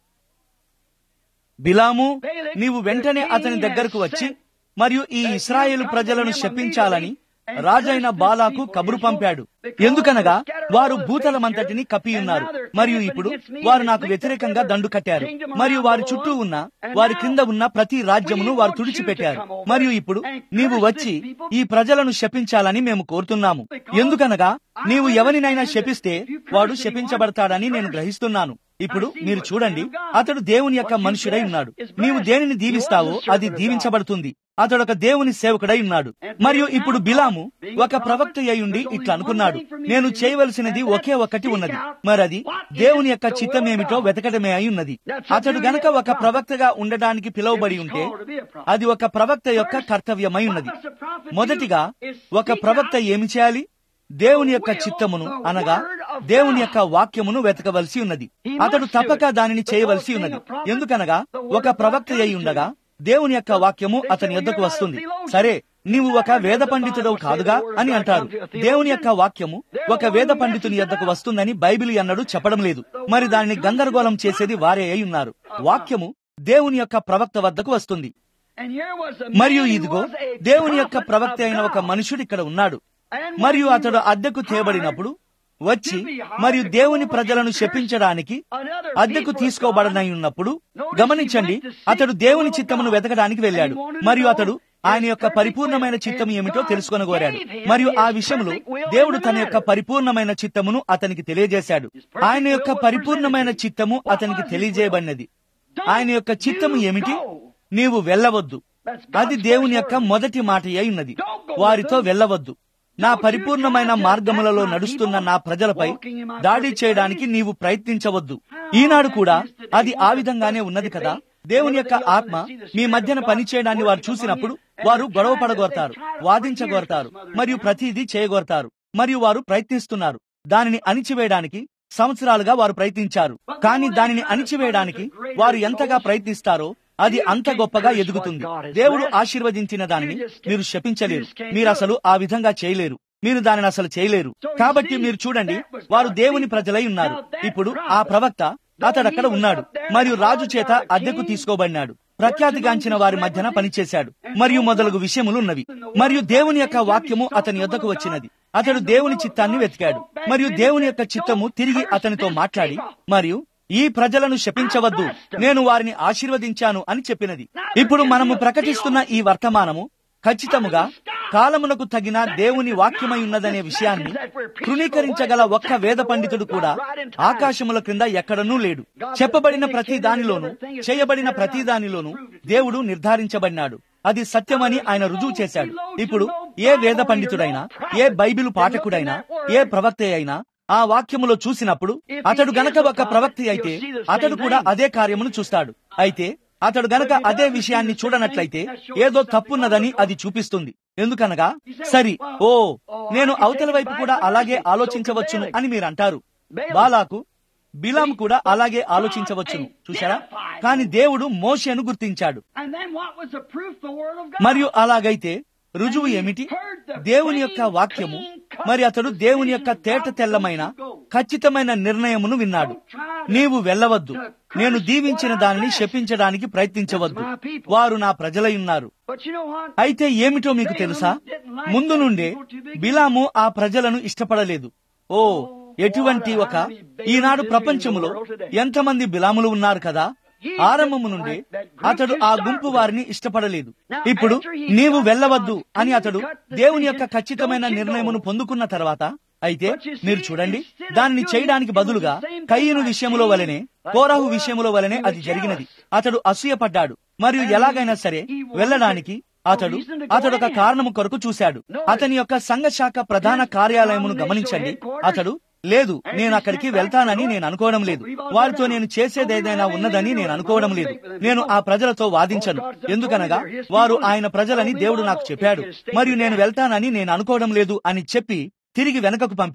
బిలాము నీవు వెంటనే అతని దగ్గరకు వచ్చి మరియు ఈ ఇస్రాయేలు ప్రజలను శపించాలని రాజైన బాలాకు కబురు పంపాడు ఎందుకనగా వారు భూతలమంతటిని కప్పి ఉన్నారు మరియు ఇప్పుడు వారు నాకు వ్యతిరేకంగా దండు కట్టారు మరియు వారి చుట్టూ ఉన్న వారి క్రింద ఉన్న ప్రతి రాజ్యమును వారు తుడిచిపెట్టారు మరియు ఇప్పుడు నీవు వచ్చి ఈ ప్రజలను శపించాలని మేము కోరుతున్నాము ఎందుకనగా నీవు ఎవరినైనా శపిస్తే వాడు శపించబడతాడని నేను గ్రహిస్తున్నాను ఇప్పుడు మీరు చూడండి అతడు దేవుని యొక్క మనుషుడై ఉన్నాడు నీవు దేనిని దీవిస్తావో అది దీవించబడుతుంది అతడు ఒక దేవుని సేవకుడై ఉన్నాడు మరియు ఇప్పుడు బిలాము ఒక ప్రవక్త అయ్యుండి ఇట్లా అనుకున్నాడు నేను చేయవలసినది ఒకే ఒక్కటి ఉన్నది మరది దేవుని యొక్క చిత్తమేమిటో వెతకడమే అయి ఉన్నది అతడు గనక ఒక ప్రవక్తగా ఉండడానికి పిలువబడి ఉంటే అది ఒక ప్రవక్త యొక్క కర్తవ్యమై ఉన్నది మొదటిగా ఒక ప్రవక్త ఏమి చేయాలి దేవుని యొక్క చిత్తమును అనగా దేవుని యొక్క వాక్యమును వెతకవలసి ఉన్నది అతడు తప్పక దానిని చేయవలసి ఉన్నది ఎందుకనగా ఒక ప్రవక్త అయి ఉండగా దేవుని యొక్క వాక్యము అతని యొద్దకు వస్తుంది సరే నీవు ఒక వేద పండితుడవు కాదుగా అని అంటారు దేవుని యొక్క వాక్యము ఒక వేద పండితుని యొద్దకు వస్తుందని బైబిల్ అన్నడు చెప్పడం లేదు మరి దానిని గందరగోళం చేసేది వారే అయి ఉన్నారు వాక్యము దేవుని యొక్క ప్రవక్త వద్దకు వస్తుంది and here was a మరియు man who ఇదిగో was a దేవుని యొక్క prophet ప్రవక్త of అయిన ఒక God. మనుషుడు ఇక్కడ ఉన్నాడు And మరియు when he అతడు was అద్దెకు hired తేబడినప్పుడు వచ్చి మరియు దేవుని ప్రజలను శపించడానికి అద్దెకు తీసుకోబడనై ఉన్నప్పుడు గమనించండి అతడు దేవుని చిత్తమును వెతకడానికి వెళ్ళాడు మరియు అతడు ఆయన యొక్క పరిపూర్ణమైన చిత్తం ఏమిటో తెలుసుకొనగోరాడు మరియు ఆ విషయంలో దేవుడు తన యొక్క పరిపూర్ణమైన చిత్తమును అతనికి తెలియజేశాడు ఆయన యొక్క పరిపూర్ణమైన చిత్తము అతనికి తెలియజేయబడినది ఆయన యొక్క చిత్తము ఏమిటి నీవు వెళ్ళవద్దు అది దేవుని యొక్క మొదటి మాట అయి ఉన్నది వారితో వెళ్ళవద్దు నా పరిపూర్ణమైన మార్గములలో నడుస్తున్న నా ప్రజలపై దాడి చేయడానికి నీవు ప్రయత్నించవద్దు ఈనాడు కూడా అది ఆ విధంగానే ఉన్నది కదా దేవుని యొక్క ఆత్మ మీ మధ్యన పనిచేయడాన్ని వారు చూసినప్పుడు వారు గొడవ పడగోరతారు వాదించగోరతారు మరియు ప్రతిదీ చేయగోరతారు మరియు వారు ప్రయత్నిస్తున్నారు దానిని అణిచివేయడానికి సంవత్సరాలుగా వారు ప్రయత్నించారు కానీ దానిని అణిచివేయడానికి వారు ఎంతగా ప్రయత్నిస్తారో అది అంత గొప్పగా ఎదుగుతుంది దేవుడు ఆశీర్వదించిన దానిని మీరు శపించలేరు మీరు అసలు ఆ విధంగా చేయలేరు మీరు దానిని అసలు చేయలేరు కాబట్టి మీరు చూడండి వారు దేవుని ప్రజలై ఉన్నారు ఇప్పుడు ఆ ప్రవక్త అతడు అక్కడ ఉన్నాడు మరియు రాజు చేత అద్దెకు తీసుకోబడినాడు ప్రఖ్యాతిగాంచిన వారి మధ్యన పనిచేశాడు మరియు మొదలగు విషయములు ఉన్నవి మరియు దేవుని యొక్క వాక్యము అతని యొద్దకు వచ్చినది అతడు దేవుని చిత్తాన్ని వెతికాడు మరియు దేవుని యొక్క చిత్తము తిరిగి అతనితో మాట్లాడి మరియు ఈ ప్రజలను శపించవద్దు నేను వారిని ఆశీర్వదించాను అని చెప్పినది ఇప్పుడు మనము ప్రకటిస్తున్న ఈ వర్తమానము ఖచ్చితముగా కాలమునకు తగిన దేవుని వాక్యమై ఉన్నదనే విషయాన్ని తృణీకరించగల ఒక్క వేద పండితుడు కూడా ఆకాశముల క్రింద ఎక్కడనూ లేడు చెప్పబడిన ప్రతి దానిలోనూ చేయబడిన ప్రతి దానిలోనూ దేవుడు నిర్ధారించబడినాడు అది సత్యమని ఆయన రుజువు చేశాడు ఇప్పుడు ఏ వేద పండితుడైనా ఏ బైబిల్ పాఠకుడైనా ఏ ప్రవక్త అయినా ఆ వాక్యములో చూసినప్పుడు అతడు గనక ఒక ప్రవక్తి అయితే అతడు కూడా అదే కార్యమును చూస్తాడు అయితే అతడు గనక అదే విషయాన్ని చూడనట్లయితే ఏదో తప్పున్నదని అది చూపిస్తుంది ఎందుకనగా సరి ఓ నేను అవతల వైపు కూడా అలాగే ఆలోచించవచ్చును అని మీరు అంటారు బాలాకు బిలాం కూడా అలాగే ఆలోచించవచ్చును చూసారా కానీ దేవుడు మోషేను గుర్తించాడు And then what was the proof? The word of God. మరియు అలాగైతే రుజువు ఏమిటి దేవుని యొక్క వాక్యము మరి అతడు దేవుని యొక్క తేట తెల్లమైన ఖచ్చితమైన నిర్ణయమును విన్నాడు నీవు వెళ్ళవద్దు నేను దీవించిన దానిని శపించడానికి ప్రయత్నించవద్దు వారు నా ప్రజలై ఉన్నారు But you know what? అయితే ఏమిటో మీకు తెలుసా ముందు నుండే బిలాము ఆ ప్రజలను ఇష్టపడలేదు ఓ ఎటువంటి ఒక ఈనాడు ప్రపంచములో ఎంతమంది బిలాములు ఉన్నారు కదా ఆరంభము నుండి అతడు ఆ గుంపు వారిని ఇష్టపడలేదు ఇప్పుడు నీవు వెళ్ళవద్దు అని అతడు దేవుని యొక్క ఖచ్చితమైన నిర్ణయమును పొందుకున్న తర్వాత అయితే మీరు చూడండి దానిని చేయడానికి బదులుగా కయ్యను విషయములో వలనే కోరాహు విషయములో వలనే అది జరిగినది అతడు అసూయపడ్డాడు మరియు ఎలాగైనా సరే వెళ్ళడానికి అతడు అతడు ఒక కారణము కొరకు చూశాడు అతని యొక్క సంఘశాఖ ప్రధాన కార్యాలయమును గమనించండి అతడు లేదు నేను అక్కడికి వెళ్తానని నేను అనుకోవడం లేదు వారితో నేను చేసేదేదైనా ఉన్నదని నేను అనుకోవడం లేదు నేను ఆ ప్రజలతో వాదించను ఎందుకనగా వారు ఆయన ప్రజలని దేవుడు నాకు చెప్పాడు మరియు నేను వెళ్తానని నేను అనుకోవడం లేదు అని చెప్పి తిరిగి వెనకకు పంపాడు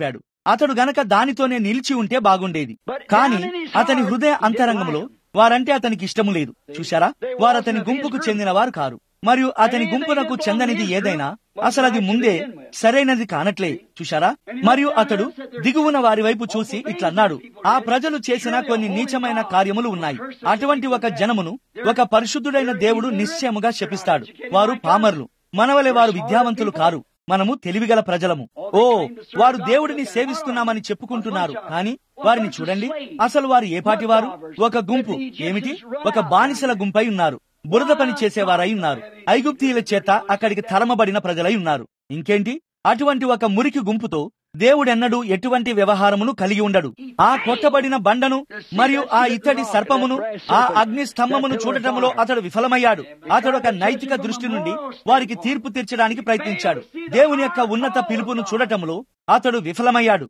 అతడు గనక దానితోనే నిలిచి ఉంటే బాగుండేది కాని అతని హృదయ అంతరంగంలో వారంటే అతనికి ఇష్టము లేదు చూశారా వారు అతని గుంపుకు చెందిన వారు కారు మరియు అతని గుంపునకు చెందనిది ఏదైనా అసలు అది ముందే సరైనది కానట్లే చూశారా మరియు అతడు దిగువన వారి వైపు చూసి ఇట్లన్నాడు ఆ ప్రజలు చేసిన కొన్ని నీచమైన కార్యములు ఉన్నాయి అటువంటి ఒక జనమును ఒక పరిశుద్ధుడైన దేవుడు నిశ్చయముగా శపిస్తాడు వారు పామర్లు మనవలే వారు విద్యావంతులు కారు మనము తెలివిగల ప్రజలము ఓ వారు దేవుడిని సేవిస్తున్నామని చెప్పుకుంటున్నారు కానీ వారిని చూడండి అసలు వారు ఏ పాటి వారు ఒక గుంపు ఏమిటి ఒక బానిసల గుంపై ఉన్నారు బురద పని చేసేవారై ఉన్నారు ఐగుప్తీయుల చేత అక్కడికి తరమబడిన ప్రజలై ఉన్నారు ఇంకేంటి అటువంటి ఒక మురికి గుంపుతో దేవుడెన్నడూ ఎటువంటి వ్యవహారమును కలిగి ఉండడు ఆ కొట్టబడిన బండను మరియు ఆ ఇత్తడి సర్పమును ఆ అగ్ని స్తంభమును చూడటంలో అతడు విఫలమయ్యాడు అతడు ఒక నైతిక దృష్టి నుండి వారికి తీర్పు తీర్చడానికి ప్రయత్నించాడు దేవుని యొక్క ఉన్నత పిలుపును చూడటంలో అతడు విఫలమయ్యాడు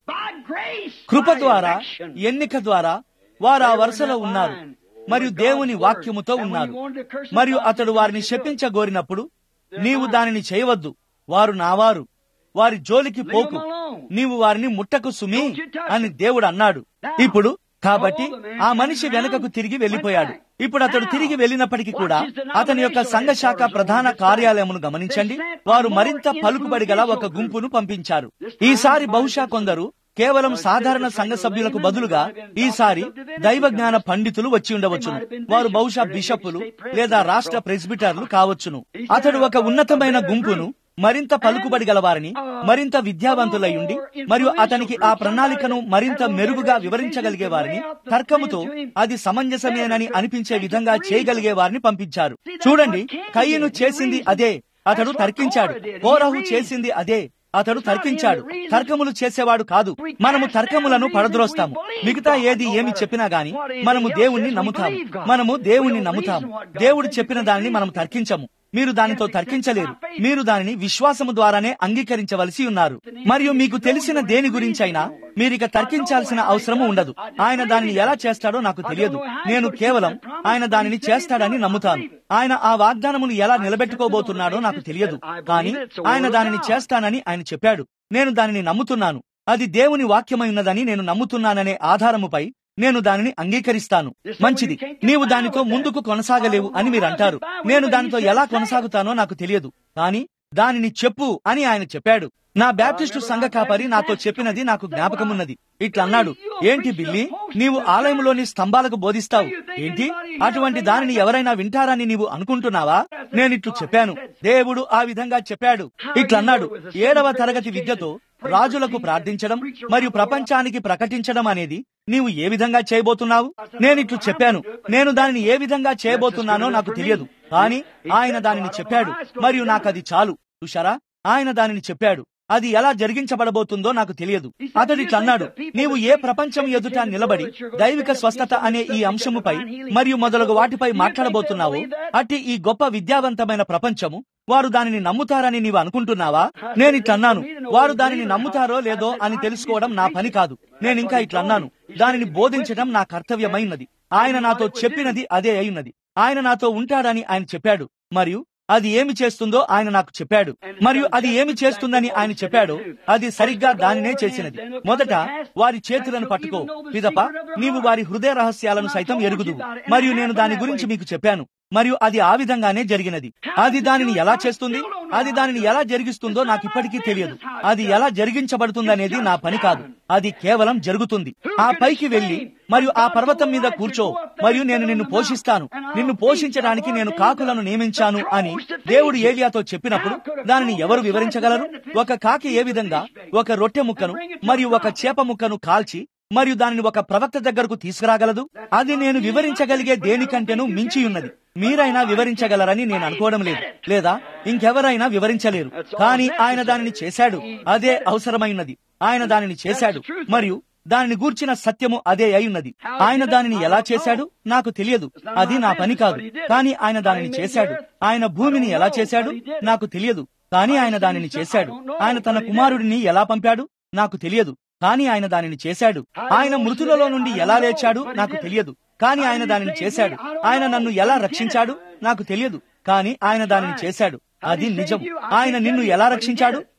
కృప ద్వారా ఎన్నిక ద్వారా వారు ఆ వరుసలో ఉన్నారు మరియు దేవుని వాక్యముతో ఉన్నారు మరియు అతడు వారిని శపించగోరినప్పుడు నీవు దానిని చేయవద్దు వారు నావారు వారి జోలికి పోకు నీవు వారిని ముట్టకు సుమి అని దేవుడు అన్నాడు ఇప్పుడు కాబట్టి ఆ మనిషి వెనుకకు తిరిగి వెళ్లిపోయాడు ఇప్పుడు అతడు తిరిగి వెళ్ళినప్పటికీ కూడా అతని యొక్క సంఘశాఖ ప్రధాన కార్యాలయమును గమనించండి వారు మరింత పలుకుబడి గల ఒక గుంపును పంపించారు ఈసారి బహుశా కొందరు కేవలం సాధారణ సంఘ సభ్యులకు బదులుగా ఈసారి దైవ జ్ఞాన పండితులు వచ్చి ఉండవచ్చును వారు బహుశా బిషప్పులు లేదా రాష్ట్ర ప్రెసిబిటర్లు కావచ్చును అతడు ఒక ఉన్నతమైన గుంపును మరింత పలుకుబడి గలవారిని మరింత విద్యావంతులై ఉండి మరియు అతనికి ఆ ప్రణాళికను మరింత మెరుగుగా వివరించగలిగే వారిని తర్కముతో అది సమంజసమేనని అనిపించే విధంగా చేయగలిగే వారిని పంపించారు చూడండి కయ్యను చేసింది అదే అతడు తర్కించాడు కోరహు చేసింది అదే అతడు తర్కించాడు తర్కములు చేసేవాడు కాదు మనము తర్కములను పడద్రోస్తాము మిగతా ఏది ఏమి చెప్పినా గాని మనము దేవుణ్ణి నమ్ముతాము మనము దేవుణ్ణి నమ్ముతాము దేవుడు చెప్పిన దానిని మనం తర్కించము మీరు దానితో తర్కించలేరు మీరు దానిని విశ్వాసము ద్వారానే అంగీకరించవలసి ఉన్నారు మరియు మీకు తెలిసిన దేని గురించైనా మీరిక తర్కించాల్సిన అవసరము ఉండదు ఆయన దానిని ఎలా చేస్తాడో నాకు తెలియదు నేను కేవలం ఆయన దానిని చేస్తాడని నమ్ముతాను ఆయన ఆ వాగ్దానమును ఎలా నిలబెట్టుకోబోతున్నాడో నాకు తెలియదు కానీ ఆయన దానిని చేస్తానని ఆయన చెప్పాడు నేను దానిని నమ్ముతున్నాను అది దేవుని వాక్యమై ఉన్నదని నేను నమ్ముతున్నాననే ఆధారముపై నేను దానిని అంగీకరిస్తాను మంచిది నీవు దానితో ముందుకు కొనసాగలేవు అని మీరు అంటారు నేను దానితో ఎలా కొనసాగుతానో నాకు తెలియదు కానీ దానిని చెప్పు అని ఆయన చెప్పాడు నా బ్యాప్టిస్టు సంఘ కాపరి నాతో చెప్పినది నాకు జ్ఞాపకమున్నది ఇట్లన్నాడు ఏంటి బిల్లి నీవు ఆలయంలోని స్తంభాలకు బోధిస్తావు ఏంటి అటువంటి దానిని ఎవరైనా వింటారని నీవు అనుకుంటున్నావా నేనిట్లు చెప్పాను దేవుడు ఆ విధంగా చెప్పాడు ఇట్లన్నాడు ఏడవ తరగతి విద్యతో రాజులకు ప్రార్థించడం మరియు ప్రపంచానికి ప్రకటించడం అనేది నీవు ఏ విధంగా చేయబోతున్నావు నేనిట్లు చెప్పాను నేను దానిని ఏ విధంగా చేయబోతున్నానో నాకు తెలియదు కానీ ఆయన దానిని చెప్పాడు మరియు నాకు అది చాలు చూశారా ఆయన దానిని చెప్పాడు అది ఎలా జరిగించబడబోతుందో నాకు తెలియదు అతడిట్లా అన్నాడు నీవు ఏ ప్రపంచం ఎదుట నిలబడి దైవిక స్వస్థత అనే ఈ అంశముపై మరియు మొదలగు వాటిపై మాట్లాడబోతున్నావో అట్టి ఈ గొప్ప విద్యావంతమైన ప్రపంచము వారు దానిని నమ్ముతారని నీవు అనుకుంటున్నావా నేను ఇట్లా అన్నాను వారు దానిని నమ్ముతారో లేదో అని తెలుసుకోవడం నా పని కాదు నేను ఇంకా ఇట్లా అన్నాను దానిని బోధించడం నా కర్తవ్యమైనది ఆయన నాతో చెప్పినది అదే అయినది ఆయన నాతో ఉంటాడని ఆయన చెప్పాడు మరియు అది ఏమి చేస్తుందో ఆయన నాకు చెప్పాడు మరియు అది ఏమి చేస్తుందని ఆయన చెప్పాడో అది సరిగ్గా దానినే చేసినది మొదట వారి చేతులను పట్టుకో పిదప నీవు వారి హృదయ రహస్యాలను సైతం ఎరుగుదు మరియు నేను దాని గురించి మీకు చెప్పాను మరియు అది ఆ విధంగానే జరిగినది అది దానిని ఎలా చేస్తుంది అది దానిని ఎలా జరిగిస్తుందో నాకు ఇప్పటికీ తెలియదు అది ఎలా జరిగించబడుతుందనేది నా పని కాదు అది కేవలం జరుగుతుంది ఆ పైకి వెళ్లి మరియు ఆ పర్వతం మీద కూర్చో మరియు నేను నిన్ను పోషిస్తాను నిన్ను పోషించడానికి నేను కాకులను నియమించాను అని దేవుడు ఏలియాతో చెప్పినప్పుడు దానిని ఎవరు వివరించగలరు ఒక కాకి ఏ విధంగా ఒక రొట్టె ముక్కను మరియు ఒక చేప ముక్కను కాల్చి మరియు దానిని ఒక ప్రవక్త దగ్గరకు తీసుకురాగలదు అది నేను వివరించగలిగే దేనికంటేనూ మించి ఉన్నది మీరైనా వివరించగలరని నేను అనుకోవడం లేదు లేదా ఇంకెవరైనా వివరించలేరు కానీ ఆయన దానిని చేశాడు అదే అవసరమైనది ఆయన దానిని చేశాడు మరియు దానిని గూర్చిన సత్యము అదే అయి ఆయన దానిని ఎలా చేశాడు నాకు తెలియదు అది నా పని కాదు కానీ ఆయన దానిని చేశాడు ఆయన భూమిని ఎలా చేశాడు నాకు తెలియదు కానీ ఆయన దానిని చేశాడు ఆయన తన కుమారుడిని ఎలా పంపాడు నాకు తెలియదు కానీ ఆయన దానిని చేశాడు ఆయన మృతులలో నుండి ఎలా లేచాడు నాకు తెలియదు కానీ ఆయన దానిని చేశాడు ఆయన నన్ను ఎలా రక్షించాడు నాకు తెలియదు కానీ ఆయన దానిని చేశాడు అది నిజం ఆయన నిన్ను ఎలా రక్షించాడు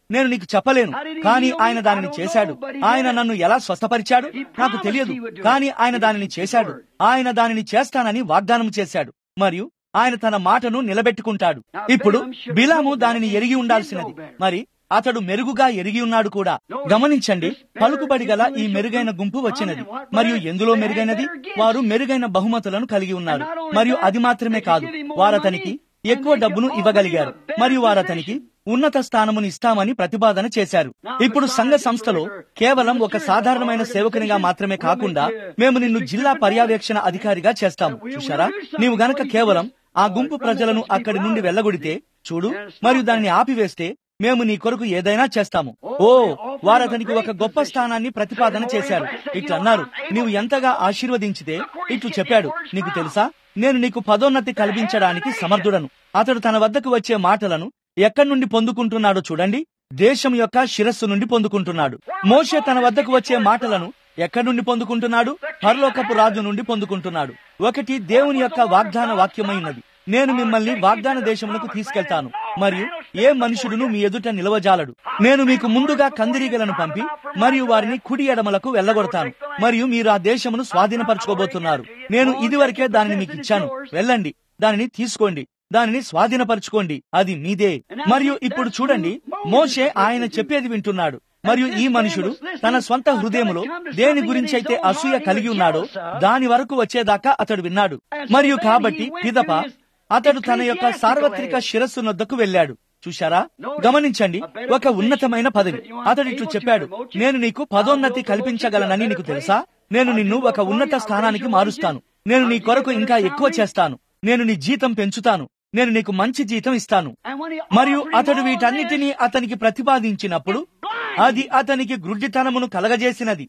నేను నీకు చెప్పలేను కానీ ఆయన దానిని చేశాడు ఆయన నన్ను ఎలా స్వస్థపరిచాడు నాకు తెలియదు కానీ ఆయన దానిని చేశాడు ఆయన దానిని చేస్తానని వాగ్దానం చేశాడు మరియు ఆయన తన మాటను నిలబెట్టుకుంటాడు ఇప్పుడు బిలాము దానిని ఎరిగి ఉండాల్సినది మరి అతడు మెరుగుగా ఎరిగి ఉన్నాడు కూడా గమనించండి పలుకుబడి గల ఈ మెరుగైన గుంపు వచ్చినది మరియు ఎందులో మెరుగైనది వారు మెరుగైన బహుమతులను కలిగి ఉన్నారు మరియు అది మాత్రమే కాదు వారతనికి ఎక్కువ డబ్బును ఇవ్వగలిగారు మరియు వారతనికి ఉన్నత స్థానమును ఇస్తామని ప్రతిపాదన చేశారు ఇప్పుడు సంఘ సంస్థలో కేవలం ఒక సాధారణమైన సేవకునిగా మాత్రమే కాకుండా మేము నిన్ను జిల్లా పర్యవేక్షణ అధికారిగా చేస్తాము చూశారా నీవు గనక కేవలం ఆ గుంపు ప్రజలను అక్కడి నుండి వెళ్ళగొడితే చూడు మరియు దాన్ని ఆపివేస్తే మేము నీ కొరకు ఏదైనా చేస్తాము ఓ వారతనికి ఒక గొప్ప స్థానాన్ని ప్రతిపాదన చేశారు ఇట్లా అన్నారు నీవు ఎంతగా ఆశీర్వదించితే ఇట్లు చెప్పాడు నీకు తెలుసా నేను నీకు పదోన్నతి కల్పించడానికి సమర్థుడను అతడు తన వద్దకు వచ్చే మాటలను ఎక్కడి నుండి పొందుకుంటున్నాడో చూడండి దేశం యొక్క శిరస్సు నుండి పొందుకుంటున్నాడు మోషే తన వద్దకు వచ్చే మాటలను ఎక్కడి నుండి పొందుకుంటున్నాడు పరలోకపు రాజు నుండి పొందుకుంటున్నాడు ఒకటి దేవుని యొక్క వాగ్దాన వాక్యమైనది నేను మిమ్మల్ని వాగ్దాన దేశములకు తీసుకెళ్తాను మరియు ఏ మనుషుడును మీ ఎదుట నిలవజాలడు నేను మీకు ముందుగా కందిరీగలను పంపి మరియు వారిని కుడి ఎడమలకు వెళ్ళగొడతాను మరియు మీరు ఆ దేశమును స్వాధీనపరచుకోబోతున్నారు నేను ఇదివరకే దానిని మీకు ఇచ్చాను వెళ్ళండి దానిని తీసుకోండి దానిని స్వాధీనపరచుకోండి అది మీదే మరియు ఇప్పుడు చూడండి మోషే ఆయన చెప్పేది వింటున్నాడు మరియు ఈ మనుషుడు తన స్వంత హృదయములో దేని గురించి అయితే అసూయ కలిగి ఉన్నాడో దాని వరకు వచ్చేదాకా అతడు విన్నాడు మరియు కాబట్టి పిదప అతడు తన యొక్క సార్వత్రిక శిరస్సు నొద్దకు వెళ్ళాడు చూశారా గమనించండి ఒక ఉన్నతమైన పదవి అతడు ఇట్లు చెప్పాడు నేను నీకు పదోన్నతి కల్పించగలనని నీకు తెలుసా నేను నిన్ను ఒక ఉన్నత స్థానానికి మారుస్తాను నేను నీ కొరకు ఇంకా ఎక్కువ చేస్తాను నేను నీ జీతం పెంచుతాను నేను నీకు మంచి జీతం ఇస్తాను మరియు అతడు వీటన్నిటినీ అతనికి ప్రతిపాదించినప్పుడు అది అతనికి గ్రుడ్డితనమును కలగజేసినది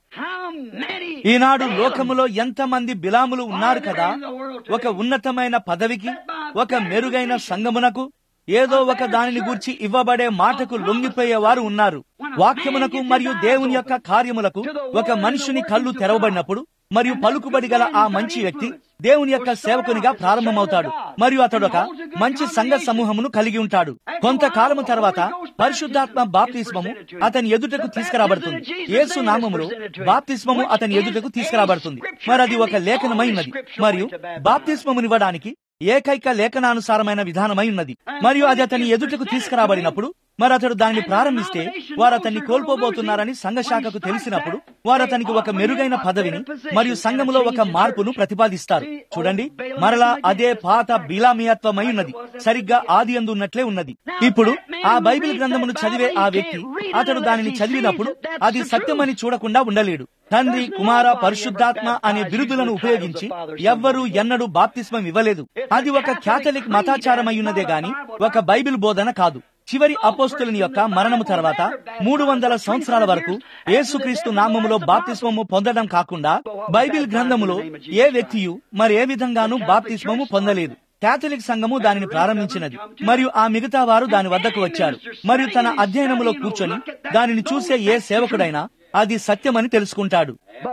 ఈనాడు లోకములో ఎంతమంది బిలాములు ఉన్నారు కదా ఒక ఉన్నతమైన పదవికి ఒక మెరుగైన సంగమునకు ఏదో ఒక దానిని గూర్చి ఇవ్వబడే మాటకు లొంగిపోయేవారు ఉన్నారు వాక్యమునకు మరియు దేవుని యొక్క కార్యములకు ఒక మనుషుని కళ్ళు తెరవబడినప్పుడు మరియు పలుకుబడి గల ఆ మంచి వ్యక్తి దేవుని యొక్క సేవకునిగా ప్రారంభమవుతాడు మరియు అతడు ఒక మంచి సంఘ సమూహమును కలిగి ఉంటాడు కొంతకాలము తర్వాత పరిశుద్ధాత్మ బాప్తిస్మము అతని ఎదుటకు తీసుకురాబడుతుంది యేసు నామములో బాప్తిస్మము అతని ఎదుటకు తీసుకురాబడుతుంది మరి అది ఒక లేఖనమై ఉన్నది మరియు బాప్తిస్మమునివ్వడానికి ఏకైక లేఖనానుసారమైన విధానమై ఉన్నది మరియు అది అతని ఎదుటకు తీసుకురాబడినప్పుడు మరి అతడు దానిని ప్రారంభిస్తే వారు అతన్ని కోల్పోబోతున్నారని సంఘ శాఖకు తెలిసినప్పుడు వారు అతనికి ఒక మెరుగైన పదవిని మరియు సంఘములో ఒక మార్పును ప్రతిపాదిస్తారు చూడండి మరలా అదే పాత బిలామియత్వమై ఉన్నది సరిగ్గా ఆది అందు ఉన్నట్లే ఉన్నది ఇప్పుడు ఆ బైబిల్ గ్రంథమును చదివే ఆ వ్యక్తి అతడు దానిని చదివినప్పుడు అది సత్యమని చూడకుండా ఉండలేడు తండ్రి కుమార పరిశుద్ధాత్మ అనే బిరుదులను ఉపయోగించి ఎవ్వరూ ఎన్నడూ బాప్తిస్మం ఇవ్వలేదు అది ఒక క్యాథలిక్ మతాచారమయ్యున్నదే గాని ఒక బైబిల్ బోధన కాదు చివరి అపోస్తులని యొక్క మరణము తర్వాత మూడు వందల సంవత్సరాల వరకు యేసుక్రీస్తు నామములో బాప్తిస్మము పొందడం కాకుండా బైబిల్ గ్రంథములో ఏ వ్యక్తియు మరి ఏ విధంగానూ బాప్తిస్మము పొందలేదు కేథలిక్ సంఘము దానిని ప్రారంభించినది మరియు ఆ మిగతా వారు దాని వద్దకు వచ్చారు మరియు తన అధ్యయనములో కూర్చొని దానిని చూసే ఏ సేవకుడైనా అది సత్యమని తెలుసుకుంటాడు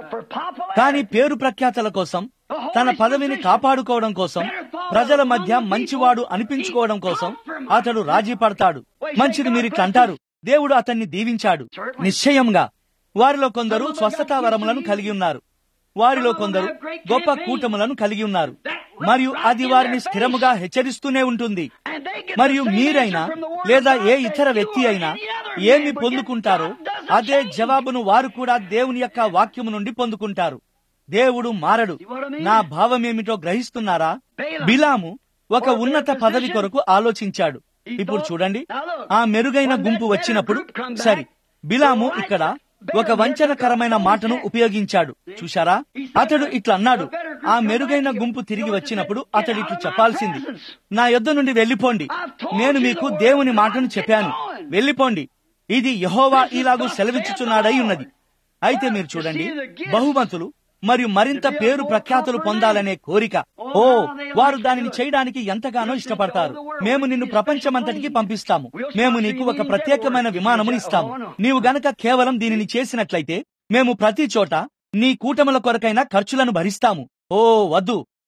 కానీ పేరు ప్రఖ్యాతల కోసం తన పదవిని కాపాడుకోవడం కోసం ప్రజల మధ్య మంచివాడు అనిపించుకోవడం కోసం అతడు రాజీ పడతాడు మంచిది మీరు ఇట్లా అంటారు దేవుడు అతన్ని దీవించాడు నిశ్చయంగా వారిలో కొందరు స్వస్థతా వరములను కలిగి ఉన్నారు వారిలో కొందరు గొప్ప కూటములను కలిగి ఉన్నారు మరియు అది వారిని స్థిరముగా హెచ్చరిస్తూనే ఉంటుంది మరియు మీరైనా లేదా ఏ ఇతర వ్యక్తి అయినా ఏమి పొందుకుంటారో అదే జవాబును వారు కూడా దేవుని యొక్క వాక్యము నుండి పొందుకుంటారు దేవుడు మారడు నా భావమేమిటో గ్రహిస్తున్నారా బిలాము ఒక ఉన్నత పదవి కొరకు ఆలోచించాడు ఇప్పుడు చూడండి ఆ మెరుగైన గుంపు వచ్చినప్పుడు సరి బిలాము ఇక్కడ ఒక వంచనకరమైన మాటను ఉపయోగించాడు చూశారా అతడు ఇట్లా అన్నాడు ఆ మెరుగైన గుంపు తిరిగి వచ్చినప్పుడు అతడు ఇట్లు చెప్పాల్సింది నా యొద్ద నుండి వెళ్లిపోండి నేను మీకు దేవుని మాటను చెప్పాను వెళ్లిపోండి ఇది యహోవా ఇలాగూ సెలవిచ్చుచున్నాడై ఉన్నది అయితే మీరు చూడండి బహుమతులు మరియు మరింత పేరు ప్రఖ్యాతులు పొందాలనే కోరిక ఓ వారు దానిని చేయడానికి ఎంతగానో ఇష్టపడతారు మేము నిన్ను ప్రపంచమంతటికి పంపిస్తాము మేము నీకు ఒక ప్రత్యేకమైన విమానమును ఇస్తాము నీవు గనక కేవలం దీనిని చేసినట్లయితే మేము ప్రతి చోట నీ కూటముల కొరకైన ఖర్చులను భరిస్తాము ఓ వద్దు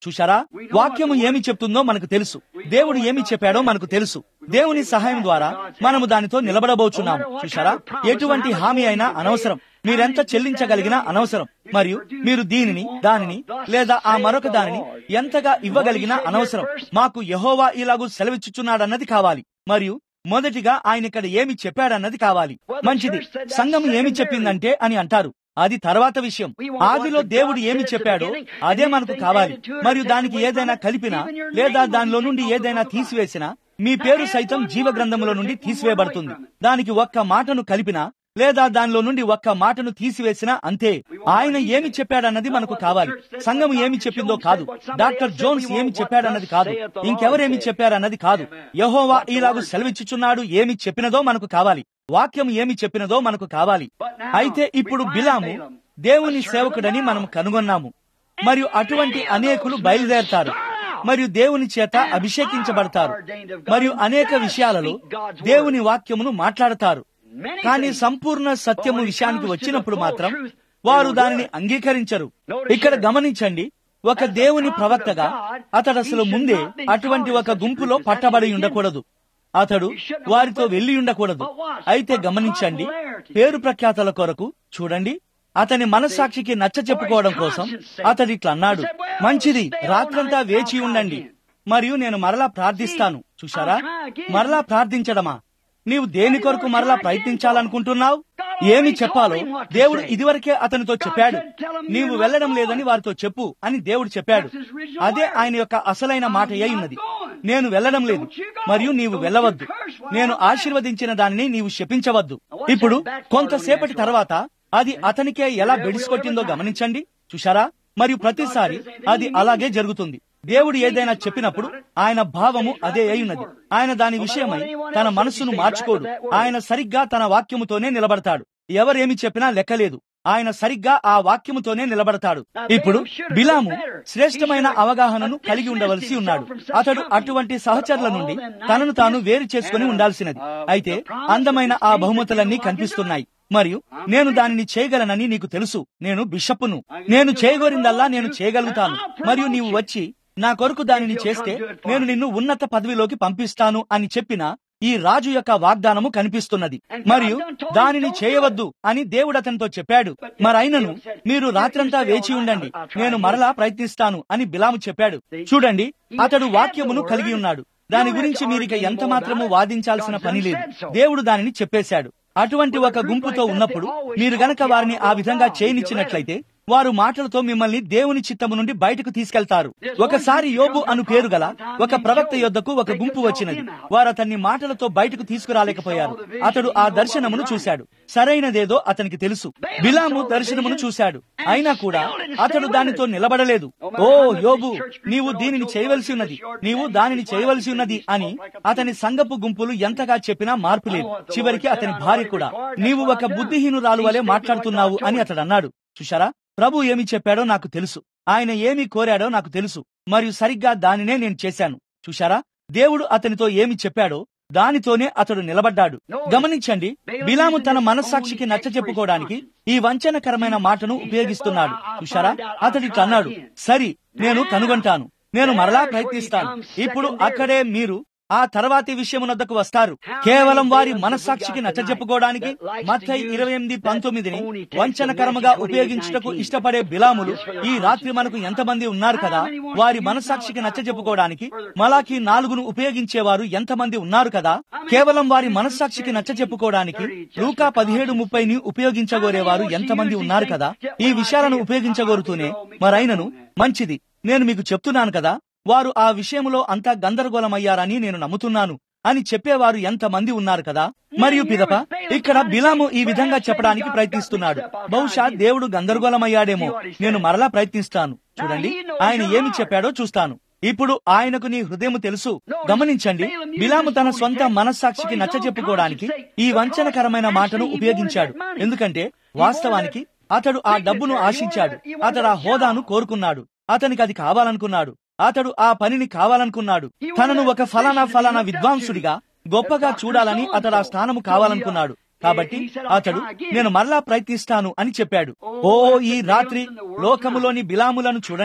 చూశారా వాక్యము ఏమి చెప్తుందో మనకు తెలుసు దేవుడు ఏమి చెప్పాడో మనకు తెలుసు దేవుని సహాయం ద్వారా మనము దానితో నిలబడబోచున్నాము చూశారా ఎటువంటి హామీ అయినా అనవసరం మీరెంత చెల్లించగలిగినా అనవసరం మరియు మీరు దీనిని దానిని లేదా ఆ మరొక దానిని ఎంతగా ఇవ్వగలిగినా అనవసరం మాకు యహోవా ఇలాగూ సెలవిచ్చుచున్నాడన్నది కావాలి మరియు మొదటిగా ఆయన ఇక్కడ ఏమి చెప్పాడన్నది కావాలి మంచిది సంఘం ఏమి చెప్పిందంటే అని అంటారు అది తర్వాత విషయం ఆదిలో దేవుడు ఏమి చెప్పాడో అదే మనకు కావాలి మరియు దానికి ఏదైనా కలిపినా లేదా దానిలో నుండి ఏదైనా తీసివేసినా మీ పేరు సైతం జీవ గ్రంథములో నుండి తీసివేయబడుతుంది దానికి ఒక్క మాటను కలిపినా లేదా దానిలో నుండి ఒక్క మాటను తీసివేసినా అంతే ఆయన ఏమి చెప్పాడన్నది మనకు కావాలి సంఘం ఏమి చెప్పిందో కాదు డాక్టర్ జోన్స్ ఏమి చెప్పాడన్నది కాదు ఇంకెవరేమి చెప్పారన్నది కాదు యహోవా ఇలాగు సెలవిచ్చుచున్నాడు ఏమి చెప్పినదో మనకు కావాలి వాక్యం ఏమి చెప్పినదో మనకు కావాలి అయితే ఇప్పుడు బిలాము దేవుని సేవకుడని మనం కనుగొన్నాము మరియు అటువంటి అనేకులు బయలుదేరతారు మరియు దేవుని చేత అభిషేకించబడతారు మరియు అనేక విషయాలలో దేవుని వాక్యమును మాట్లాడతారు కానీ సంపూర్ణ సత్యము విషయానికి వచ్చినప్పుడు మాత్రం వారు దానిని అంగీకరించరు ఇక్కడ గమనించండి ఒక దేవుని ప్రవక్తగా అతడు అసలు ముందే అటువంటి ఒక గుంపులో పట్టబడి ఉండకూడదు అతడు వారితో వెళ్లి ఉండకూడదు అయితే గమనించండి పేరు ప్రఖ్యాతల కొరకు చూడండి అతని మనస్సాక్షికి నచ్చ చెప్పుకోవడం కోసం అతడు ఇట్లా అన్నాడు మంచిది రాత్రంతా వేచి ఉండండి మరియు నేను మరలా ప్రార్థిస్తాను చూశారా మరలా ప్రార్థించడమా నీవు దేని కొరకు మరలా ప్రయత్నించాలనుకుంటున్నావు ఏమి చెప్పాలో దేవుడు ఇదివరకే అతనితో చెప్పాడు నీవు వెళ్లడం లేదని వారితో చెప్పు అని దేవుడు చెప్పాడు అదే ఆయన యొక్క అసలైన మాట అయి ఉన్నది నేను వెళ్లడం లేదు మరియు నీవు వెళ్ళవద్దు నేను ఆశీర్వదించిన దానిని నీవు శపించవద్దు ఇప్పుడు కొంతసేపటి తర్వాత అది అతనికే ఎలా బెడిసికొట్టిందో గమనించండి చూశారా మరియు ప్రతిసారి అది అలాగే జరుగుతుంది దేవుడు ఏదైనా చెప్పినప్పుడు ఆయన భావము అదే అయినది ఆయన దాని విషయమై తన మనస్సును మార్చుకోడు ఆయన సరిగ్గా తన వాక్యముతోనే నిలబడతాడు ఎవరేమి చెప్పినా లెక్కలేదు ఆయన సరిగ్గా ఆ వాక్యముతోనే నిలబడతాడు ఇప్పుడు బిలాము శ్రేష్టమైన అవగాహనను కలిగి ఉండవలసి ఉన్నాడు అతడు అటువంటి సహచరుల నుండి తనను తాను వేరు చేసుకుని ఉండాల్సినది అయితే అందమైన ఆ బహుమతులన్నీ కనిపిస్తున్నాయి మరియు నేను దానిని చేయగలనని నీకు తెలుసు నేను బిషప్పును నేను చేయగోరిందల్లా నేను చేయగలుగుతాను మరియు నీవు వచ్చి నా కొరకు దానిని చేస్తే నేను నిన్ను ఉన్నత పదవిలోకి పంపిస్తాను అని చెప్పిన ఈ రాజు యొక్క వాగ్దానము కనిపిస్తున్నది మరియు దానిని చేయవద్దు అని దేవుడు అతనితో చెప్పాడు మరైనను మీరు రాత్రంతా వేచి ఉండండి నేను మరలా ప్రయత్నిస్తాను అని బిలాము చెప్పాడు చూడండి అతడు వాక్యమును కలిగి ఉన్నాడు దాని గురించి మీరిక ఎంత మాత్రము వాదించాల్సిన పని లేదు దేవుడు దానిని చెప్పేశాడు అటువంటి ఒక గుంపుతో ఉన్నప్పుడు మీరు గనక వారిని ఆ విధంగా చేయనిచ్చినట్లయితే వారు మాటలతో మిమ్మల్ని దేవుని చిత్తము నుండి బయటకు తీసుకెళ్తారు ఒకసారి యోబు అను పేరు గల ఒక ప్రవక్త యొద్దకు ఒక గుంపు వచ్చినది వారు అతన్ని మాటలతో బయటకు తీసుకురాలేకపోయారు అతడు ఆ దర్శనమును చూశాడు సరైనదేదో అతనికి తెలుసు బిలాము దర్శనమును చూశాడు అయినా కూడా అతడు దానితో నిలబడలేదు ఓ యోబు నీవు దీనిని చేయవలసి ఉన్నది నీవు దానిని చేయవలసి ఉన్నది అని అతని సంగపు గుంపులు ఎంతగా చెప్పినా మార్పు లేదు చివరికి అతని భార్య కూడా నీవు ఒక బుద్ధిహీనురాలు వలె మాట్లాడుతున్నావు అని అతడు అన్నాడు చూశారా ప్రభు ఏమి చెప్పాడో నాకు తెలుసు ఆయన ఏమి కోరాడో నాకు తెలుసు మరియు సరిగ్గా దానినే నేను చేశాను చూశారా దేవుడు అతనితో ఏమి చెప్పాడో దానితోనే అతడు నిలబడ్డాడు గమనించండి బిలాము తన మనస్సాక్షికి నచ్చ చెప్పుకోవడానికి ఈ వంచనకరమైన మాటను ఉపయోగిస్తున్నాడు చూశారా అతడి అన్నాడు సరి నేను కనుగొంటాను నేను మరలా ప్రయత్నిస్తాను ఇప్పుడు అక్కడే మీరు ఆ తర్వాతి విషయమునద్దకు వస్తారు కేవలం వారి మనస్సాక్షికి నచ్చజెప్పుకోవడానికి మత్తై ఇరవై ఎనిమిది పంతొమ్మిదిని వంచనకరముగా ఉపయోగించుటకు ఇష్టపడే బిలాములు ఈ రాత్రి మనకు ఎంతమంది ఉన్నారు కదా వారి మనస్సాక్షికి నచ్చజెప్పుకోవడానికి మలాకి నాలుగును ఉపయోగించేవారు ఎంతమంది ఉన్నారు కదా కేవలం వారి మనస్సాక్షికి నచ్చ చెప్పుకోవడానికి లూకా పదిహేడు ముప్పైని ఉపయోగించగోరేవారు ఎంతమంది ఉన్నారు కదా ఈ విషయాలను ఉపయోగించగోరుతూనే మరైనను మంచిది నేను మీకు చెప్తున్నాను కదా వారు ఆ విషయంలో అంతా గందరగోళమయ్యారని నేను నమ్ముతున్నాను అని చెప్పేవారు ఎంతమంది ఉన్నారు కదా మరియు పిదప ఇక్కడ బిలాము ఈ విధంగా చెప్పడానికి ప్రయత్నిస్తున్నాడు బహుశా దేవుడు గందరగోళమయ్యాడేమో నేను మరలా ప్రయత్నిస్తాను చూడండి ఆయన ఏమి చెప్పాడో చూస్తాను ఇప్పుడు ఆయనకు నీ హృదయం తెలుసు గమనించండి బిలాము తన సొంత మనస్సాక్షికి నచ్చ చెప్పుకోవడానికి ఈ వంచనకరమైన మాటను ఉపయోగించాడు ఎందుకంటే వాస్తవానికి అతడు ఆ డబ్బును ఆశించాడు అతడు ఆ హోదాను కోరుకున్నాడు అతనికి అది కావాలనుకున్నాడు అతడు ఆ పనిని కావాలనుకున్నాడు తనను ఒక ఫలానా ఫలానా విద్వాంసుడిగా గొప్పగా చూడాలని అతడు ఆ స్థానము కావాలనుకున్నాడు కాబట్టి అతడు నేను మరలా ప్రయత్నిస్తాను అని చెప్పాడు ఓ ఈ రాత్రి లోకములోని బిలాములను చూడండి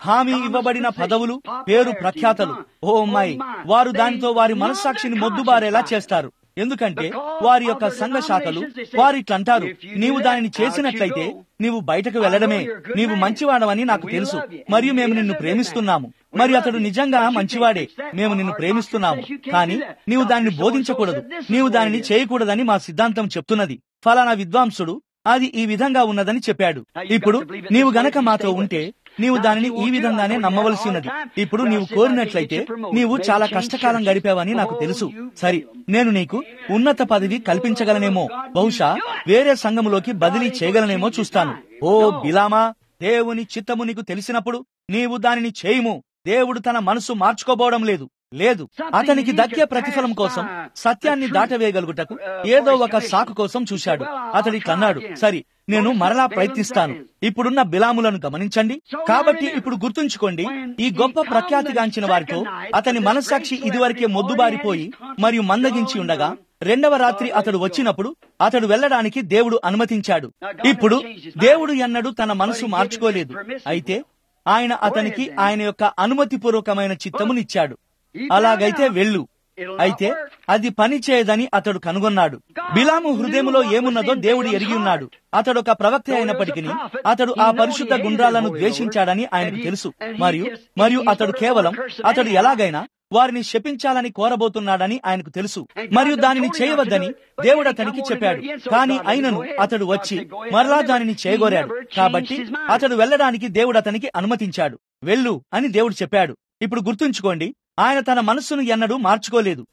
హామీ ఇవ్వబడిన పదవులు పేరు ప్రఖ్యాతలు ఓ మై వారు దానితో వారి మనస్సాక్షిని మొద్దుబారేలా చేస్తారు ఎందుకంటే వారి యొక్క సంఘ శాఖలు వారిట్లంటారు నీవు దానిని చేసినట్లయితే నీవు బయటకు వెళ్లడమే నీవు మంచివాడవని నాకు తెలుసు మరియు మేము నిన్ను ప్రేమిస్తున్నాము మరి అతడు నిజంగా మంచివాడే మేము నిన్ను ప్రేమిస్తున్నాము కానీ నీవు దానిని బోధించకూడదు నీవు దానిని చేయకూడదని మా సిద్ధాంతం చెప్తున్నది ఫలానా విద్వాంసుడు అది ఈ విధంగా ఉన్నదని చెప్పాడు ఇప్పుడు నీవు గనక మాతో ఉంటే నీవు దానిని ఈ విధంగానే నమ్మవలసి ఉన్నది ఇప్పుడు నీవు కోరినట్లయితే నీవు చాలా కష్టకాలం గడిపావని నాకు తెలుసు సరి నేను నీకు ఉన్నత పదవి కల్పించగలనేమో బహుశా వేరే సంఘములోకి బదిలీ చేయగలనేమో చూస్తాను ఓ బిలామా దేవుని చిత్తము నీకు తెలిసినప్పుడు నీవు దానిని చేయుము దేవుడు తన మనసు మార్చుకోబోవడం లేదు లేదు అతనికి దక్కే ప్రతిఫలం కోసం సత్యాన్ని దాటవేయగలుగుటకు ఏదో ఒక సాకు కోసం చూశాడు అతడి కన్నాడు సరి నేను మరలా ప్రయత్నిస్తాను ఇప్పుడున్న బిలాములను గమనించండి కాబట్టి ఇప్పుడు గుర్తుంచుకోండి ఈ గొప్ప ప్రఖ్యాతిగాంచిన వారితో అతని మనస్సాక్షి ఇదివరకే మొద్దుబారిపోయి మరియు మందగించి ఉండగా రెండవ రాత్రి అతడు వచ్చినప్పుడు అతడు వెళ్లడానికి దేవుడు అనుమతించాడు ఇప్పుడు దేవుడు ఎన్నడూ తన మనసు మార్చుకోలేదు అయితే ఆయన అతనికి ఆయన యొక్క అనుమతిపూర్వకమైన చిత్తమునిచ్చాడు అలాగైతే వెళ్ళు అయితే అది పని చేయదని అతడు కనుగొన్నాడు బిలాము హృదయములో ఏమున్నదో దేవుడు ఎరిగి ఉన్నాడు అతడు ఒక ప్రవక్త అయినప్పటికీ అతడు ఆ పరిశుద్ధ గుండ్రాలను ద్వేషించాడని ఆయనకు తెలుసు మరియు మరియు అతడు కేవలం అతడు ఎలాగైనా వారిని శపించాలని కోరబోతున్నాడని ఆయనకు తెలుసు మరియు దానిని చేయవద్దని దేవుడు అతనికి చెప్పాడు కానీ అయినను అతడు వచ్చి మరలా దానిని చేయగోరాడు కాబట్టి అతడు వెళ్లడానికి దేవుడు అతనికి అనుమతించాడు వెళ్ళు అని దేవుడు చెప్పాడు ఇప్పుడు గుర్తుంచుకోండి ఆయన తన మనస్సును ఎన్నడూ మార్చుకోలేదు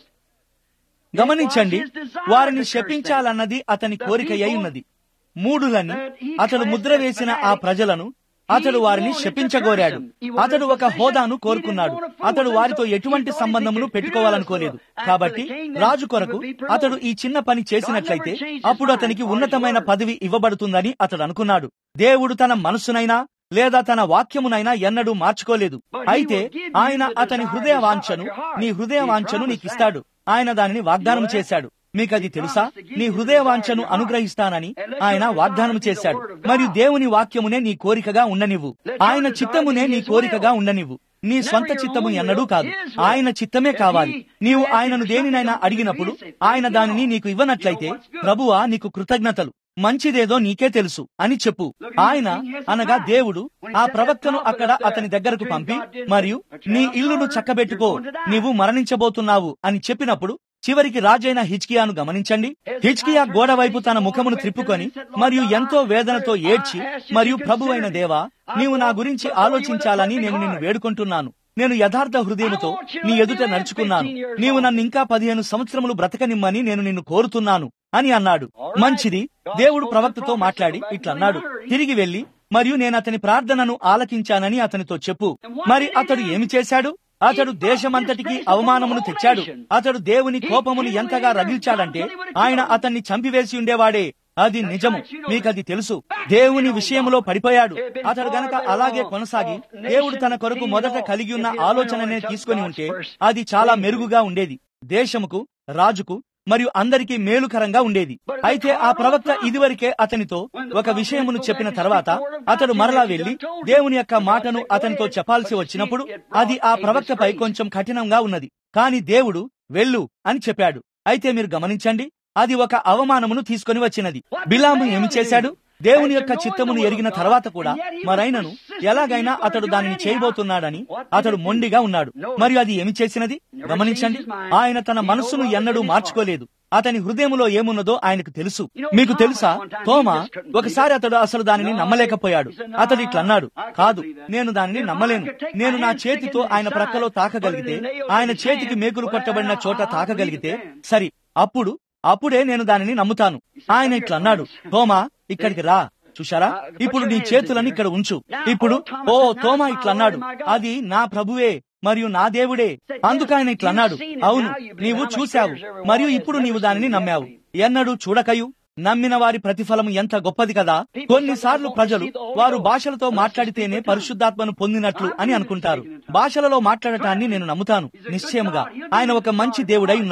గమనించండి వారిని శపించాలన్నది అతని కోరిక అయి ఉన్నది మూడులని అతడు ముద్ర వేసిన ఆ ప్రజలను అతడు వారిని శపించగోరాడు అతడు ఒక హోదాను కోరుకున్నాడు అతడు వారితో ఎటువంటి సంబంధమును పెట్టుకోవాలనుకోలేదు కాబట్టి రాజు కొరకు అతడు ఈ చిన్న పని చేసినట్లయితే అప్పుడు అతనికి ఉన్నతమైన పదవి ఇవ్వబడుతుందని అతడు అనుకున్నాడు దేవుడు తన మనస్సునైనా లేదా తన వాక్యమునైనా ఎన్నడూ మార్చుకోలేదు అయితే ఆయన అతని హృదయ వాంఛను నీ హృదయ వాంఛను నీకిస్తాడు ఆయన దానిని వాగ్దానం చేశాడు మీకది తెలుసా నీ హృదయ వాంఛను అనుగ్రహిస్తానని ఆయన వాగ్దానం చేశాడు మరియు దేవుని వాక్యమునే నీ కోరికగా ఉండనివ్వు ఆయన చిత్తమునే నీ కోరికగా ఉండనివ్వు నీ స్వంత చిత్తము ఎన్నడూ కాదు ఆయన చిత్తమే కావాలి నీవు ఆయనను దేనినైనా అడిగినప్పుడు ఆయన దానిని నీకు ఇవ్వనట్లయితే ప్రభువా నీకు కృతజ్ఞతలు మంచిదేదో నీకే తెలుసు అని చెప్పు ఆయన అనగా దేవుడు ఆ ప్రవక్తను అక్కడ అతని దగ్గరకు పంపి మరియు నీ ఇల్లును చక్కబెట్టుకో నీవు మరణించబోతున్నావు అని చెప్పినప్పుడు చివరికి రాజైన హిచ్కియాను గమనించండి హిచ్కియా గోడ వైపు తన ముఖమును త్రిప్పుకొని మరియు ఎంతో వేదనతో ఏడ్చి మరియు ప్రభువైన దేవా నీవు నా గురించి ఆలోచించాలని నేను నిన్ను వేడుకుంటున్నాను నేను యథార్థ హృదయముతో నీ ఎదుట నడుచుకున్నాను నీవు నన్ను ఇంకా పదిహేను సంవత్సరములు బ్రతకనిమ్మని నేను నిన్ను కోరుతున్నాను అని అన్నాడు మంచిది దేవుడు ప్రవక్తతో మాట్లాడి ఇట్లన్నాడు తిరిగి వెళ్లి మరియు నేను అతని ప్రార్థనను ఆలకించానని అతనితో చెప్పు మరి అతడు ఏమి చేశాడు అతడు దేశమంతటికి అవమానమును తెచ్చాడు అతడు దేవుని కోపమును ఎంతగా రగిల్చాడంటే ఆయన అతన్ని చంపివేసి ఉండేవాడే అది నిజము మీకది తెలుసు దేవుని విషయములో పడిపోయాడు అతడు గనక అలాగే కొనసాగి దేవుడు తన కొరకు మొదట కలిగి ఉన్న ఆలోచననే తీసుకొని ఉంటే అది చాలా మెరుగుగా ఉండేది దేశముకు రాజుకు మరియు అందరికీ మేలుకరంగా ఉండేది అయితే ఆ ప్రవక్త ఇదివరకే అతనితో ఒక విషయమును చెప్పిన తర్వాత అతడు మరలా వెళ్లి దేవుని యొక్క మాటను అతనితో చెప్పాల్సి వచ్చినప్పుడు అది ఆ ప్రవక్తపై కొంచెం కఠినంగా ఉన్నది కాని దేవుడు వెళ్ళు అని చెప్పాడు అయితే మీరు గమనించండి అది ఒక అవమానమును తీసుకొని వచ్చినది బిలాము ఏమి చేశాడు దేవుని యొక్క చిత్తమును ఎరిగిన తర్వాత కూడా మరైనను ఎలాగైనా అతడు దానిని చేయబోతున్నాడని అతడు మొండిగా ఉన్నాడు మరియు అది ఏమి చేసినది గమనించండి ఆయన తన మనస్సును ఎన్నడూ మార్చుకోలేదు అతని హృదయములో ఏమున్నదో ఆయనకు తెలుసు మీకు తెలుసా తోమా ఒకసారి అతడు అసలు దానిని నమ్మలేకపోయాడు అతడు ఇట్లన్నాడు కాదు నేను దానిని నమ్మలేను నేను నా చేతితో ఆయన ప్రక్కలో తాకగలిగితే ఆయన చేతికి మేకులు కొట్టబడిన చోట తాకగలిగితే సరి అప్పుడు అప్పుడే నేను దానిని నమ్ముతాను ఆయన ఇట్లన్నాడు తోమా ఇక్కడికి రా చూశారా ఇప్పుడు నీ చేతులను ఇక్కడ ఉంచు ఇప్పుడు ఓ తోమా ఇట్లన్నాడు అది నా ప్రభువే మరియు నా దేవుడే అందుకు ఆయన ఇట్లన్నాడు అవును నీవు చూశావు మరియు ఇప్పుడు నీవు దానిని నమ్మావు ఎన్నడూ చూడకయు నమ్మిన వారి ప్రతిఫలం ఎంత గొప్పది కదా కొన్నిసార్లు ప్రజలు వారు భాషలతో మాట్లాడితేనే పరిశుద్ధాత్మను పొందినట్లు అని అనుకుంటారు భాషలలో మాట్లాడటాన్ని నేను నమ్ముతాను నిశ్చయముగా ఆయన ఒక మంచి దేవుడై ఉన్నాడు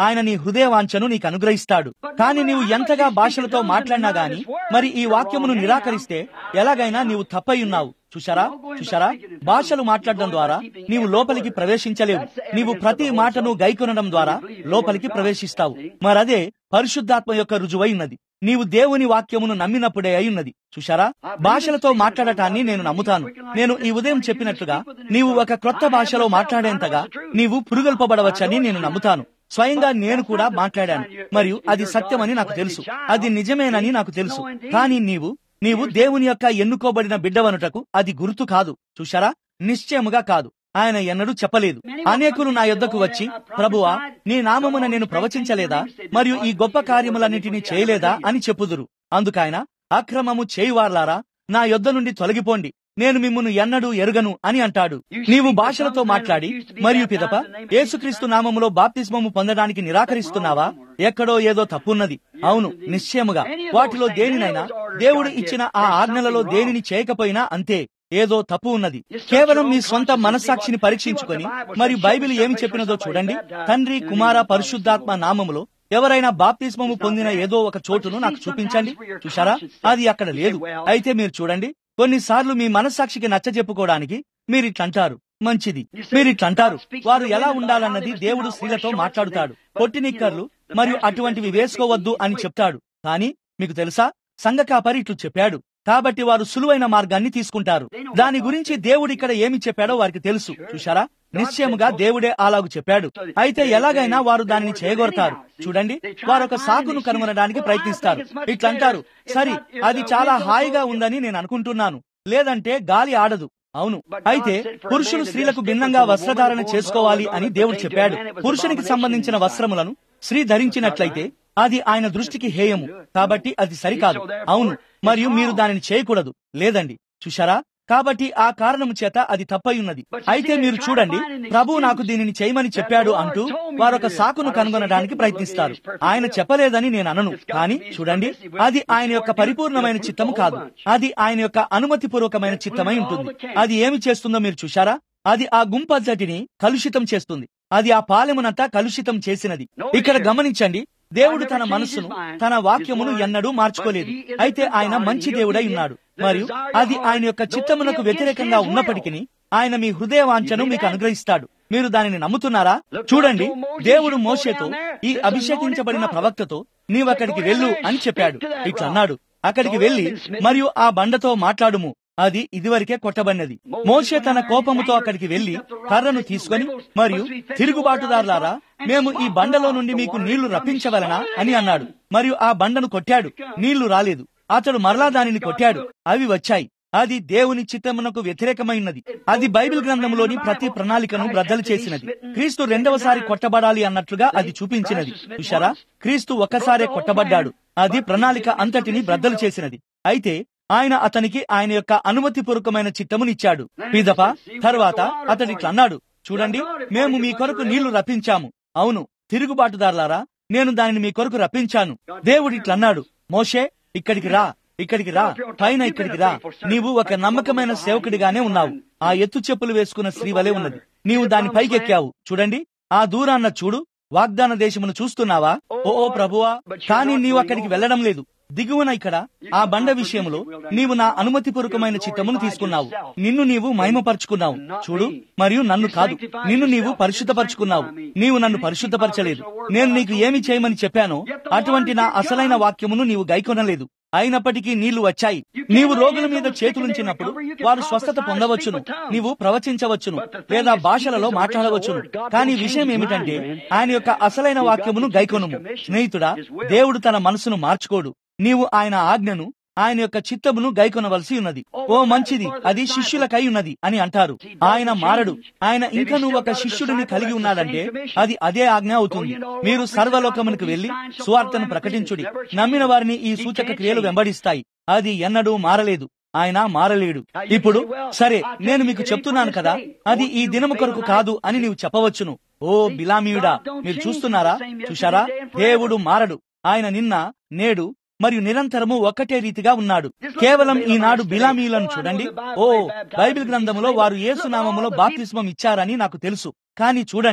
ఆయన నీ హృదయ వాంఛను నీకు అనుగ్రహిస్తాడు కానీ నీవు ఎంతగా భాషలతో మాట్లాడినా గాని మరి ఈ వాక్యమును నిరాకరిస్తే ఎలాగైనా నీవు తప్పై ఉన్నావు చూశారా చూశారా భాషలు మాట్లాడడం ద్వారా నీవు లోపలికి ప్రవేశించలేవు నీవు ప్రతి మాటను గైకొనడం ద్వారా లోపలికి ప్రవేశిస్తావు మరదే పరిశుద్ధాత్మ యొక్క రుజువై ఉన్నది నీవు దేవుని వాక్యమును నమ్మినప్పుడే అయి ఉన్నది చూశారా భాషలతో మాట్లాడటాన్ని నేను నమ్ముతాను నేను ఈ ఉదయం చెప్పినట్లుగా నీవు ఒక క్రొత్త భాషలో మాట్లాడేంతగా నీవు పురుగొల్పబడవచ్చని నేను నమ్ముతాను స్వయంగా నేను కూడా మాట్లాడాను మరియు అది సత్యమని నాకు తెలుసు అది నిజమేనని నాకు తెలుసు కానీ నీవు నీవు దేవుని యొక్క ఎన్నుకోబడిన బిడ్డవనుటకు అది గుర్తు కాదు చూశారా నిశ్చయముగా కాదు ఆయన ఎన్నడూ చెప్పలేదు అనేకులు నా యొద్దకు వచ్చి ప్రభువా నీ నామమున నేను ప్రవచించలేదా మరియు ఈ గొప్ప కార్యములన్నిటినీ చేయలేదా అని చెప్పుదురు అందుకాయన అక్రమము చేయువార్లారా నా యొద్ద నుండి తొలగిపోండి నేను మిమ్మును ఎన్నడూ ఎరుగను అని అంటాడు నీవు భాషలతో మాట్లాడి మరియు పిదప యేసుక్రీస్తు నామములో బాప్తిస్మము పొందడానికి నిరాకరిస్తున్నావా ఎక్కడో ఏదో తప్పున్నది అవును నిశ్చయముగా వాటిలో దేనినైనా దేవుడు ఇచ్చిన ఆ ఆజ్ఞలలో దేనిని చేయకపోయినా అంతే ఏదో తప్పు ఉన్నది కేవలం మీ స్వంత మనస్సాక్షిని పరీక్షించుకొని మరియు బైబిల్ ఏమి చెప్పినదో చూడండి తండ్రి కుమార పరిశుద్ధాత్మ నామములో ఎవరైనా బాప్తిస్మము పొందిన ఏదో ఒక చోటును నాకు చూపించండి చూశారా అది అక్కడ లేదు అయితే మీరు చూడండి కొన్నిసార్లు మీ మనస్సాక్షికి నచ్చ చెప్పుకోవడానికి మీరిట్లంటారు మంచిది మీరిట్లంటారు వారు ఎలా ఉండాలన్నది దేవుడు స్త్రీలతో మాట్లాడుతాడు పొట్టినిక్కర్లు మరియు అటువంటివి వేసుకోవద్దు అని చెప్తాడు కానీ మీకు తెలుసా సంఘ కాపరి ఇట్లు చెప్పాడు కాబట్టి వారు సులువైన మార్గాన్ని తీసుకుంటారు దాని గురించి దేవుడు ఇక్కడ ఏమి చెప్పాడో వారికి తెలుసు చూశారా నిశ్చయముగా దేవుడే అలాగు చెప్పాడు అయితే ఎలాగైనా వారు దానిని చేయగొడతారు చూడండి వారు ఒక సాకును కనుగొనడానికి ప్రయత్నిస్తారు ఇట్లంటారు సరి అది చాలా హాయిగా ఉందని నేను అనుకుంటున్నాను లేదంటే గాలి ఆడదు అవును అయితే పురుషులు స్త్రీలకు భిన్నంగా వస్త్రధారణ చేసుకోవాలి అని దేవుడు చెప్పాడు పురుషునికి సంబంధించిన వస్త్రములను స్త్రీ ధరించినట్లయితే అది ఆయన దృష్టికి హేయము కాబట్టి అది సరికాదు అవును మరియు మీరు దానిని చేయకూడదు లేదండి చూశారా కాబట్టి ఆ కారణము చేత అది తప్పై ఉన్నది అయితే మీరు చూడండి ప్రభు నాకు దీనిని చేయమని చెప్పాడు అంటూ వారొక సాకును కనుగొనడానికి ప్రయత్నిస్తారు ఆయన చెప్పలేదని నేను అనను కానీ చూడండి అది ఆయన యొక్క పరిపూర్ణమైన చిత్తము కాదు అది ఆయన యొక్క అనుమతి పూర్వకమైన చిత్తమై ఉంటుంది అది ఏమి చేస్తుందో మీరు చూశారా అది ఆ గుంపంతటిని కలుషితం చేస్తుంది అది ఆ పాలెమునంతా కలుషితం చేసినది ఇక్కడ గమనించండి దేవుడు తన మనస్సును తన వాక్యమును ఎన్నడూ మార్చుకోలేదు అయితే ఆయన మంచి దేవుడై ఉన్నాడు మరియు అది ఆయన యొక్క చిత్తమునకు వ్యతిరేకంగా ఉన్నప్పటికీ ఆయన మీ హృదయ వాంఛను మీకు అనుగ్రహిస్తాడు మీరు దానిని నమ్ముతున్నారా చూడండి దేవుడు మోషేతో ఈ అభిషేకించబడిన ప్రవక్తతో నీవక్కడికి వెళ్ళు అని చెప్పాడు ఇట్లా అన్నాడు అక్కడికి వెళ్లి మరియు ఆ బండతో మాట్లాడుము అది ఇదివరకే కొట్టబడినది మోషే తన కోపముతో అక్కడికి వెళ్లి కర్రను తీసుకొని మరియు తిరుగుబాటుదారులారా మేము ఈ బండలో నుండి మీకు నీళ్లు రప్పించవలనా అని అన్నాడు మరియు ఆ బండను కొట్టాడు నీళ్లు రాలేదు అతడు మరలా దానిని కొట్టాడు అవి వచ్చాయి అది దేవుని చిత్తమునకు వ్యతిరేకమైనది అది బైబిల్ గ్రంథంలోని ప్రతి ప్రణాళికను బ్రద్దలు చేసినది క్రీస్తు రెండవసారి కొట్టబడాలి అన్నట్లుగా అది చూపించినది చూశారా క్రీస్తు ఒక్కసారే కొట్టబడ్డాడు అది ప్రణాళిక అంతటిని బ్రద్దలు చేసినది అయితే ఆయన అతనికి ఆయన యొక్క అనుమతిపూర్వకమైన చిత్తమునిచ్చాడు పీదప తర్వాత అతడిట్లా అన్నాడు చూడండి మేము మీ కొరకు నీళ్లు రప్పించాము అవును తిరుగుబాటుదారులారా నేను దానిని మీ కొరకు రప్పించాను దేవుడు ఇట్లన్నాడు మోషే ఇక్కడికి రా ఇక్కడికి రా పైన ఇక్కడికి రా నీవు ఒక నమ్మకమైన సేవకుడిగానే ఉన్నావు ఆ ఎత్తు చెప్పులు వేసుకున్న స్త్రీ వలె ఉన్నది నీవు దాని పైకెక్కావు చూడండి ఆ దూరాన్న చూడు వాగ్దాన దేశమును చూస్తున్నావా ఓ ఓ ప్రభువా కానీ నీవు అక్కడికి వెళ్లడం లేదు దిగువన ఇక్కడ ఆ బండ విషయంలో నీవు నా అనుమతిపూర్వకమైన చిత్తమును తీసుకున్నావు నిన్ను నీవు మహిమపరుచుకున్నావు చూడు మరియు నన్ను కాదు నిన్ను నీవు పరిశుద్ధపరుచుకున్నావు నీవు నన్ను పరిశుద్ధపరచలేదు నేను నీకు ఏమి చేయమని చెప్పానో అటువంటి నా అసలైన వాక్యమును నీవు గైకొనలేదు అయినప్పటికీ నీళ్లు వచ్చాయి నీవు రోగుల మీద చేతులుంచినప్పుడు వారు స్వస్థత పొందవచ్చును నీవు ప్రవచించవచ్చును లేదా భాషలలో మాట్లాడవచ్చును కానీ విషయం ఏమిటంటే ఆయన యొక్క అసలైన వాక్యమును గైకొనుము స్నేహితుడా దేవుడు తన మనసును మార్చుకోడు నీవు ఆయన ఆజ్ఞను ఆయన యొక్క చిత్తమును గైకొనవలసి ఉన్నది ఓ మంచిది అది శిష్యులకై ఉన్నది అని అంటారు ఆయన మారడు ఆయన ఇంకా నువ్వు ఒక శిష్యుడిని కలిగి ఉన్నాడంటే అది అదే ఆజ్ఞ అవుతుంది మీరు సర్వలోకమునికి వెళ్లి సువార్తను ప్రకటించుడి నమ్మిన వారిని ఈ సూచక క్రియలు వెంబడిస్తాయి అది ఎన్నడూ మారలేదు ఆయన మారలేడు ఇప్పుడు సరే నేను మీకు చెప్తున్నాను కదా అది ఈ దినము కొరకు కాదు అని నీవు చెప్పవచ్చును ఓ బిలామీయుడా మీరు చూస్తున్నారా చూశారా దేవుడు మారడు ఆయన నిన్న నేడు మరియు నిరంతరము ఒక్కటే రీతిగా ఉన్నాడు కేవలం ఈనాడు బిలామీలను చూడండి ఓ బైబిల్ గ్రంథములో వారు యేసునామములో బాప్తిస్మం ఇచ్చారని నాకు తెలుసు కానీ చూడండి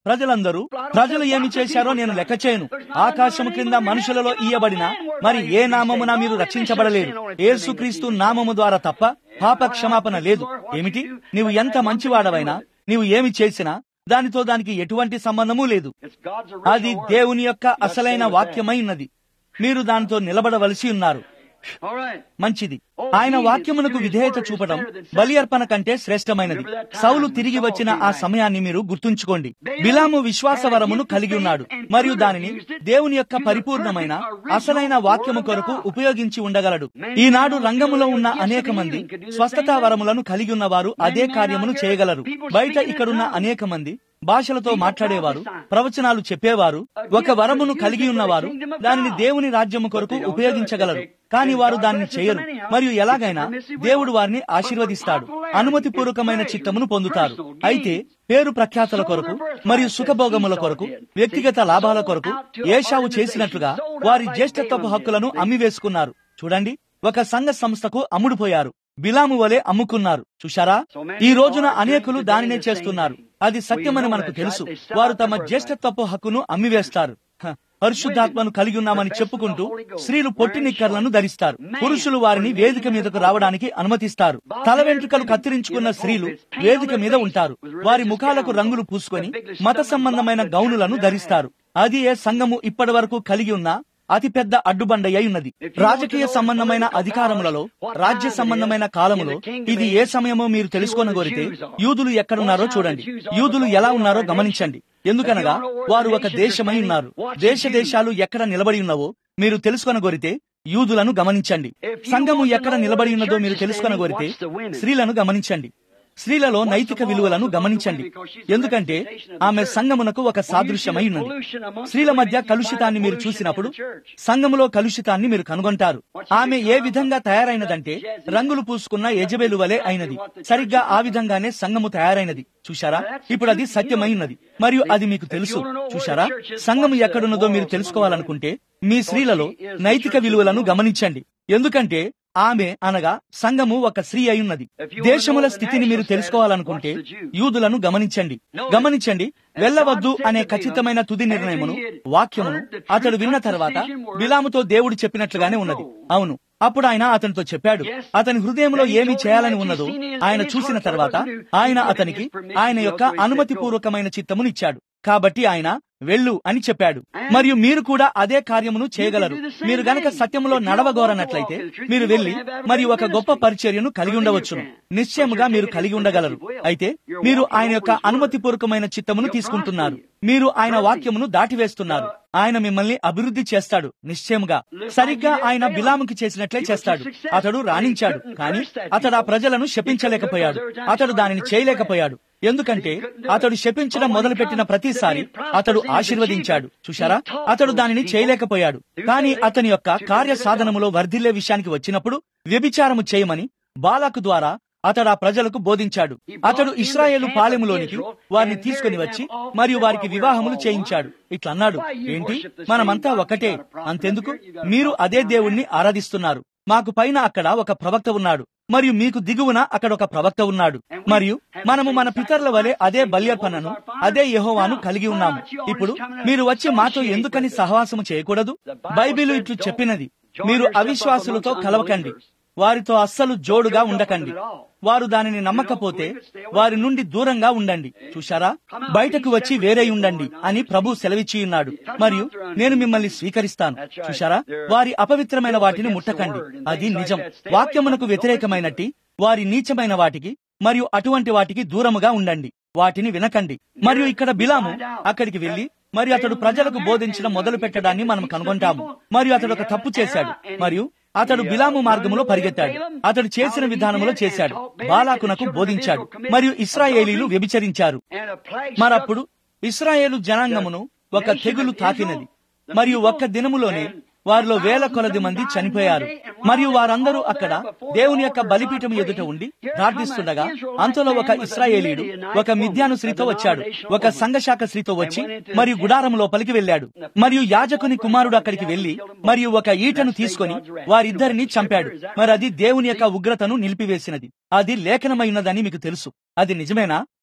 ప్రజలందరూ ప్రజలు ఏమి చేశారో నేను లెక్క చేయను ఆకాశము క్రింద మనుషులలో ఇయ్యబడిన మరి ఏ నామమున మీరు రక్షించబడలేరు యేసుక్రీస్తు నామము ద్వారా తప్ప పాప క్షమాపణ లేదు ఏమిటి నీవు ఎంత మంచివాడవైనా నీవు ఏమి చేసినా దానితో దానికి ఎటువంటి సంబంధమూ లేదు It's God's అది original దేవుని యొక్క అసలైన వాక్యమై ఉన్నది మీరు దానితో నిలబడవలసి ఉన్నారు All right. మంచిది ఆయన వాక్యమునకు విధేయత చూపడం బలి అర్పణ కంటే శ్రేష్టమైనది సౌలు తిరిగి వచ్చిన ఆ సమయాన్ని మీరు గుర్తుంచుకోండి బిలాము విశ్వాస వరమును కలిగి ఉన్నాడు మరియు దానిని దేవుని యొక్క పరిపూర్ణమైన అసలైన వాక్యము కొరకు ఉపయోగించి ఉండగలడు ఈనాడు రంగములో ఉన్న అనేక మంది స్వస్థతా వరములను కలిగి ఉన్నవారు అదే కార్యమును చేయగలరు బయట ఇక్కడున్న అనేక మంది భాషలతో మాట్లాడేవారు ప్రవచనాలు చెప్పేవారు ఒక వరమును కలిగి ఉన్నవారు దానిని దేవుని రాజ్యము కొరకు ఉపయోగించగలరు కానీ వారు దానిని చేయరు మరియు ఎలాగైనా దేవుడు వారిని ఆశీర్వదిస్తాడు అనుమతి పూర్వకమైన చిత్తమును పొందుతారు అయితే పేరు ప్రఖ్యాతల కొరకు మరియు సుఖభోగముల కొరకు వ్యక్తిగత లాభాల కొరకు ఏషావు చేసినట్లుగా వారి జ్యేష్ఠత్వపు హక్కులను అమ్మివేసుకున్నారు చూడండి ఒక సంఘ సంస్థకు అమ్ముడుపోయారు బిలాము వలె అమ్ముకున్నారు చూశారా ఈ రోజున అనేకులు దానినే చేస్తున్నారు అది సత్యమని మనకు తెలుసు వారు తమ జ్యేష్ఠత్వపు హక్కును అమ్మివేస్తారు హ, పరిశుద్ధాత్మను కలిగి ఉన్నామని చెప్పుకుంటూ స్త్రీలు పొట్టి నిక్కర్లను ధరిస్తారు పురుషులు వారిని వేదిక మీదకు రావడానికి అనుమతిస్తారు తల వెంట్రుకలు కత్తిరించుకున్న స్త్రీలు వేదిక మీద ఉంటారు వారి ముఖాలకు రంగులు పూసుకొని మత సంబంధమైన గౌనులను ధరిస్తారు అది ఏ సంఘము ఇప్పటి వరకు కలిగి ఉన్న అతి పెద్ద అడ్డుబండ అయి ఉన్నది రాజకీయ సంబంధమైన అధికారములలో రాజ్య సంబంధమైన కాలములో ఇది ఏ సమయమో మీరు తెలుసుకోనగోరితే యూదులు ఎక్కడున్నారో చూడండి యూదులు ఎలా ఉన్నారో గమనించండి ఎందుకనగా వారు ఒక దేశమై ఉన్నారు దేశ దేశాలు ఎక్కడ నిలబడి ఉన్నవో మీరు తెలుసుకొనగోరితే యూదులను గమనించండి సంఘము ఎక్కడ నిలబడి ఉన్నదో మీరు తెలుసుకొనగోరితే స్త్రీలను గమనించండి స్త్రీలలో నైతిక విలువలను గమనించండి ఎందుకంటే ఆమె సంఘమునకు ఒక సాదృశ్యమై ఉన్నది స్త్రీల మధ్య కలుషితాన్ని మీరు చూసినప్పుడు సంఘములో కలుషితాన్ని మీరు కనుగొంటారు ఆమె ఏ విధంగా తయారైనదంటే రంగులు పూసుకున్న యజబేలు వలె అయినది సరిగ్గా ఆ విధంగానే సంఘము తయారైనది చూశారా ఇప్పుడు అది సత్యమై ఉన్నది మరియు అది మీకు తెలుసు చూశారా సంఘము ఎక్కడున్నదో మీరు తెలుసుకోవాలనుకుంటే మీ స్త్రీలలో నైతిక విలువలను గమనించండి ఎందుకంటే ఆమె అనగా సంఘము ఒక స్త్రీ అయి ఉన్నది దేశముల స్థితిని మీరు తెలుసుకోవాలనుకుంటే యూదులను గమనించండి గమనించండి వెళ్ళవద్దు అనే ఖచ్చితమైన తుది నిర్ణయమును వాక్యమును అతడు విన్న తర్వాత బిలాముతో దేవుడు చెప్పినట్లుగానే ఉన్నది అవును అప్పుడు ఆయన అతనితో చెప్పాడు అతని హృదయంలో ఏమి చేయాలని ఉన్నదో ఆయన చూసిన తర్వాత ఆయన అతనికి ఆయన యొక్క అనుమతి పూర్వకమైన చిత్తమును ఇచ్చాడు కాబట్టి ఆయన వెళ్ళు అని చెప్పాడు మరియు మీరు కూడా అదే కార్యమును చేయగలరు మీరు గనక సత్యములో నడవగోరనట్లయితే మీరు వెళ్లి మరియు ఒక గొప్ప పరిచర్యను కలిగి ఉండవచ్చును నిశ్చయముగా మీరు కలిగి ఉండగలరు అయితే మీరు ఆయన యొక్క అనుమతి పూర్వకమైన చిత్తమును తీసుకుంటున్నారు మీరు ఆయన వాక్యమును దాటివేస్తున్నారు ఆయన మిమ్మల్ని అభివృద్ధి చేస్తాడు నిశ్చయముగా సరిగ్గా ఆయన బిలాముకి చేసినట్లే చేస్తాడు అతడు రాణించాడు కానీ అతడు ఆ ప్రజలను శపించలేకపోయాడు అతడు దానిని చేయలేకపోయాడు ఎందుకంటే అతడు శపించడం మొదలుపెట్టిన ప్రతిసారి అతడు ఆశీర్వదించాడు చూశారా అతడు దానిని చేయలేకపోయాడు కానీ అతని యొక్క కార్య సాధనములో వర్ధిల్లే విషయానికి వచ్చినప్పుడు వ్యభిచారము చేయమని బాలాకు ద్వారా అతడు ఆ ప్రజలకు బోధించాడు అతడు ఇస్రాయేలు పాలెములోనికి వారిని తీసుకుని వచ్చి మరియు వారికి వివాహములు చేయించాడు ఇట్లా అన్నాడు ఏంటి మనమంతా ఒకటే అంతెందుకు మీరు అదే దేవుణ్ణి ఆరాధిస్తున్నారు మాకు పైన అక్కడ ఒక ప్రవక్త ఉన్నాడు మరియు మీకు దిగువన అక్కడ ఒక ప్రవక్త ఉన్నాడు మరియు మనము మన పితరుల వలె అదే బల్యర్పణను అదే యహోవాను కలిగి ఉన్నాము ఇప్పుడు మీరు వచ్చి మాతో ఎందుకని సహవాసము చేయకూడదు బైబిలు ఇట్లు చెప్పినది మీరు అవిశ్వాసులతో కలవకండి వారితో అస్సలు జోడుగా ఉండకండి వారు దానిని నమ్మకపోతే వారి నుండి దూరంగా ఉండండి చూశారా బయటకు వచ్చి వేరే ఉండండి అని ప్రభు సెలవిచ్చి ఉన్నాడు మరియు నేను మిమ్మల్ని స్వీకరిస్తాను చూశారా వారి అపవిత్రమైన వాటిని ముట్టకండి అది నిజం వాక్యమునకు వ్యతిరేకమైనట్టి వారి నీచమైన వాటికి మరియు అటువంటి వాటికి దూరముగా ఉండండి వాటిని వినకండి మరియు ఇక్కడ బిలాము అక్కడికి వెళ్లి మరియు అతడు ప్రజలకు బోధించడం మొదలు పెట్టడాన్ని మనం కనుగొంటాము మరియు అతడు ఒక తప్పు చేశాడు మరియు అతడు బిలాము మార్గములో పరిగెత్తాడు అతడు చేసిన విధానములో చేశాడు బాలాకునకు బోధించాడు మరియు ఇస్రాయేలీలు వ్యభిచరించారు మరప్పుడు ఇస్రాయేలు జనాంగమును ఒక తెగులు తాకినది మరియు ఒక్క దినములోనే వారిలో వేల కొలది మంది చనిపోయారు మరియు వారందరూ అక్కడ దేవుని యొక్క బలిపీఠం ఎదుట ఉండి ప్రార్థిస్తుండగా అంతలో ఒక ఇస్రాయేలీయుడు ఒక మిథ్యాను స్త్రీతో వచ్చాడు ఒక సంఘశాఖ స్త్రీతో వచ్చి మరియు గుడారం లోపలికి వెళ్ళాడు మరియు యాజకుని కుమారుడు అక్కడికి వెళ్లి మరియు ఒక ఈటను తీసుకొని వారిద్దరిని చంపాడు మరి అది దేవుని యొక్క ఉగ్రతను నిలిపివేసినది అది లేఖనమైనదని మీకు తెలుసు అది నిజమేనా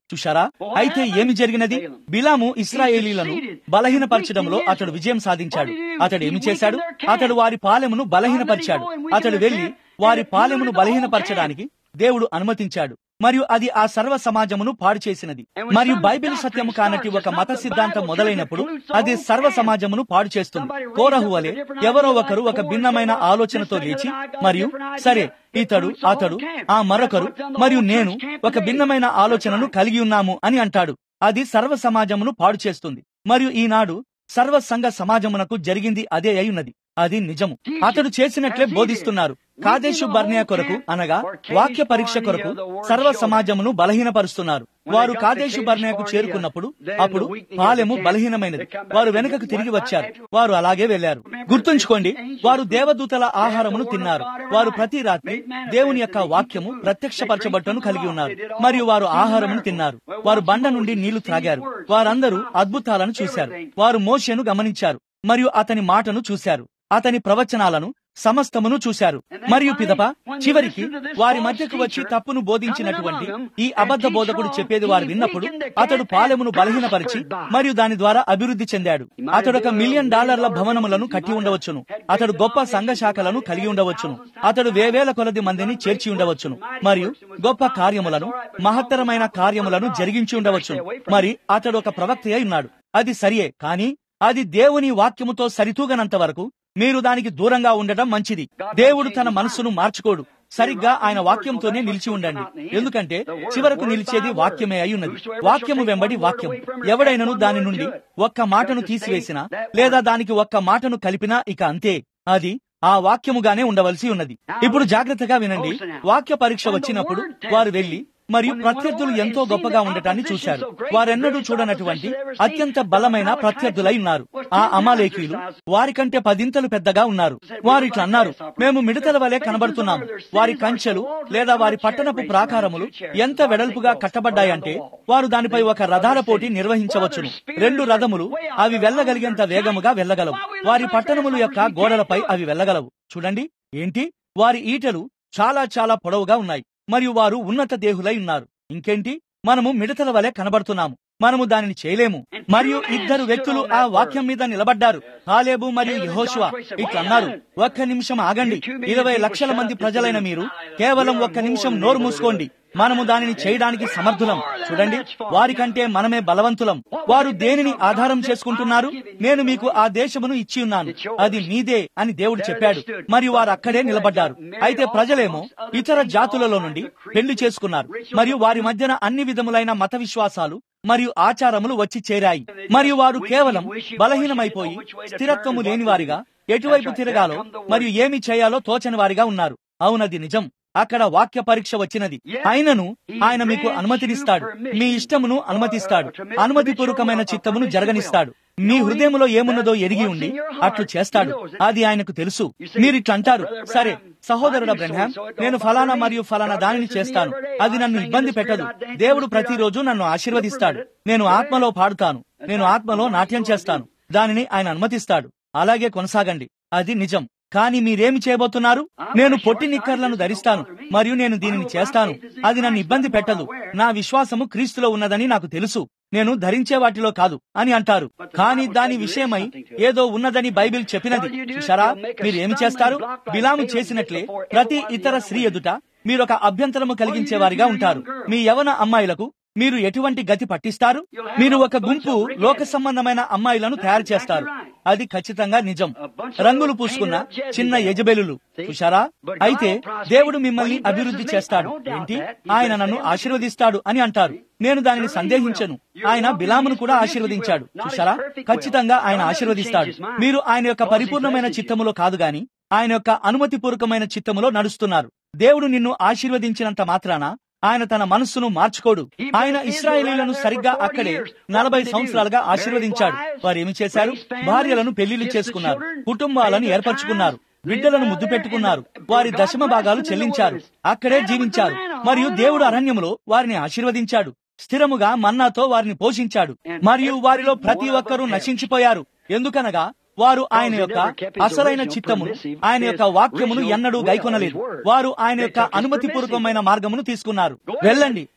చూశారా అయితే ఏమి జరిగినది బిలాము ఇస్రాయేలీలను బలహీనపరచడంలో అతడు విజయం సాధించాడు అతడు ఏమి చేశాడు అతడు వారి పాలెమును బలహీనపరిచాడు అతడు వెళ్లి వారి పాలెమును బలహీనపరచడానికి దేవుడు అనుమతించాడు మరియు అది ఆ సర్వ సమాజమును పాడు చేసినది మరియు బైబిల్ సత్యము కానటి ఒక మత సిద్ధాంతం మొదలైనప్పుడు అది సర్వ సమాజమును పాడు చేస్తుంది కోరహు వలె ఎవరో ఒకరు ఒక భిన్నమైన ఆలోచనతో లేచి మరియు సరే ఇతడు అతడు ఆ మరొకరు మరియు నేను ఒక భిన్నమైన ఆలోచనను కలిగి ఉన్నాము అని అంటాడు అది సర్వ సమాజమును పాడు చేస్తుంది మరియు ఈనాడు సర్వ సంఘ సమాజమునకు జరిగింది అదే అయి అది నిజము అతడు చేసినట్లే బోధిస్తున్నారు కాదేశు బర్నియా కొరకు అనగా వాక్య పరీక్ష కొరకు సర్వ సమాజమును బలహీనపరుస్తున్నారు వారు కాదేశు బర్నియాకు చేరుకున్నప్పుడు అప్పుడు పాలెము బలహీనమైనది వారు వెనుకకు తిరిగి వచ్చారు వారు అలాగే వెళ్లారు గుర్తుంచుకోండి వారు దేవదూతల ఆహారమును తిన్నారు వారు ప్రతి రాత్రి దేవుని యొక్క వాక్యము ప్రత్యక్షపరచబట్టను కలిగి ఉన్నారు మరియు వారు ఆహారమును తిన్నారు వారు బండ నుండి నీళ్లు త్రాగారు వారందరూ అద్భుతాలను చూశారు వారు మోషేను గమనించారు మరియు అతని మాటను చూశారు అతని ప్రవచనాలను సమస్తమును చూశారు మరియు పిదప చివరికి వారి మధ్యకు వచ్చి తప్పును బోధించినటువంటి ఈ అబద్ధ బోధకుడు చెప్పేది వారు విన్నప్పుడు అతడు పాలెమును బలహీనపరిచి మరియు దాని ద్వారా అభివృద్ధి చెందాడు అతడు ఒక మిలియన్ డాలర్ల భవనములను కట్టి ఉండవచ్చును అతడు గొప్ప సంఘ శాఖలను కలిగి ఉండవచ్చును అతడు వేవేల కొలది మందిని చేర్చి ఉండవచ్చును మరియు గొప్ప కార్యములను మహత్తరమైన కార్యములను జరిగించి ఉండవచ్చును మరి అతడు ఒక ప్రవక్త అయి ఉన్నాడు అది సరియే కానీ అది దేవుని వాక్యముతో సరితూగనంత వరకు మీరు దానికి దూరంగా ఉండటం మంచిది దేవుడు తన మనస్సును మార్చుకోడు సరిగ్గా ఆయన వాక్యంతోనే నిలిచి ఉండండి ఎందుకంటే చివరకు నిలిచేది వాక్యమే అయి ఉన్నది వాక్యము వెంబడి వాక్యం ఎవడైనను దాని నుండి ఒక్క మాటను తీసివేసినా లేదా దానికి ఒక్క మాటను కలిపినా ఇక అంతే అది ఆ వాక్యముగానే ఉండవలసి ఉన్నది ఇప్పుడు జాగ్రత్తగా వినండి వాక్య పరీక్ష వచ్చినప్పుడు వారు వెళ్లి మరియు ప్రత్యర్థులు ఎంతో గొప్పగా ఉండటాన్ని చూశారు వారెన్నడూ చూడనటువంటి అత్యంత బలమైన ప్రత్యర్థులై ఉన్నారు ఆ అమాలేకీయులు వారికంటే పదింతలు పెద్దగా ఉన్నారు వారు ఇట్లా అన్నారు మేము మిడతల వలె కనబడుతున్నాము వారి కంచెలు లేదా వారి పట్టణపు ప్రాకారములు ఎంత వెడల్పుగా కట్టబడ్డాయంటే వారు దానిపై ఒక రథాల పోటీ నిర్వహించవచ్చును రెండు రథములు అవి వెళ్ళగలిగేంత వేగముగా వెళ్ళగలవు వారి పట్టణముల యొక్క గోడలపై అవి వెళ్ళగలవు చూడండి ఏంటి వారి ఈటలు చాలా చాలా పొడవుగా ఉన్నాయి మరియు వారు ఉన్నత దేహులై ఉన్నారు ఇంకేంటి మనము మిడతల వలె కనబడుతున్నాము మనము దానిని చేయలేము మరియు ఇద్దరు వ్యక్తులు ఆ వాక్యం మీద నిలబడ్డారు కాలేబు మరియు యహోశువ ఇట్లా అన్నారు ఒక్క నిమిషం ఆగండి ఇరవై లక్షల మంది ప్రజలైన మీరు కేవలం ఒక్క నిమిషం నోరు మూసుకోండి మనము దానిని చేయడానికి సమర్థులం చూడండి వారికంటే మనమే బలవంతులం వారు దేనిని ఆధారం చేసుకుంటున్నారు నేను మీకు ఆ దేశమును ఇచ్చి ఉన్నాను అది మీదే అని దేవుడు చెప్పాడు మరియు వారు అక్కడే నిలబడ్డారు అయితే ప్రజలేమో ఇతర జాతులలో నుండి పెళ్లి చేసుకున్నారు మరియు వారి మధ్యన అన్ని విధములైన మత విశ్వాసాలు మరియు ఆచారములు వచ్చి చేరాయి మరియు వారు కేవలం బలహీనమైపోయి స్థిరత్వము లేనివారిగా ఎటువైపు తిరగాలో మరియు ఏమి చేయాలో తోచని వారిగా ఉన్నారు అవునది నిజం అక్కడ వాక్య పరీక్ష వచ్చినది ఆయనను ఆయన మీకు అనుమతినిస్తాడు మీ ఇష్టమును అనుమతిస్తాడు అనుమతిపూర్వకమైన చిత్తమును జరగనిస్తాడు మీ హృదయములో ఏమున్నదో ఎరిగి ఉండి అట్లు చేస్తాడు అది ఆయనకు తెలుసు మీరు ఇట్లా అంటారు సరే సహోదరుడ బ్రహ్మాం నేను ఫలానా మరియు ఫలానా దానిని చేస్తాను అది నన్ను ఇబ్బంది పెట్టదు దేవుడు ప్రతిరోజు నన్ను ఆశీర్వదిస్తాడు నేను ఆత్మలో పాడుతాను నేను ఆత్మలో నాట్యం చేస్తాను దానిని ఆయన అనుమతిస్తాడు అలాగే కొనసాగండి అది నిజం కానీ మీరేమి చేయబోతున్నారు నేను పొట్టి నిక్కర్లను ధరిస్తాను మరియు నేను దీనిని చేస్తాను అది నన్ను ఇబ్బంది పెట్టదు నా విశ్వాసము క్రీస్తులో ఉన్నదని నాకు తెలుసు నేను ధరించే వాటిలో కాదు అని అంటారు కానీ దాని విషయమై ఏదో ఉన్నదని బైబిల్ చెప్పినది చూసారా మీరు ఏమి చేస్తారు బిలాము చేసినట్లే ప్రతి ఇతర స్త్రీ ఎదుట మీరొక అభ్యంతరము కలిగించే వారిగా ఉంటారు మీ యవన అమ్మాయిలకు మీరు ఎటువంటి గతి పట్టిస్తారు మీరు ఒక గుంపు లోక సంబంధమైన అమ్మాయిలను తయారు చేస్తారు అది ఖచ్చితంగా నిజం రంగులు పూసుకున్న చిన్న యజబెలులు చూశారా అయితే దేవుడు మిమ్మల్ని అభివృద్ధి చేస్తాడు ఏంటి ఆయన నన్ను ఆశీర్వదిస్తాడు అని అంటారు నేను దానిని సందేహించను ఆయన బిలామును కూడా ఆశీర్వదించాడు చూశారా ఖచ్చితంగా ఆయన ఆశీర్వదిస్తాడు మీరు ఆయన యొక్క పరిపూర్ణమైన చిత్తములో కాదు గాని ఆయన యొక్క అనుమతిపూర్వకమైన చిత్తములో నడుస్తున్నారు దేవుడు నిన్ను ఆశీర్వదించినంత మాత్రాన ఆయన తన మనస్సును మార్చుకోడు ఆయన ఇస్రాయేలీలను సరిగ్గా అక్కడే నలభై సంవత్సరాలుగా ఆశీర్వదించాడు వారు ఏమి చేశారు భార్యలను పెళ్లిళ్లు చేసుకున్నారు కుటుంబాలను ఏర్పరచుకున్నారు బిడ్డలను ముద్దు పెట్టుకున్నారు వారి దశమ భాగాలు చెల్లించారు అక్కడే జీవించారు మరియు దేవుడు అరణ్యములో వారిని ఆశీర్వదించాడు స్థిరముగా మన్నాతో వారిని పోషించాడు మరియు వారిలో ప్రతి ఒక్కరూ నశించిపోయారు ఎందుకనగా వారు ఆయన యొక్క అసలైన చిత్తమును ఆయన యొక్క వాక్యమును ఎన్నడూ గైకొనలేదు వారు ఆయన యొక్క అనుమతిపూర్వకమైన మార్గమును తీసుకున్నారు వెళ్ళండి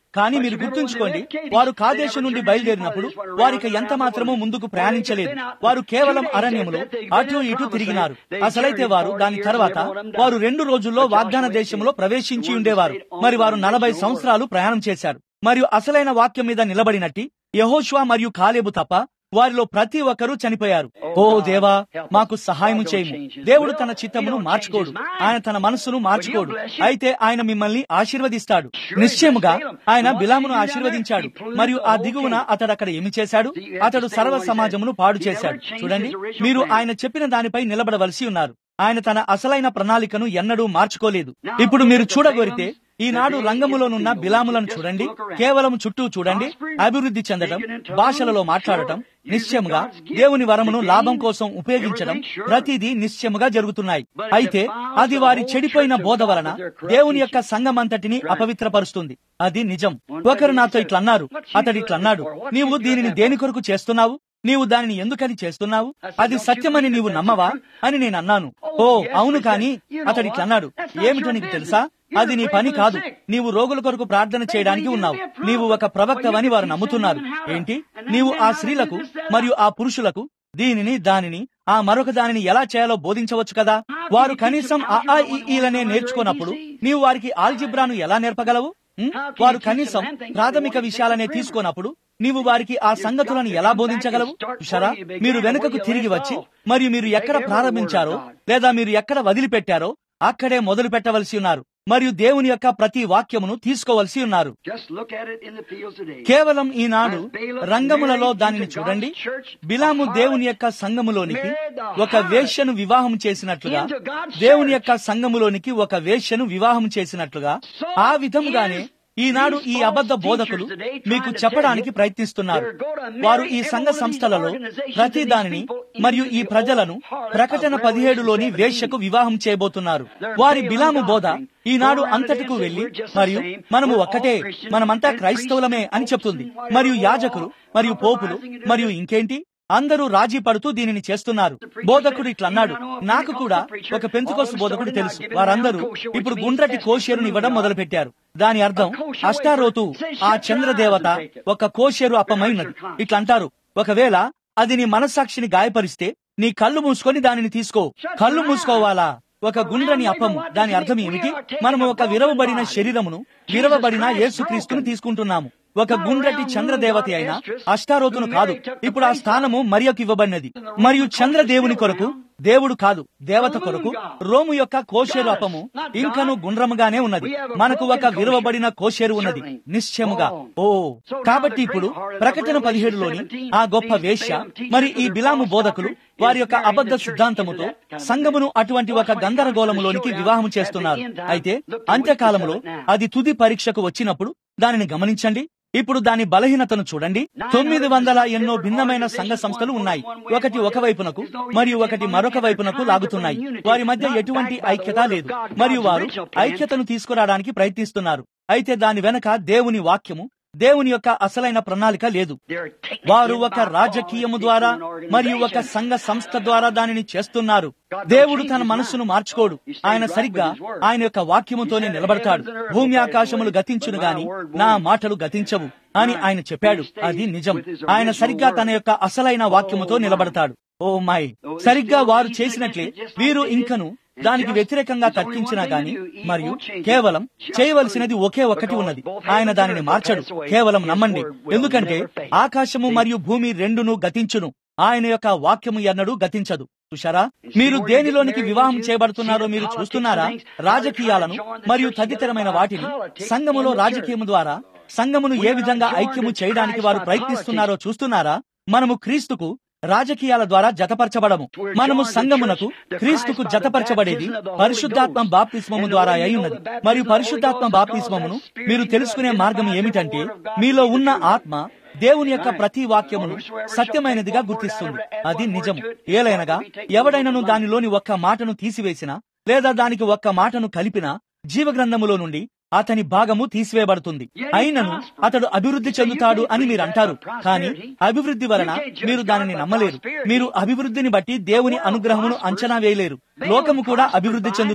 కానీ మీరు గుర్తుంచుకోండి వారు కాదేశం నుండి బయలుదేరినప్పుడు వారికి ఎంత మాత్రమూ ముందుకు ప్రయాణించలేదు వారు కేవలం అరణ్యములో అటు ఇటు తిరిగినారు అసలైతే వారు దాని తర్వాత వారు రెండు రోజుల్లో వాగ్దాన దేశంలో ప్రవేశించి ఉండేవారు మరి వారు నలభై సంవత్సరాలు ప్రయాణం చేశారు మరియు అసలైన వాక్యం మీద నిలబడినట్టి యహోష్వా మరియు కాలేబు తప్ప వారిలో ప్రతి ఒక్కరూ చనిపోయారు ఓ దేవా మాకు సహాయం చేయము దేవుడు తన చిత్తమును మార్చుకోడు ఆయన తన మనస్సును మార్చుకోడు అయితే ఆయన మిమ్మల్ని ఆశీర్వదిస్తాడు నిశ్చయముగా ఆయన బిలామును ఆశీర్వదించాడు మరియు ఆ దిగువన అతడు అక్కడ ఏమి చేశాడు అతడు సర్వ సమాజమును పాడు చేశాడు చూడండి మీరు ఆయన చెప్పిన దానిపై నిలబడవలసి ఉన్నారు ఆయన తన అసలైన ప్రణాళికను ఎన్నడూ మార్చుకోలేదు ఇప్పుడు మీరు చూడగోరితే ఈనాడు రంగములోనున్న బిలాములను చూడండి కేవలం చుట్టూ చూడండి అభివృద్ధి చెందడం భాషలలో మాట్లాడటం నిశ్చయముగా దేవుని వరమును లాభం కోసం ఉపయోగించడం ప్రతిదీ నిశ్చయముగా జరుగుతున్నాయి అయితే అది వారి చెడిపోయిన బోధ వలన దేవుని యొక్క సంఘమంతటిని అపవిత్రపరుస్తుంది అది నిజం ఒకరు నాతో ఇట్లన్నారు అతడు ఇట్లన్నాడు నీవు దీనిని దేని కొరకు చేస్తున్నావు నీవు దానిని ఎందుకని చేస్తున్నావు అది సత్యమని నీవు నమ్మవా అని నేను అన్నాను ఓ అవును కాని అతడు ఇట్లన్నాడు ఏమిటో నీకు తెలుసా అది నీ పని కాదు నీవు రోగుల కొరకు ప్రార్థన చేయడానికి ఉన్నావు నీవు ఒక ప్రవక్తవని వారు నమ్ముతున్నారు ఏంటి నీవు ఆ స్త్రీలకు మరియు ఆ పురుషులకు దీనిని దానిని ఆ మరొక దానిని ఎలా చేయాలో బోధించవచ్చు కదా వారు కనీసం ఆ ఆ ఈ ఈలనే నేర్చుకున్నప్పుడు నీవు వారికి ఆల్జిబ్రాను ఎలా నేర్పగలవు ఉం? వారు కనీసం ప్రాథమిక విషయాలనే తీసుకున్నప్పుడు నీవు వారికి ఆ సంగతులను ఎలా బోధించగలవు చూశారా మీరు వెనుకకు తిరిగి వచ్చి మరియు మీరు ఎక్కడ ప్రారంభించారో లేదా మీరు ఎక్కడ వదిలిపెట్టారో అక్కడే మొదలు పెట్టవలసి ఉన్నారు మరియు దేవుని యొక్క ప్రతి వాక్యమును తీసుకోవలసి ఉన్నారు Just look at it in the fields today. కేవలం ఈనాడు రంగములలో దానిని చూడండి బిలాము దేవుని యొక్క సంఘములోనికి ఒక వేశ్యను వివాహం చేసినట్లుగా దేవుని యొక్క సంఘములోనికి ఒక వేశ్యను వివాహం చేసినట్లుగా ఆ విధముగానే ఈనాడు ఈ అబద్ధ బోధకులు మీకు చెప్పడానికి ప్రయత్నిస్తున్నారు వారు ఈ సంఘ సంస్థలలో ప్రతి దానిని మరియు ఈ ప్రజలను ప్రకటన పదిహేడులోని వేశ్యకు వివాహం చేయబోతున్నారు వారి బిలాము బోధ ఈనాడు అంతటికు వెళ్లి మరియు మనము ఒక్కటే మనమంతా క్రైస్తవులమే అని చెప్తుంది మరియు యాజకులు మరియు పోపులు మరియు ఇంకేంటి అందరూ రాజీ పడుతూ దీనిని చేస్తున్నారు బోధకుడు ఇట్లన్నాడు నాకు కూడా ఒక పెంచుకోసు బోధకుడు తెలుసు వారందరూ ఇప్పుడు గుండ్రటి కోషేరును ఇవ్వడం మొదలుపెట్టారు దాని అర్థం అష్టారోతు ఆ చంద్రదేవత ఒక కోషేరు అప్పమైనది ఇట్లంటారు ఒకవేళ అది నీ మనస్సాక్షిని గాయపరిస్తే నీ కళ్ళు మూసుకొని దానిని తీసుకో కళ్ళు మూసుకోవాలా ఒక గుండ్రని అప్పము దాని అర్థం ఏమిటి మనము ఒక విరవబడిన శరీరమును విరవబడిన యేసుక్రీస్తును తీసుకుంటున్నాము ఒక గుండ్రటి చంద్రదేవత అయిన అష్టారోతును కాదు ఇప్పుడు ఆ స్థానము మరియకు ఇవ్వబడినది మరియు చంద్రదేవుని కొరకు దేవుడు కాదు దేవత కొరకు రోము యొక్క కోషేరు అపము ఇంకను గుండ్రముగానే ఉన్నది మనకు ఒక విరవబడిన కోషేరు ఉన్నది నిశ్చయముగా ఓ కాబట్టి ఇప్పుడు ప్రకటన పదిహేడులోని ఆ గొప్ప వేశ్య మరి ఈ బిలాము బోధకులు వారి యొక్క అబద్ధ సిద్ధాంతముతో సంఘమును అటువంటి ఒక గందరగోళములోనికి వివాహం చేస్తున్నారు అయితే అంత్యకాలంలో అది తుది పరీక్షకు వచ్చినప్పుడు దానిని గమనించండి ఇప్పుడు దాని బలహీనతను చూడండి తొమ్మిది వందల ఎన్నో భిన్నమైన సంఘ సంస్థలు ఉన్నాయి ఒకటి ఒక వైపునకు మరియు ఒకటి మరొక వైపునకు లాగుతున్నాయి వారి మధ్య ఎటువంటి ఐక్యత లేదు మరియు వారు ఐక్యతను తీసుకురావడానికి ప్రయత్నిస్తున్నారు అయితే దాని వెనక దేవుని వాక్యము దేవుని యొక్క అసలైన ప్రణాళిక లేదు వారు ఒక రాజకీయము ద్వారా మరియు ఒక సంఘ సంస్థ ద్వారా దానిని చేస్తున్నారు దేవుడు తన మనస్సును మార్చుకోడు ఆయన సరిగ్గా ఆయన యొక్క వాక్యముతోనే నిలబడతాడు భూమి ఆకాశములు గతించును గాని నా మాటలు గతించవు అని ఆయన చెప్పాడు అది నిజం ఆయన సరిగ్గా తన యొక్క అసలైన వాక్యముతో నిలబడతాడు ఓ మై సరిగ్గా వారు చేసినట్లే వీరు ఇంకను దానికి వ్యతిరేకంగా తర్కించినా గాని మరియు కేవలం చేయవలసినది ఒకే ఒక్కటి ఉన్నది ఆయన దానిని మార్చడు కేవలం నమ్మండి ఎందుకంటే ఆకాశము మరియు భూమి రెండును గతించును ఆయన యొక్క వాక్యము ఎన్నడూ గతించదు చూశారా మీరు దేనిలోనికి వివాహం చేయబడుతున్నారో మీరు చూస్తున్నారా రాజకీయాలను మరియు తదితరమైన వాటిని సంఘములో రాజకీయము ద్వారా సంఘమును ఏ విధంగా ఐక్యము చేయడానికి వారు ప్రయత్నిస్తున్నారో చూస్తున్నారా మనము క్రీస్తుకు రాజకీయాల ద్వారా జతపరచబడము మనము సంఘమునకు క్రీస్తుకు జతపరచబడేది పరిశుద్ధాత్మ బాప్తిస్మము ద్వారా అయి ఉన్నది మరియు పరిశుద్ధాత్మ బాప్తిస్మమును మీరు తెలుసుకునే మార్గం ఏమిటంటే మీలో ఉన్న ఆత్మ దేవుని యొక్క ప్రతి వాక్యమును సత్యమైనదిగా గుర్తిస్తుంది అది నిజము ఏలైనగా ఎవడైనను దానిలోని ఒక్క మాటను తీసివేసినా లేదా దానికి ఒక్క మాటను కలిపినా జీవగ్రంథములో నుండి అతని భాగము తీసివేయబడుతుంది అయినను అతడు అభివృద్ధి చెందుతాడు అని మీరు అంటారు కానీ అభివృద్ధి వలన మీరు దానిని నమ్మలేరు మీరు అభివృద్ధిని బట్టి దేవుని అనుగ్రహమును అంచనా వేయలేరు లోకము కూడా అభివృద్ధి చెందుతుంది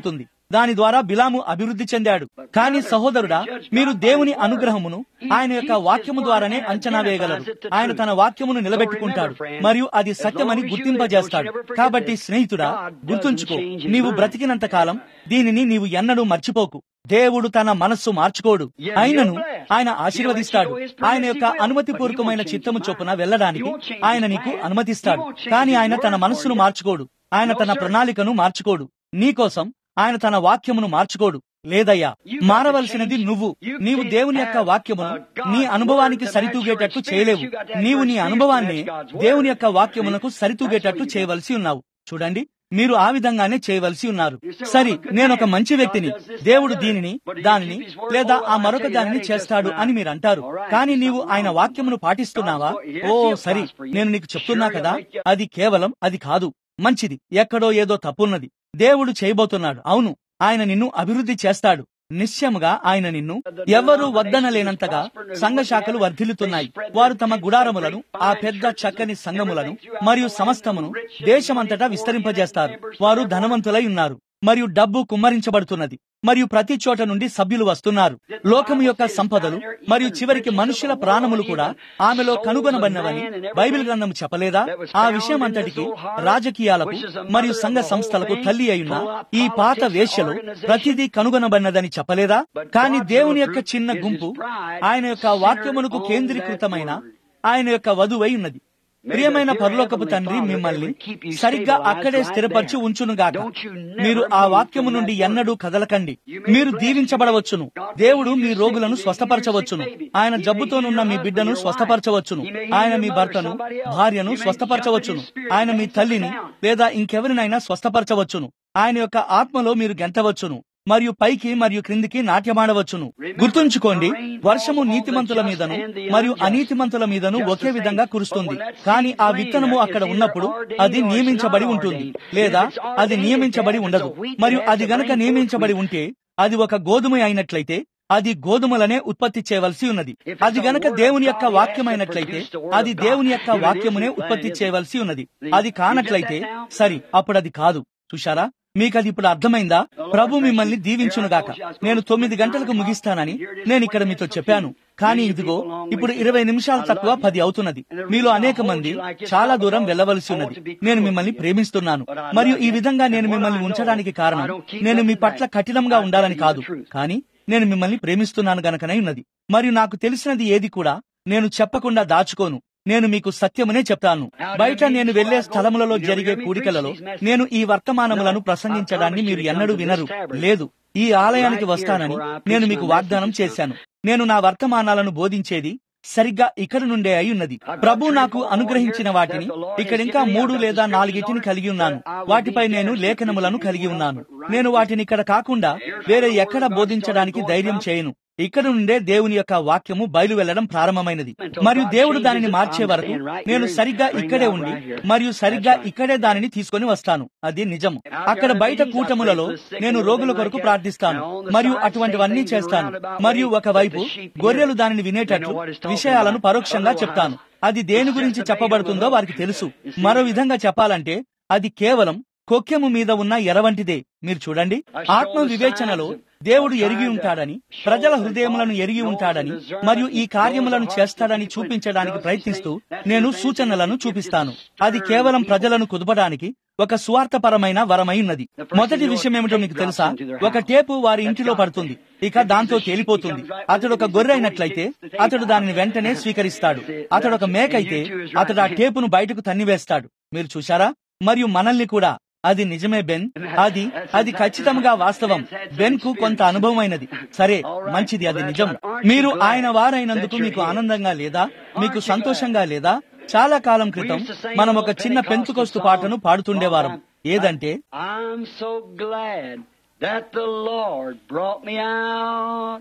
దాని ద్వారా బిలాము అభివృద్ధి చెందాడు కానీ సహోదరుడా మీరు దేవుని అనుగ్రహమును ఆయన యొక్క వాక్యము ద్వారానే అంచనా వేయగలరు ఆయన తన వాక్యమును నిలబెట్టుకుంటాడు మరియు అది సత్యమని గుర్తింపజేస్తాడు కాబట్టి స్నేహితుడా గుర్తుంచుకో నీవు బ్రతికినంత కాలం దీనిని నీవు ఎన్నడూ మర్చిపోకు దేవుడు తన మనస్సు మార్చుకోడు ఆయనను ఆయన ఆశీర్వదిస్తాడు ఆయన యొక్క అనుమతిపూర్వకమైన చిత్తము చొప్పున వెళ్ళడానికి ఆయన నీకు అనుమతిస్తాడు కానీ ఆయన తన మనస్సును మార్చుకోడు ఆయన తన ప్రణాళికను మార్చుకోడు నీకోసం ఆయన తన వాక్యమును మార్చుకోడు లేదయ్యా మారవలసినది నువ్వు నీవు దేవుని యొక్క వాక్యమును నీ అనుభవానికి సరితూగేటట్టు చేయలేవు నీవు నీ అనుభవాన్ని దేవుని యొక్క వాక్యమునకు సరితూగేటట్టు చేయవలసి ఉన్నావు చూడండి మీరు ఆ విధంగానే చేయవలసి ఉన్నారు సరి నేను ఒక మంచి వ్యక్తిని దేవుడు దీనిని దానిని లేదా ఆ మరొక దానిని చేస్తాడు అని మీరు అంటారు కానీ నీవు ఆయన వాక్యమును పాటిస్తున్నావా ఓ సరి నేను నీకు చెప్తున్నా కదా అది కేవలం అది కాదు మంచిది ఎక్కడో ఏదో తప్పున్నది దేవుడు చేయబోతున్నాడు అవును ఆయన నిన్ను అభివృద్ధి చేస్తాడు నిశ్చయముగా ఆయన నిన్ను ఎవరు వద్దనలేనంతగా సంఘ శాఖలు వర్ధిల్లుతున్నాయి వారు తమ గుడారములను ఆ పెద్ద చక్కని సంఘములను మరియు సమస్తమును దేశమంతటా విస్తరింపజేస్తారు వారు ధనవంతులై ఉన్నారు మరియు డబ్బు కుమ్మరించబడుతున్నది మరియు ప్రతి చోట నుండి సభ్యులు వస్తున్నారు లోకము యొక్క సంపదలు మరియు చివరికి మనుషుల ప్రాణములు కూడా ఆమెలో కనుగొనబడినవని బైబిల్ గ్రంథం చెప్పలేదా ఆ విషయం అంతటికి రాజకీయాలకు మరియు సంఘ సంస్థలకు తల్లి అయిన ఈ పాత వేశ్యలు ప్రతిదీ కనుగొనబడినదని చెప్పలేదా కానీ దేవుని యొక్క చిన్న గుంపు ఆయన యొక్క వాక్యమునకు కేంద్రీకృతమైన ఆయన యొక్క వధువై ఉన్నది ప్రియమైన పరలోకపు తండ్రి మిమ్మల్ని సరిగ్గా అక్కడే స్థిరపరిచి ఉంచునుగాక మీరు ఆ వాక్యము నుండి ఎన్నడూ కదలకండి మీరు దీవించబడవచ్చును దేవుడు మీ రోగులను స్వస్థపరచవచ్చును ఆయన జబ్బుతోనున్న మీ బిడ్డను స్వస్థపరచవచ్చును ఆయన మీ భర్తను భార్యను స్వస్థపరచవచ్చును ఆయన మీ తల్లిని లేదా ఇంకెవరినైనా స్వస్థపరచవచ్చును ఆయన యొక్క ఆత్మలో మీరు గెంతవచ్చును మరియు పైకి మరియు క్రిందికి నాట్యమాడవచ్చును గుర్తుంచుకోండి వర్షము నీతిమంతుల మీదను మరియు అనీతిమంతుల మీదను ఒకే విధంగా కురుస్తుంది కానీ ఆ విత్తనము అక్కడ ఉన్నప్పుడు అది నియమించబడి ఉంటుంది లేదా అది నియమించబడి ఉండదు మరియు అది గనక నియమించబడి ఉంటే అది ఒక గోధుమ అయినట్లయితే అది గోధుమలనే ఉత్పత్తి చేయవలసి ఉన్నది అది గనక దేవుని యొక్క వాక్యమైనట్లయితే అది దేవుని యొక్క వాక్యమునే ఉత్పత్తి చేయవలసి ఉన్నది అది కానట్లయితే సరి అప్పుడు అది కాదు చూశారా మీకు అది ఇప్పుడు అర్థమైందా ప్రభు మిమ్మల్ని దీవించునుగాక నేను తొమ్మిది గంటలకు ముగిస్తానని నేను ఇక్కడ మీతో చెప్పాను కానీ ఇదిగో ఇప్పుడు ఇరవై నిమిషాలు తక్కువ పది అవుతున్నది మీలో అనేక మంది చాలా దూరం వెళ్ళవలసి ఉన్నది నేను మిమ్మల్ని ప్రేమిస్తున్నాను మరియు ఈ విధంగా నేను మిమ్మల్ని ఉంచడానికి కారణం నేను మీ పట్ల కఠినంగా ఉండాలని కాదు కానీ నేను మిమ్మల్ని ప్రేమిస్తున్నాను గనకనై ఉన్నది మరియు నాకు తెలిసినది ఏది కూడా నేను చెప్పకుండా దాచుకోను నేను మీకు సత్యమునే చెప్తాను బయట నేను వెళ్లే స్థలములలో జరిగే కూడికలలో నేను ఈ వర్తమానములను ప్రసంగించడాన్ని మీరు ఎన్నడూ వినరు లేదు ఈ ఆలయానికి వస్తానని నేను మీకు వాగ్దానం చేశాను నేను నా వర్తమానాలను బోధించేది సరిగ్గా ఇక్కడి నుండే అయి ఉన్నది ప్రభు నాకు అనుగ్రహించిన వాటిని ఇక్కడ ఇంకా మూడు లేదా నాలుగిటిని కలిగి ఉన్నాను వాటిపై నేను లేఖనములను కలిగి ఉన్నాను నేను వాటిని ఇక్కడ కాకుండా వేరే ఎక్కడ బోధించడానికి ధైర్యం చేయను ఇక్కడ నుండే దేవుని యొక్క వాక్యము బయలు వెళ్లడం ప్రారంభమైనది మరియు దేవుడు దానిని మార్చే వరకు నేను సరిగ్గా ఇక్కడే ఉండి మరియు సరిగ్గా ఇక్కడే దానిని తీసుకొని వస్తాను అది నిజం అక్కడ బయట కూటములలో నేను రోగుల కొరకు ప్రార్థిస్తాను మరియు అటువంటివన్నీ చేస్తాను మరియు ఒకవైపు గొర్రెలు దానిని వినేటట్లు విషయాలను పరోక్షంగా చెప్తాను అది దేని గురించి చెప్పబడుతుందో వారికి తెలుసు మరో విధంగా చెప్పాలంటే అది కేవలం కొక్కెము మీద ఉన్న ఎరవంటిదే మీరు చూడండి ఆత్మ వివేచనలో దేవుడు ఎరిగి ఉంటాడని ప్రజల హృదయములను ఎరిగి ఉంటాడని మరియు ఈ కార్యములను చేస్తాడని చూపించడానికి ప్రయత్నిస్తూ నేను సూచనలను చూపిస్తాను అది కేవలం ప్రజలను కుదపడానికి ఒక స్వార్థపరమైన వరమై ఉన్నది మొదటి విషయం ఏమిటో మీకు తెలుసా ఒక టేపు వారి ఇంటిలో పడుతుంది ఇక దాంతో తేలిపోతుంది అతడు ఒక గొర్రె అయినట్లయితే అతడు దానిని వెంటనే స్వీకరిస్తాడు అతడు ఒక మేక అయితే అతడు ఆ టేపును బయటకు తన్నివేస్తాడు మీరు చూశారా మరియు మనల్ని కూడా అది నిజమే బెన్ అది అది ఖచ్చితంగా వాస్తవం బెన్ కు కొంత అనుభవమైనది సరే మంచిది అది నిజం మీరు ఆయన వారైనందుకు మీకు ఆనందంగా లేదా మీకు సంతోషంగా లేదా చాలా కాలం క్రితం మనం ఒక చిన్న పెంతుకొస్తు పాటను పాడుతుండేవారం ఏదంటే I'm so glad that the Lord brought me out.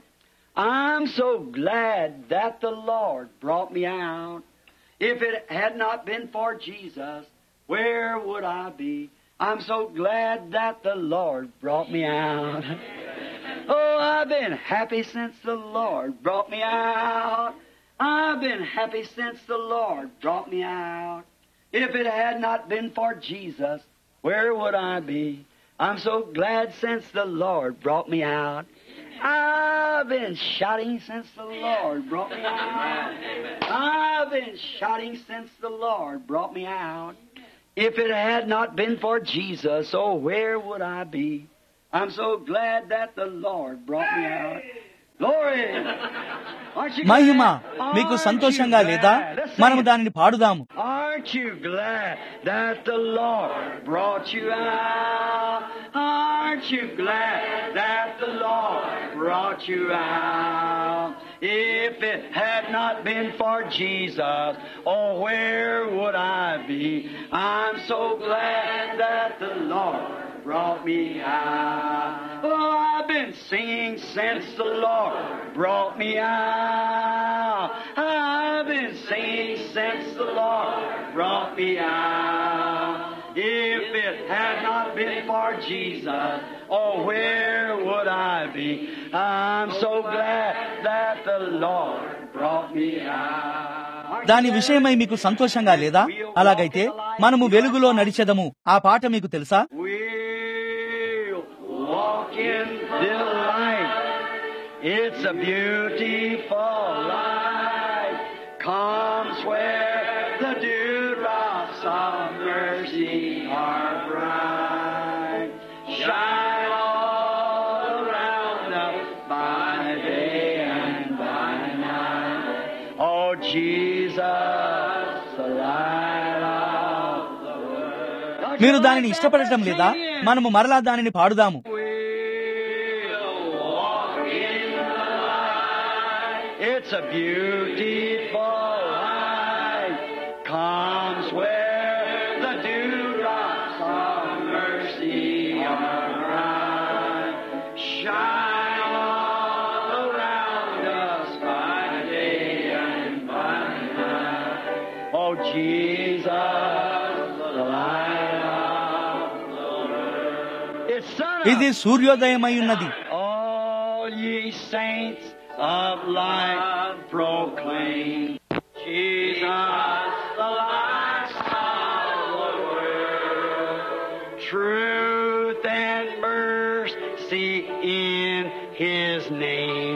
I'm so glad that the Lord brought me out. If it had not been for Jesus, where would I be? I'm so glad that the Lord brought me out. Oh, I've been happy since the Lord brought me out. I've been happy since the Lord brought me out. If it had not been for Jesus, where would I be? I'm so glad since the Lord brought me out. I've been shouting since the Lord brought me out. I've been shouting since the Lord brought me out. If it had not been for Jesus, oh, where would I be? I'm so glad that the Lord brought me out. Glory! Aren't you Mahima glad? మీకు Aren't సంతోషంగా you లేదా glad? Let's sing మనము it. దానిని పాడుదాము Aren't you glad that the Lord brought you out? Aren't you glad that the Lord brought you out? If it had not been for Jesus, oh, where would I be? I'm so glad that the Lord brought me out. Oh, I've been singing since the Lord brought me out. I've been singing since the Lord brought me out. If it had not been for Jesus, oh, where would I be? I'm so glad that the Lord brought me out. దాని విషయమై మీకు సంతోషంగా లేదా అలాగైతే మనము వెలుగులో నడిచెదము ఆ పాట మీకు తెలుసా We'll walk in the light. It's a beautiful light. Comes where the dewdrops of mercy are bright. Shine all around us by day and by night. Oh, Jesus, the light of the world. మీరు దానిని ఇష్టపడటం లేదా మనము మరలా దానిని పాడుదాము We'll walk in the light. It's a beautiful light. Comes where the dewdrops of mercy are bright. Shine all around us by day and by night. Oh, Jesus, the light of the world. It's sun ఇది సూర్యోదయమై ఉన్నది all ye saints of light proclaim Jesus the light of the world. Truth and mercy in His name.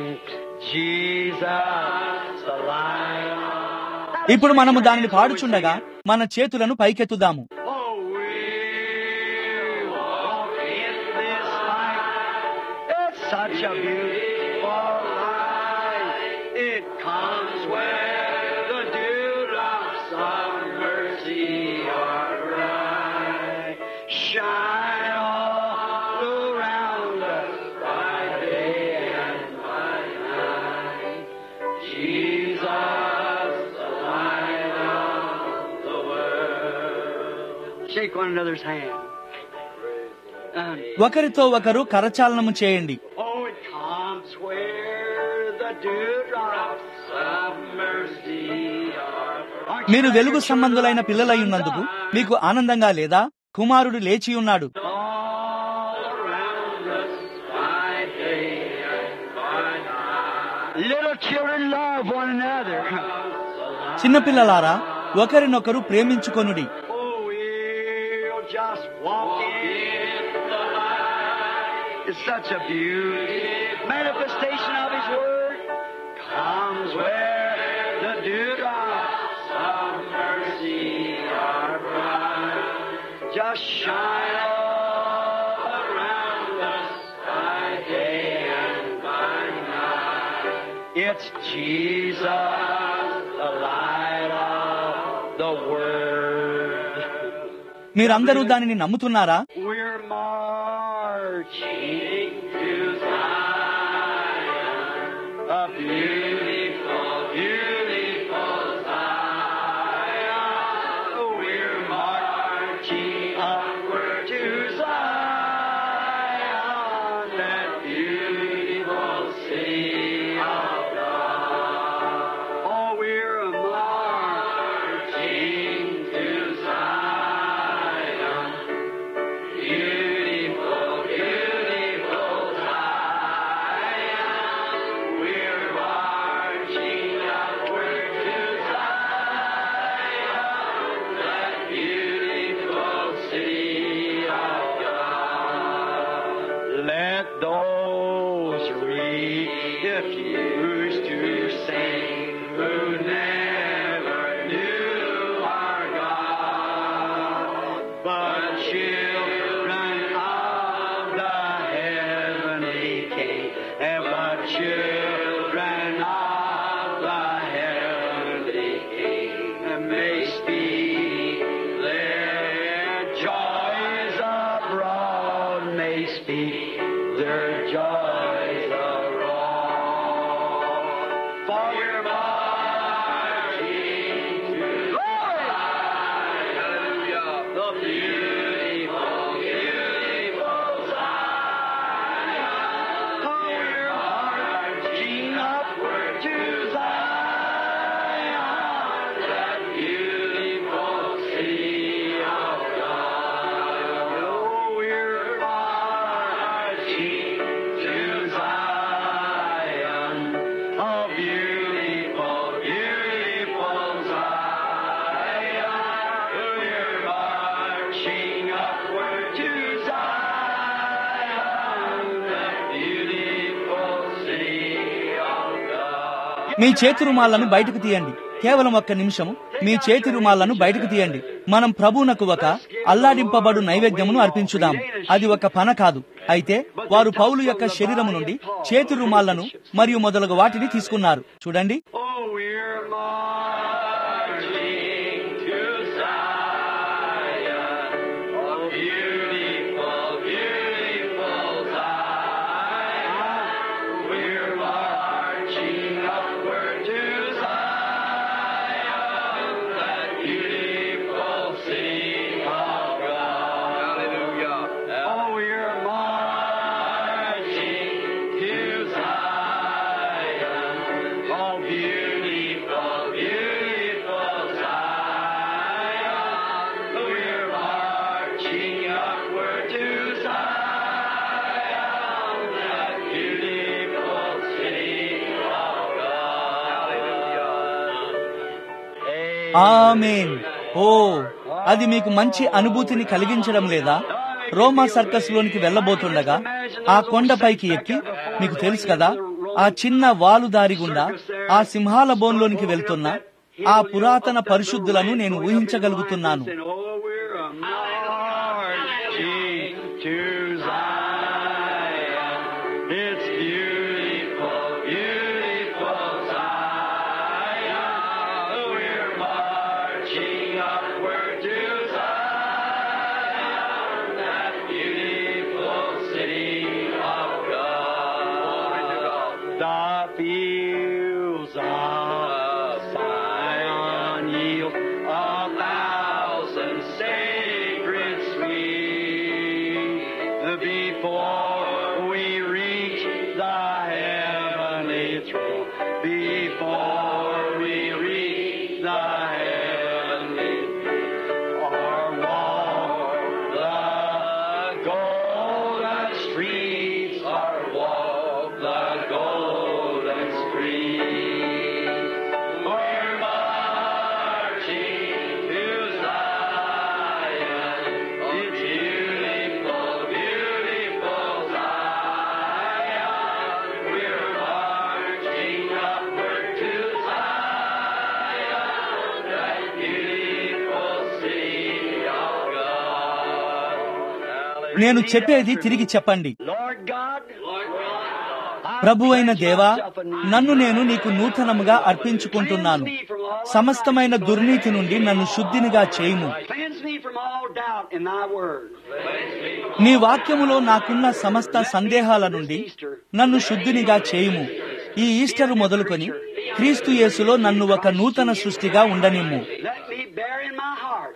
Jesus the light. ఇప్పుడు మనము దానిని పాడుచుండగా మన చేతులను పైకెత్తుదాము Oh, we'll walk in this light. It's such a beautiful light. It comes where the dewdrops of mercy are bright. Shine all around us by day and by night. Jesus, the light of the world. Shake one another's hand. And, ఒకరితో ఒకరు కరచాలనము చేయండి oh, it comes where the dewdrops of mercy are. Aren't you మీరు glad వెలుగు your సంబంధులైన children పిల్లలై are ఉన్నందుకు alive? మీకు ఆనందంగా లేదా కుమారుడు లేచి ఉన్నాడు All around us by day and by night. Little children love one another. చిన్నపిల్లలారా ఒకరినొకరు ప్రేమించుకొనుడి Oh, we'll just walk in the light. It's such a beauty. Manifestation of His Word comes where the dewdrops of mercy are bright. Just shine all around us by day and by night. It's Jesus, the light of the world. మీరందరూ దానిని నమ్ముతున్నారా We're marching to Zion, a beautiful, beautiful Zion. We're marching upward to Zion, that beautiful city of God. Oh, we're marching to Zion. Beautiful, beautiful Zion. We're for we're marching to Hallelujah. The beautiful, beautiful Zion. Oh, we're marching upward to Zion, that beautiful city of God. Oh, we're marching to Zion, a beautiful, beautiful Zion. We're marching upward to Zion, that beautiful city of God. మీ చేతి రుమాలను బయటకు తీయండి కేవలం ఒక్క నిమిషం మీ చేతి రుమాలను బయటకు తీయండి మనం ప్రభువునకు ఒక అల్లాడింపబడు నైవేద్యమును అర్పించుదాం అది ఒక పన కాదు అయితే వారు పౌలు యొక్క శరీరము నుండి చేతి రుమాలను మరియు మొదలగు వాటిని తీసుకున్నారు చూడండి Oh, we're marching to Zion, oh beautiful, beautiful Zion. We're marching upward to Zion, that beautiful city of God. Hallelujah. Oh, we're marching to Zion. Oh, beautiful, beautiful Zion. We're marching upward to Zion, that beautiful city of God. Hallelujah. ఆమేన్ ఓ అది మీకు మంచి అనుభూతిని కలిగించడం లేదా రోమా circus లోనికి వెళ్లబోతుండగా ఆ కొండపైకి ఎక్కి మీకు తెలుసు కదా ఆ చిన్న వాలుదారి గుండా ఆ సింహాల బోన్లోనికి వెళ్తున్న ఆ పురాతన పరిశుద్ధులను నేను ఊహించగలుగుతున్నాను Oh, we're a marching to Zion. It's beautiful, beautiful Zion. We're marching upward to Zion, that beautiful city of God. The fields of Zion yield a thousand sacred sweet before we reach the heavenly throne. Before we reach the heavenly or walk the golden streets, or walk the golden streets. We're marching to Zion. It's beautiful, beautiful Zion. We're marching upward to Zion, that beautiful city of God. నేను చెప్పేది తిరిగి చెప్పండి Lord God, ప్రభు అయిన దేవా నన్ను నేను నీకు నూతనముగా అర్పించుకుంటున్నాను సమస్తమైన దుర్నీతి నుండి నన్ను శుద్ధినిగా చేయుము Cleanse me from all doubt in thy word. నీ వాక్యములో నాకున్న సమస్త సందేహాల నుండి నన్ను శుద్ధినిగా చేయుము ఈ ఈస్టర్ మొదలుకొని క్రీస్తు యేసులో నన్ను ఒక నూతన సృష్టిగా ఉండనిమ్ము Let me bear in my heart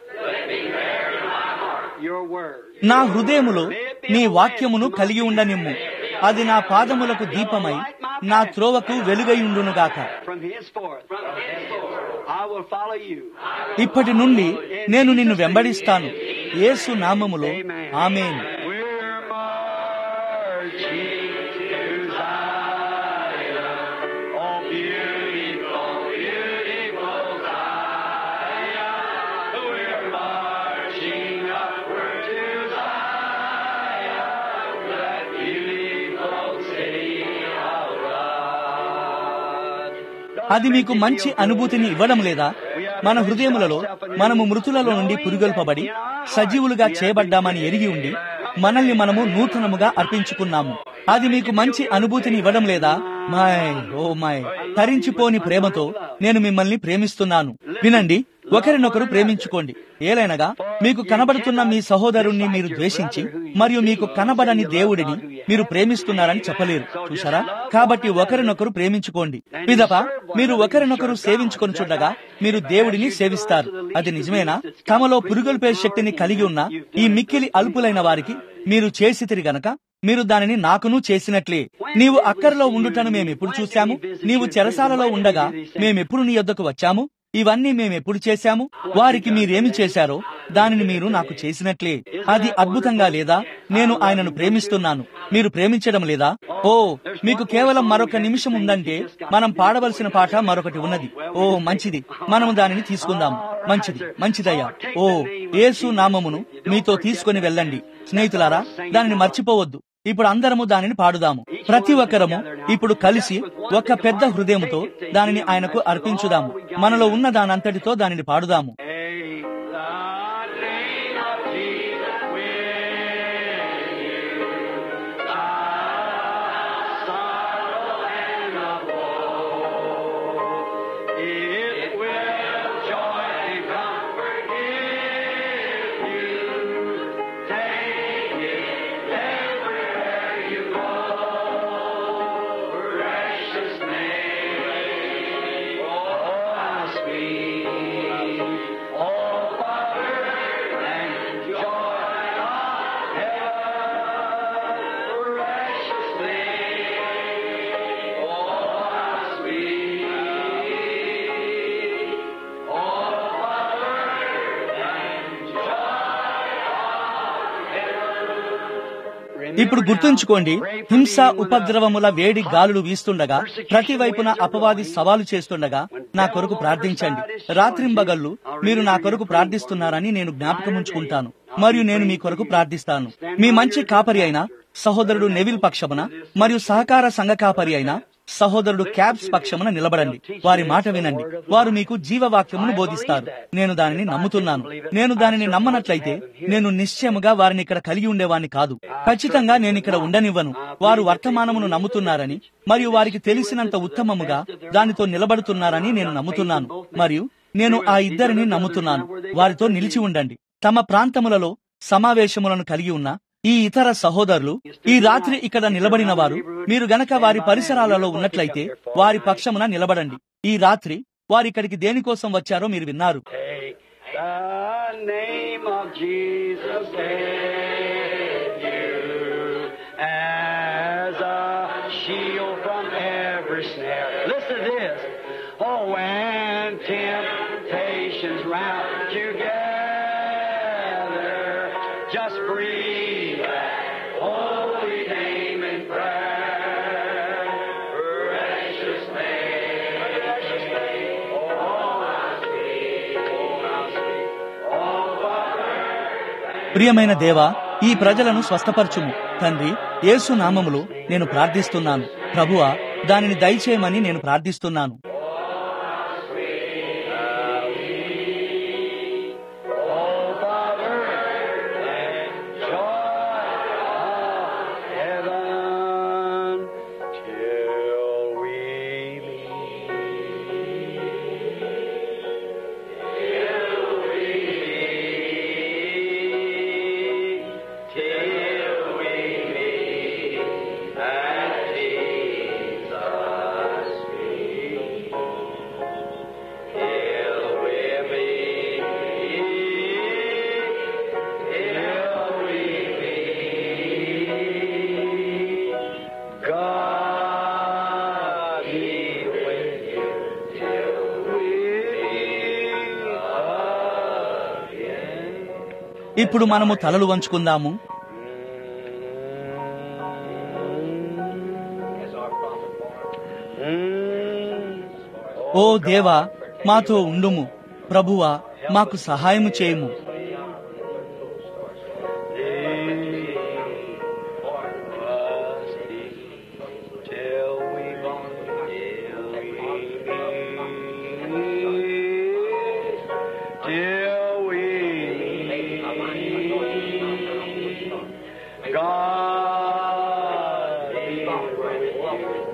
your word. నా హృదయములో నీ వాక్యమును కలిగి ఉండనిమ్ము అది నా పాదములకు దీపమై నా త్రోవకు వెలుగయుండునుగాక From henceforth, I will follow you. ఇప్పటి నుండి నేను నిన్ను వెంబడిస్తాను యేసు నామములో ఆమేన్ We're marching to Zion. Oh, beautiful, beautiful Zion. We're marching upward to Zion, that beautiful city of God. అది మీకు మంచి అనుభూతిని ఇవ్వడం లేదా మన హృదయములలో మనము మృతులలో నుండి పురుగొల్పబడి సజీవులుగా చేయబడ్డామని ఎరిగి ఉండి మనల్ని మనము నూతనముగా అర్పించుకున్నాము అది మీకు మంచి అనుభూతిని ఇవ్వడం లేదా మై ఓ మై తరించిపోని ప్రేమతో నేను మిమ్మల్ని ప్రేమిస్తున్నాను వినండి ఒకరినొకరు ప్రేమించుకోండి ఏలైనగా మీకు కనబడుతున్న మీ సహోదరుణ్ణి మీరు ద్వేషించి మరియు మీకు కనబడని దేవుడిని మీరు ప్రేమిస్తున్నారని చెప్పలేరు చూసారా కాబట్టి ఒకరినొకరు ప్రేమించుకోండి పిదప మీరు ఒకరినొకరు సేవించుకొని చూడగా మీరు దేవుడిని సేవిస్తారు అది నిజమేనా తమలో పురుగొల్పే శక్తిని కలిగి ఉన్న ఈ మిక్కిలి అల్పులైన వారికి మీరు చేసితిరి గనక మీరు దానిని నాకును చేసినట్లే నీవు అక్కరలో ఉండుటను మేమెప్పుడు చూశాము నీవు చెరసాలలో ఉండగా మేమెప్పుడు నీ యొద్దకు వచ్చాము ఇవన్నీ మేమెప్పుడు చేశాము వారికి మీరేమి చేశారో దానిని మీరు నాకు చేసినట్లే అది అద్భుతంగా లేదా నేను ఆయనను ప్రేమిస్తున్నాను మీరు ప్రేమించడం లేదా ఓ మీకు కేవలం మరొక నిమిషం ఉందంటే మనం పాడవలసిన పాట మరొకటి ఉన్నది ఓ మంచిది మనము దానిని తీసుకుందాం మంచిది మంచిదయ్యా ఓ యేసు నామమును మీతో తీసుకొని వెళ్ళండి స్నేహితులారా దానిని మర్చిపోవద్దు ఇప్పుడు అందరము దానిని పాడుదాము ప్రతి ఒక్కరము ఇప్పుడు కలిసి ఒక పెద్ద హృదయముతో దానిని ఆయనకు అర్పించుదాము మనలో ఉన్న దానంతటితో దానిని పాడుదాము It will joy and comfort give you. Take it everywhere you go. Precious name, oh how sweet, oh Father and joy of heaven. Precious name, oh how sweet. ఇప్పుడు గుర్తుంచుకోండి హింస ఉపద్రవముల వేడి గాలులు వీస్తుండగా ప్రతి వైపున అపవాది సవాలు చేస్తుండగా నా కొరకు ప్రార్థించండి రాత్రింబగళ్ళు మీరు నా కొరకు ప్రార్థిస్తున్నారని నేను జ్ఞాపకముంచుకుంటాను మరియు నేను మీ కొరకు ప్రార్థిస్తాను మీ మంచి కాపరి అయిన సహోదరుడు నెవిల్ పక్షమున మరియు సహకార సంఘ కాపరి అయిన సహోదరుడు క్యాబ్స్ పక్షమున నిలబడండి వారి మాట వినండి వారు మీకు జీవవాక్యమును బోధిస్తారు నేను దానిని నమ్ముతున్నాను నేను దానిని నమ్మనట్లయితే నేను నిశ్చయముగా వారిని ఇక్కడ కలిగి ఉండేవాణ్ణి కాదు ఖచ్చితంగా నేను ఇక్కడ ఉండనివ్వను వారు వర్తమానమును నమ్ముతున్నారని మరియు వారికి తెలిసినంత ఉత్తమముగా దానితో నిలబడుతున్నారని నేను నమ్ముతున్నాను మరియు నేను ఆ ఇద్దరిని నమ్ముతున్నాను వారితో నిలిచి ఉండండి తమ ప్రాంతములలో సమావేశములను కలిగి ఉన్న ఈ ఇతర సహోదరులు ఈ రాత్రి ఇక్కడ నిలబడిన వారు మీరు గనక వారి పరిసరాలలో ఉన్నట్లయితే వారి పక్షమున నిలబడండి ఈ రాత్రి వారు ఇక్కడికి దేనికోసం వచ్చారో మీరు విన్నారు Take the name of Jesus with you as a shield from every snare. Listen to this. Oh, when temptations round together, just breathe that holy name in prayer. Precious name. Precious name. Oh, how sweet. Oh, how sweet. Oh, Father. ప్రియమైన దేవా ఈ ప్రజలను స్వస్థపరచుము తండ్రి యేసు నామములో నేను ప్రార్థిస్తున్నాను ప్రభువా దానిని దయచేయమని నేను ప్రార్థిస్తున్నాను Oh, Father, and joy of heaven till we meet. Till we meet, till we meet at Jesus' feet. Till we meet, till we meet. God be with you till we meet again. ఇప్పుడు మనము తలలు వంచుకుందాము ఓ దేవా మాతో ఉండుము ప్రభువా మాకు సహాయము చేయుము Till we till we till we God be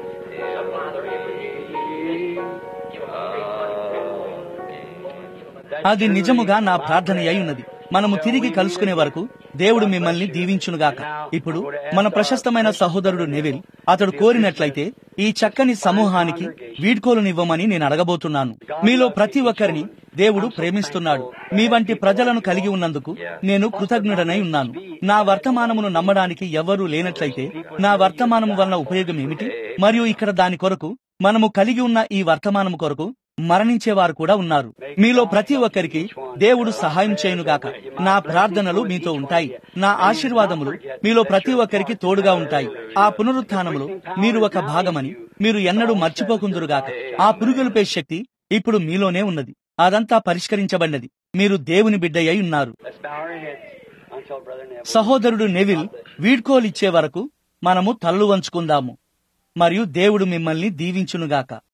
with you. అది నిజముగా నా ప్రార్థన అయి ఉన్నది మనము తిరిగి కలుసుకునే వరకు దేవుడు మిమ్మల్ని దీవించునుగాక ఇప్పుడు మన ప్రశస్తమైన సహోదరుడు నెవిల్ అతడు కోరినట్లయితే ఈ చక్కని సమూహానికి వీడ్కోలునివ్వమని నేను అడగబోతున్నాను మీలో ప్రతి ఒక్కరిని దేవుడు ప్రేమిస్తున్నాడు మీ వంటి ప్రజలను కలిగి ఉన్నందుకు నేను కృతజ్ఞుడనై ఉన్నాను నా వర్తమానమును నమ్మడానికి ఎవ్వరూ లేనట్లయితే నా వర్తమానము వలన ఉపయోగం ఏమిటి మరియు ఇక్కడ దాని కొరకు మనము కలిగి ఉన్న ఈ వర్తమానము కొరకు మరణించేవారు కూడా ఉన్నారు మీలో ప్రతి ఒక్కరికి దేవుడు సహాయం చేయునుగాక నా ప్రార్థనలు మీతో ఉంటాయి నా ఆశీర్వాదములు మీలో ప్రతి ఒక్కరికి తోడుగా ఉంటాయి ఆ పునరుత్థానములో మీరు ఒక భాగమని మీరు ఎన్నడూ మర్చిపోకుందురుగాక ఆ పురుగులపై శక్తి ఇప్పుడు మీలోనే ఉన్నది అదంతా పరిష్కరించబడినది మీరు దేవుని బిడ్డయ్యి ఉన్నారు Let's bow our heads until Brother Neville. సహోదరుడు నెవిల్ వీడ్కోలిచ్చే వరకు మనము తలలు వంచుకుందాము మరియు దేవుడు మిమ్మల్ని దీవించునుగాక